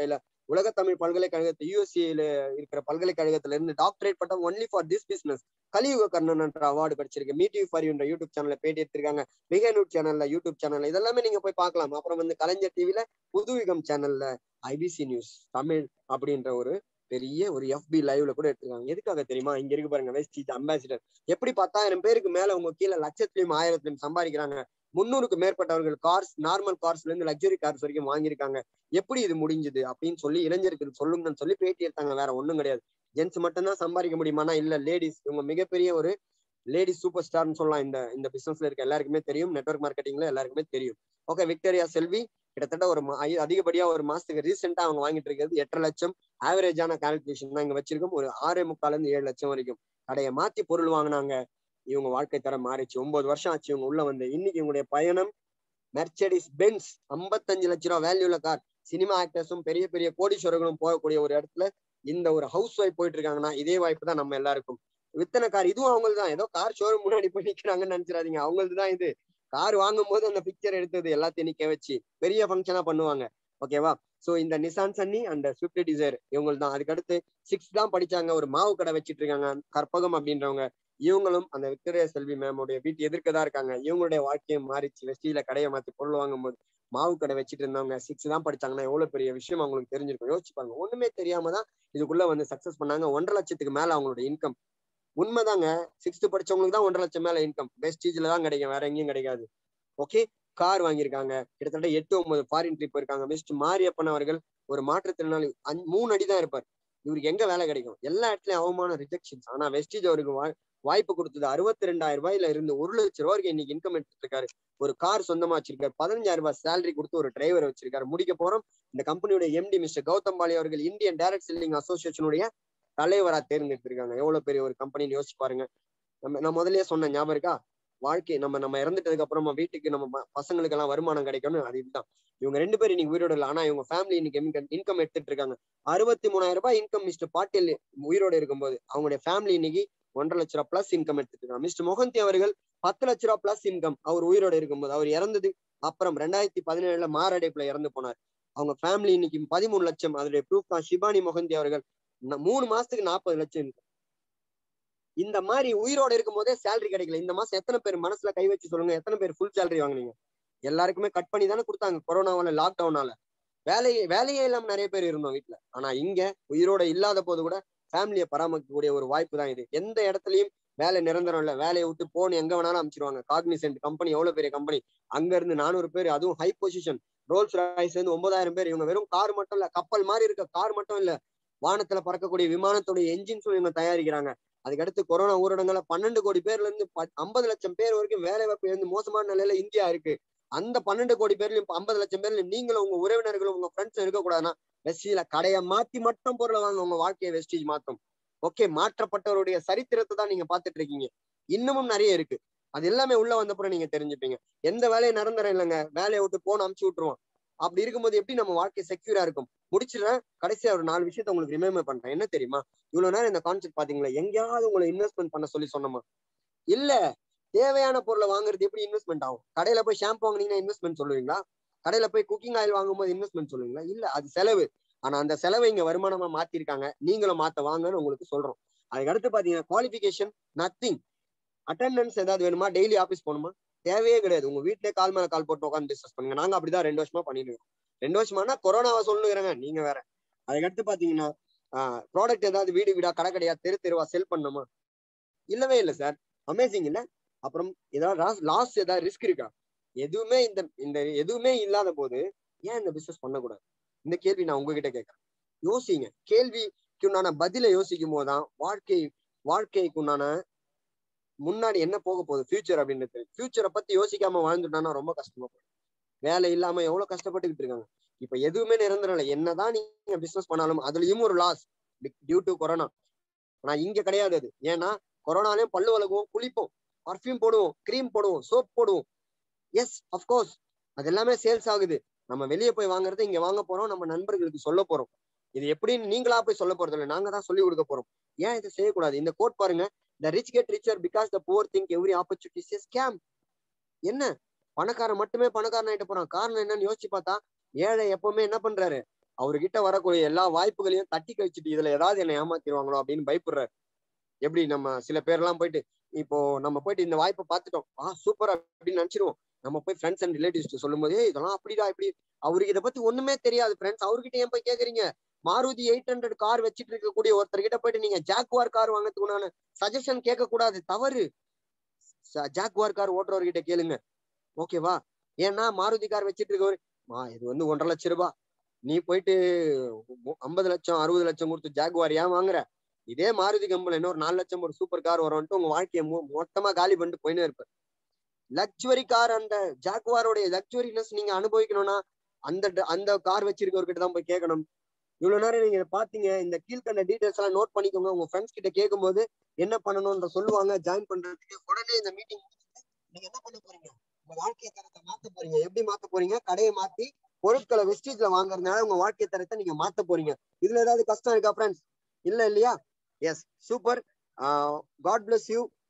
உலக தமிழ் பல்கலைக்கழகத்து யூஎஸ்சியில இருக்கிற பல்கலைக்கழகத்துல இருந்து டாக்டரேட் பட்டம் ஒன்லி ஃபார் திஸ் பிசினஸ் கலியுக கர்ணன் என்ற அவார்டு கிடைச்சிருக்கு மீ டிவி ஃபார் என்ற யூடியூப் சேனல்ல பேட்டி எடுத்திருக்காங்க மிக நியூட் சேனல்ல யூடியூப் சேனல்ல இதெல்லாமே நீங்க போய் பார்க்கலாம் அப்புறம் வந்து கலைஞர் டிவில புதுயுகம் சேனல்ல ஐபிசி நியூஸ் தமிழ் அப்படின்ற ஒரு பெரிய ஒரு எஃபி லைவ்ல கூட எடுத்துருக்காங்க எதுக்காக தெரியுமா இங்க இருக்கு பாருங்க வெஸ்ட் அம்பாசிடர் எப்படி பத்தாயிரம் பேருக்கு மேல உங்க கீழே லட்சத்திலையும் ஆயிரத்திலையும் சம்பாதிக்கிறாங்க முன்னூறுக்கு மேற்பட்டவர்கள் கார்ஸ் நார்மல் கார்ஸ்ல இருந்து லக்ஸரி கார்ஸ் வரைக்கும் வாங்கியிருக்காங்க எப்படி இது முடிஞ்சது அப்படின்னு சொல்லி இளைஞருக்கு சொல்லுங்கன்னு சொல்லி பேட்டி எடுத்தாங்க வேற ஒண்ணும் கிடையாது ஜென்ஸ் மட்டும்தான் சம்பாதிக்க முடியுமானா இல்ல லேடிஸ் இவங்க மிகப்பெரிய ஒரு லேடிஸ் சூப்பர் ஸ்டார்னு சொல்லலாம் இந்த இந்த பிசினஸ்ல இருக்க எல்லாருக்குமே தெரியும் நெட்ஒர்க் மார்க்கெட்டிங்ல எல்லாருக்குமே தெரியும் ஓகே விக்டோரியா செல்வி கிட்டத்தட்ட ஒரு அதிகப்படியா ஒரு மாசத்துக்கு ரீசெண்டா அவங்க வாங்கிட்டு இருக்கிறது எட்டரை லட்சம் ஆவரேஜான கால்குலேஷன் தான் இங்க வச்சிருக்கோம் ஒரு ஆறே முக்கால இருந்து ஏழு லட்சம் வரைக்கும் கடையை மாத்தி பொருள் வாங்கினாங்க இவங்க வாழ்க்கை தரம் மாறிச்சு ஒன்பது வருஷம் ஆச்சு இவங்க உள்ள வந்து இன்னைக்கு இவங்களுடைய பயணம் மெர்ச்சடிஸ் பென்ஸ் ஐம்பத்தஞ்சு லட்ச ரூபா வேல்யூல கார் சினிமா ஆக்டர்ஸும் பெரிய பெரிய கோடீஸ்வரர்களும் போகக்கூடிய ஒரு இடத்துல இந்த ஒரு ஹவுஸ் ஒய்ஃப் போயிட்டு இருக்காங்கன்னா இதே வாய்ப்பு தான் நம்ம எல்லாருக்கும் வித்தனை கார் இதுவும் அவங்களுக்கு தான் ஏதோ கார் ஷோரூம் முன்னாடி போய் நிக்கிறாங்கன்னு நினைச்சிடாதீங்க அவங்களுக்கு தான் இது கார் வாங்கும் போது அந்த பிக்சர் எடுத்தது எல்லாத்தையும் நிக்க வச்சு பெரிய ஃபங்க்ஷனா பண்ணுவாங்க ஓகேவா சோ இந்த Nissan Sunny and Swift Dzire இவங்களுக்கு தான் அதுக்கடுத்து சிக்ஸ் தான் படிச்சாங்க ஒரு மாவு கடை வச்சிட்டு இருக்காங்க கற்பகம் அப்படின்றவங்க இவங்களும் அந்த விக்டோரியா செல்வி மேமோடைய வீட்டு எதிர்க்க தான் இருக்காங்க இவங்களுடைய வாழ்க்கையும் மாறிச்சு வெஸ்டியில கடையை மாத்தி பொருள் வாங்கும் போது மாவு கடை வச்சுட்டு இருந்தவங்க சிக்ஸ் தான் படிச்சாங்கன்னா எவ்வளவு பெரிய விஷயம் அவங்களுக்கு தெரிஞ்சிருக்கும் யோசிச்சு பாருங்க ஒண்ணுமே தெரியாம தான் இதுக்குள்ள வந்து சக்சஸ் பண்ணாங்க ஒன்றரை லட்சத்துக்கு மேல அவங்களோட இன்கம் உண்மைதாங்க சிக்ஸ்த் படிச்சவங்களுக்கு தான் ஒன்றரை லட்சம் மேல இன்கம் பெஸ்டீஜ்ல தான் கிடைக்கும் வேற எங்கேயும் கிடைக்காது ஓகே கார் வாங்கியிருக்காங்க கிட்டத்தட்ட எட்டு ஒன்பது ஃபாரின் ட்ரிப் இருக்காங்க மிஸ்டர் மாரியப்பன் அவர்கள் ஒரு மாற்றுத்திறனாளி மூணு அடி தான் இருப்பார் இவருக்கு எங்க வேலை கிடைக்கும் எல்லா இடத்துலயும் அவமான ரிஜெக்ஷன்ஸ் ஆனா வெஸ்டீஜ் அவருக்கு வாய்ப்பு கொடுத்தது அறுபத்தி ரெண்டாயிரம் ரூபாயில இருந்து ஒரு லட்சம் ரூபாய்க்கு இன்னைக்கு இன்கம் எடுத்துட்டு இருக்காரு ஒரு கார் சொந்தமா வச்சிருக்காரு பதினஞ்சாயிரம் ரூபாய் சேலரி கொடுத்து ஒரு டிரைவர் வச்சிருக்காரு முடிக்க போறோம் இந்த கம்பெனியோட எம்டி மிஸ்டர் கௌதம் பாலி அவர்கள் இந்தியன் டைரக்ட் செல்லிங் அசோசியேஷனுடைய தலைவரா தேர்ந்தெடுத்திருக்காங்க எவ்வளவு பெரிய ஒரு கம்பெனின்னு யோசிச்சு பாருங்க நம்ம நான் முதல்லயே சொன்ன ஞாபகம் இருக்கா வாழ்க்கை நம்ம நம்ம இறந்துட்டதுக்கு அப்புறமா வீட்டுக்கு நம்ம பசங்களுக்கு எல்லாம் வருமானம் கிடைக்கணும் அது இதுதான் இவங்க ரெண்டு பேரும் இன்னைக்கு உயிரோடு இல்லை ஆனா இவங்க ஃபேமிலி இன்னைக்கு இன்கம் எடுத்துட்டு இருக்காங்க அறுபத்தி மூணாயிரம் ரூபாய் இன்கம் மிஸ்டர் பாட்டில் உயிரோடு இருக்கும்போது அவங்களுடைய ஃபேமிலி இன்னைக்கு ஒன்றரை லட்ச ரூபா பிளஸ் இன்கம் எடுத்துட்டு இருக்காங்க மிஸ்டர் மொகந்தி அவர்கள் பத்து லட்ச ரூபா பிளஸ் இன்கம் அவர் உயிரோடு இருக்கும்போது அவர் இறந்தது அப்புறம் ரெண்டாயிரத்தி பதினேழுல மாரடைப்புல இறந்து போனார் அவங்க ஃபேமிலி இன்னைக்கு பதிமூணு லட்சம் அதோடைய ப்ரூஃப் தான் ஷிபானி மொகந்தி அவர்கள் மூணு மாசத்துக்கு நாற்பது லட்சம் இன்கம் இந்த மாதிரி உயிரோட இருக்கும் போதே சேலரி கிடைக்கல இந்த மாசம் எத்தனை பேர் மனசுல கை வச்சு சொல்லுங்க எத்தனை பேர் ஃபுல் சேலரி வாங்குனீங்க எல்லாருக்குமே கட் பண்ணி தானே கொடுத்தாங்க கொரோனாவால லாக்டவுனால வேலையே வேலையே இல்லாம நிறைய பேர் இருந்தோம் வீட்டுல ஆனா இங்க உயிரோட இல்லாத போது கூட ஃபேமிலியை பராமரிக்கக்கூடிய ஒரு வாய்ப்பு தான் இது எந்த இடத்துலயும் வேலை நிரந்தரம் இல்ல வேலையை விட்டு போன் எங்க வேணாலும் அமைச்சிருவாங்க காக்னிசென்ட் கம்பெனி எவ்வளவு பெரிய கம்பெனி அங்க இருந்து நானூறு பேர் அதுவும் ஹை பொசிஷன் ரோல்ஸ் ராய்ஸ் இருந்து ஒன்பதாயிரம் பேர் இவங்க வெறும் கார் மட்டும் இல்ல கப்பல் மாதிரி இருக்க கார் மட்டும் இல்ல வானத்துல பறக்கக்கூடிய விமானத்துடைய என்ஜின்ஸும் இவங்க தயாரிக்கிறாங்க அதுக்கடுத்து கொரோனா ஊரடங்குல பன்னெண்டு கோடி பேர்ல இருந்து ஐம்பது லட்சம் பேர் வரைக்கும் வேலை வாய்ப்பு இருந்து மோசமான நிலையில இந்தியா இருக்கு அந்த பன்னெண்டு கோடி பேர்லயும் ஐம்பது லட்சம் பேர்ல நீங்களும் உங்க உறவினர்களும் உங்க ஃப்ரெண்ட்ஸும் இருக்கக்கூடாதுன்னா வெஸ்டிஜ்ல கடையை மாத்தி மட்டும் பொருளை வாங்க உங்க வாழ்க்கையை வெஸ்டீஜ் மாத்தும் ஓகே மாற்றப்பட்டவருடைய சரித்திரத்தை தான் நீங்க பாத்துட்டு இருக்கீங்க இன்னமும் நிறைய இருக்கு அது எல்லாமே உள்ள வந்தப்புறம் நீங்க தெரிஞ்சுப்பீங்க எந்த வேலையும் நிரந்தரம் இல்லைங்க வேலையை விட்டு போன அமுச்சு விட்டுருவோம் அப்படி இருக்கும்போது எப்படி நம்ம வாழ்க்கை செக்யூரா இருக்கும் முடிச்சிடுறேன் கடைசியா ஒரு நாலு விஷயத்த உங்களுக்கு ரிமெம்பர் பண்றேன் என்ன தெரியுமா இவ்வளவு நேரம் இந்த கான்செப்ட் பாத்தீங்களா எங்கேயாவது உங்களை இன்வெஸ்ட்மெண்ட் பண்ண சொல்லி சொன்னோமா இல்ல தேவையான பொருளை வாங்குறது எப்படி இன்வெஸ்ட்மெண்ட் ஆகும் கடையில போய் ஷாம்பு வாங்குனீங்கன்னா இன்வெஸ்ட்மெண்ட் சொல்லுவீங்களா கடையில போய் குக்கிங் ஆயில் வாங்கும்போது இன்வெஸ்ட்மெண்ட் சொல்லுவீங்களா இல்ல அது செலவு ஆனா அந்த செலவை இங்க வருமானமா மாத்திருக்காங்க நீங்களும் மாத்த வாங்கன்னு உங்களுக்கு சொல்றோம் அதுக்கு அடுத்து பாத்தீங்கன்னா குவாலிபிகேஷன் நத்திங் அட்டண்டன்ஸ் ஏதாவது வேணுமா டெய்லி ஆபீஸ் போகணுமா தேவையே கிடையாது உங்க வீட்லயே கால் மேல கால் போட்டு உட்காந்து டிஸ்கஸ் பண்ணுங்க நாங்க அப்படிதான் ரெண்டு வருஷமா பண்ணிட்டு இருக்கோம் ரெண்டு வருஷமானா கொரோனாவை சொல்லுங்கிறாங்க நீங்க வேற அதுக்கடுத்து பாத்தீங்கன்னா ப்ராடக்ட் ஏதாவது வீடு வீடா கடை கடையா தெரு தெருவா செல் பண்ணுமா இல்லவே இல்லை சார் அமேசிங் இல்ல அப்புறம் ஏதாவது லாஸ் ஏதாவது ரிஸ்க் இருக்கா எதுவுமே இந்த இந்த எதுவுமே இல்லாத போது ஏன் இந்த பிசினஸ் பண்ணக்கூடாது இந்த கேள்வி நான் உங்ககிட்ட கேட்கறேன் யோசிங்க கேள்விக்கு உண்டான பதிலை யோசிக்கும் போதுதான் வாழ்க்கை வாழ்க்கைக்கு உண்டான முன்னாடி என்ன போக போகுது ஃபியூச்சர் அப்படின்றது ஃபியூச்சரை பத்தி யோசிக்காம வாழ்ந்துட்டானா ரொம்ப கஷ்டமா போகும் வேலை இல்லாம எவ்வளவு கஷ்டப்பட்டுக்கிட்டு இருக்காங்க இப்ப எதுவுமே நிரந்தரம் இல்லை என்னதான் நீங்க பிசினஸ் பண்ணாலும் அதுலயும் ஒரு லாஸ் டியூ டு கொரோனா ஆனா இங்க கிடையாது அது ஏன்னா கொரோனாலையும் பல்லு வளகுவோம் குளிப்போம் பர்ஃபியூம் போடுவோம் கிரீம் போடுவோம் சோப் போடுவோம் எஸ் அஃப்கோர்ஸ் அது எல்லாமே சேல்ஸ் ஆகுது நம்ம வெளியே போய் வாங்குறது இங்க வாங்க போறோம் நம்ம நண்பர்களுக்கு சொல்ல போறோம் இது எப்படின்னு நீங்களா போய் சொல்ல போறது இல்லை நாங்க தான் சொல்லி கொடுக்க போறோம் ஏன் இதை செய்யக்கூடாது இந்த கோட் பாருங்க the rich get richer because the poor think every opportunity scam என்ன பணக்காரன் மட்டுமே பணக்காரன் ஆயிட்டு போறான் காரணம் என்னன்னு யோசிச்சு பார்த்தா ஏழை எப்பவுமே என்ன பண்றாரு அவர்கிட்ட வரக்கூடிய எல்லா வாய்ப்புகளையும் தட்டி கழிச்சிட்டு இதுல ஏதாவது என்ன ஏமாத்திடுவாங்களோ அப்படின்னு பயப்படுறாரு எப்படி நம்ம சில பேர்லாம் போயிட்டு இப்போ நம்ம போயிட்டு இந்த வாய்ப்பை பார்த்துட்டோம் ஆ சூப்பர் அப்படின்னு நினைச்சிருவோம் நம்ம போய் ஃப்ரெண்ட்ஸ் அண்ட் ரிலேட்டிவ்ஸ் சொல்லும் போது "ஏய், இதெல்லாம் அப்படிடா இப்படி அவருக்கு இதை பத்தி ஒண்ணுமே தெரியாது ஃப்ரெண்ட்ஸ் அவர்கிட்ட ஏன் போய் கேக்குறீங்க மாருதி எயிட் ஹண்ட்ரட் கார் வச்சிட்டு இருக்கக்கூடிய ஒருத்தர்கிட்ட போயிட்டு நீங்க ஜாக்வார் கார் வாங்கறதுக்குனான சஜஷன் கேட்க கூடாது தவறு ச- ஜாக்வார் கார் ஓட்டுறவர்கிட்ட கேளுங்க ஓகேவா ஏன்னா மாருதி கார் வச்சிட்டு இருக்கவர் மா இது வந்து ஒன்றரை லட்சம் ரூபாய் நீ போயிட்டு ஐம்பது லட்சம் அறுபது லட்சம் கொடுத்து ஜாக்வார் ஏன் வாங்குற இதே மாருதி கம்பெனி இன்னொரு நாலு லட்சம் ஒரு சூப்பர் கார் வரும்ட்டு உங்க வாழ்க்கையை மொ- மொத்தமா காலி பண்ணிட்டு போயினே இருப்பார் லக்ஸுவரி கார் அந்த ஜாக்வாரோடைய லக்ஸுவரினஸ் நீங்க அனுபவிக்கணும்னா அந்த ட- அந்த கார் வச்சிருக்கவர்கிட்ட தான் போய் கேட்கணும் இவ்வளவு நேரம் நீங்க இதை பாத்தீங்க இந்த கீழ்கண்ட டீடைல்ஸ் எல்லாம் நோட் பண்ணிக்கோங்க உங்க ஃப்ரெண்ட்ஸ் கிட்ட கேட்கும்போது என்ன பண்ணணும்ன்ற சொல்லுவாங்க ஜாயின் பண்றதுக்கு உடனே இந்த மீட்டிங் நீங்க என்ன பண்ண போறீங்க உங்க வாழ்க்கை தரத்தை மாத்த போறீங்க எப்படி மாத்த போறீங்க கடையை மாத்தி பொருட்களை வெஸ்டேஜ்ல வாங்குறதுனால உங்க வாழ்க்கை தரத்தை நீங்க மாத்த போறீங்க இதுல ஏதாவது கஷ்டம் இருக்கா ஃப்ரெண்ட்ஸ் இல்ல இல்லையா yes super god bless you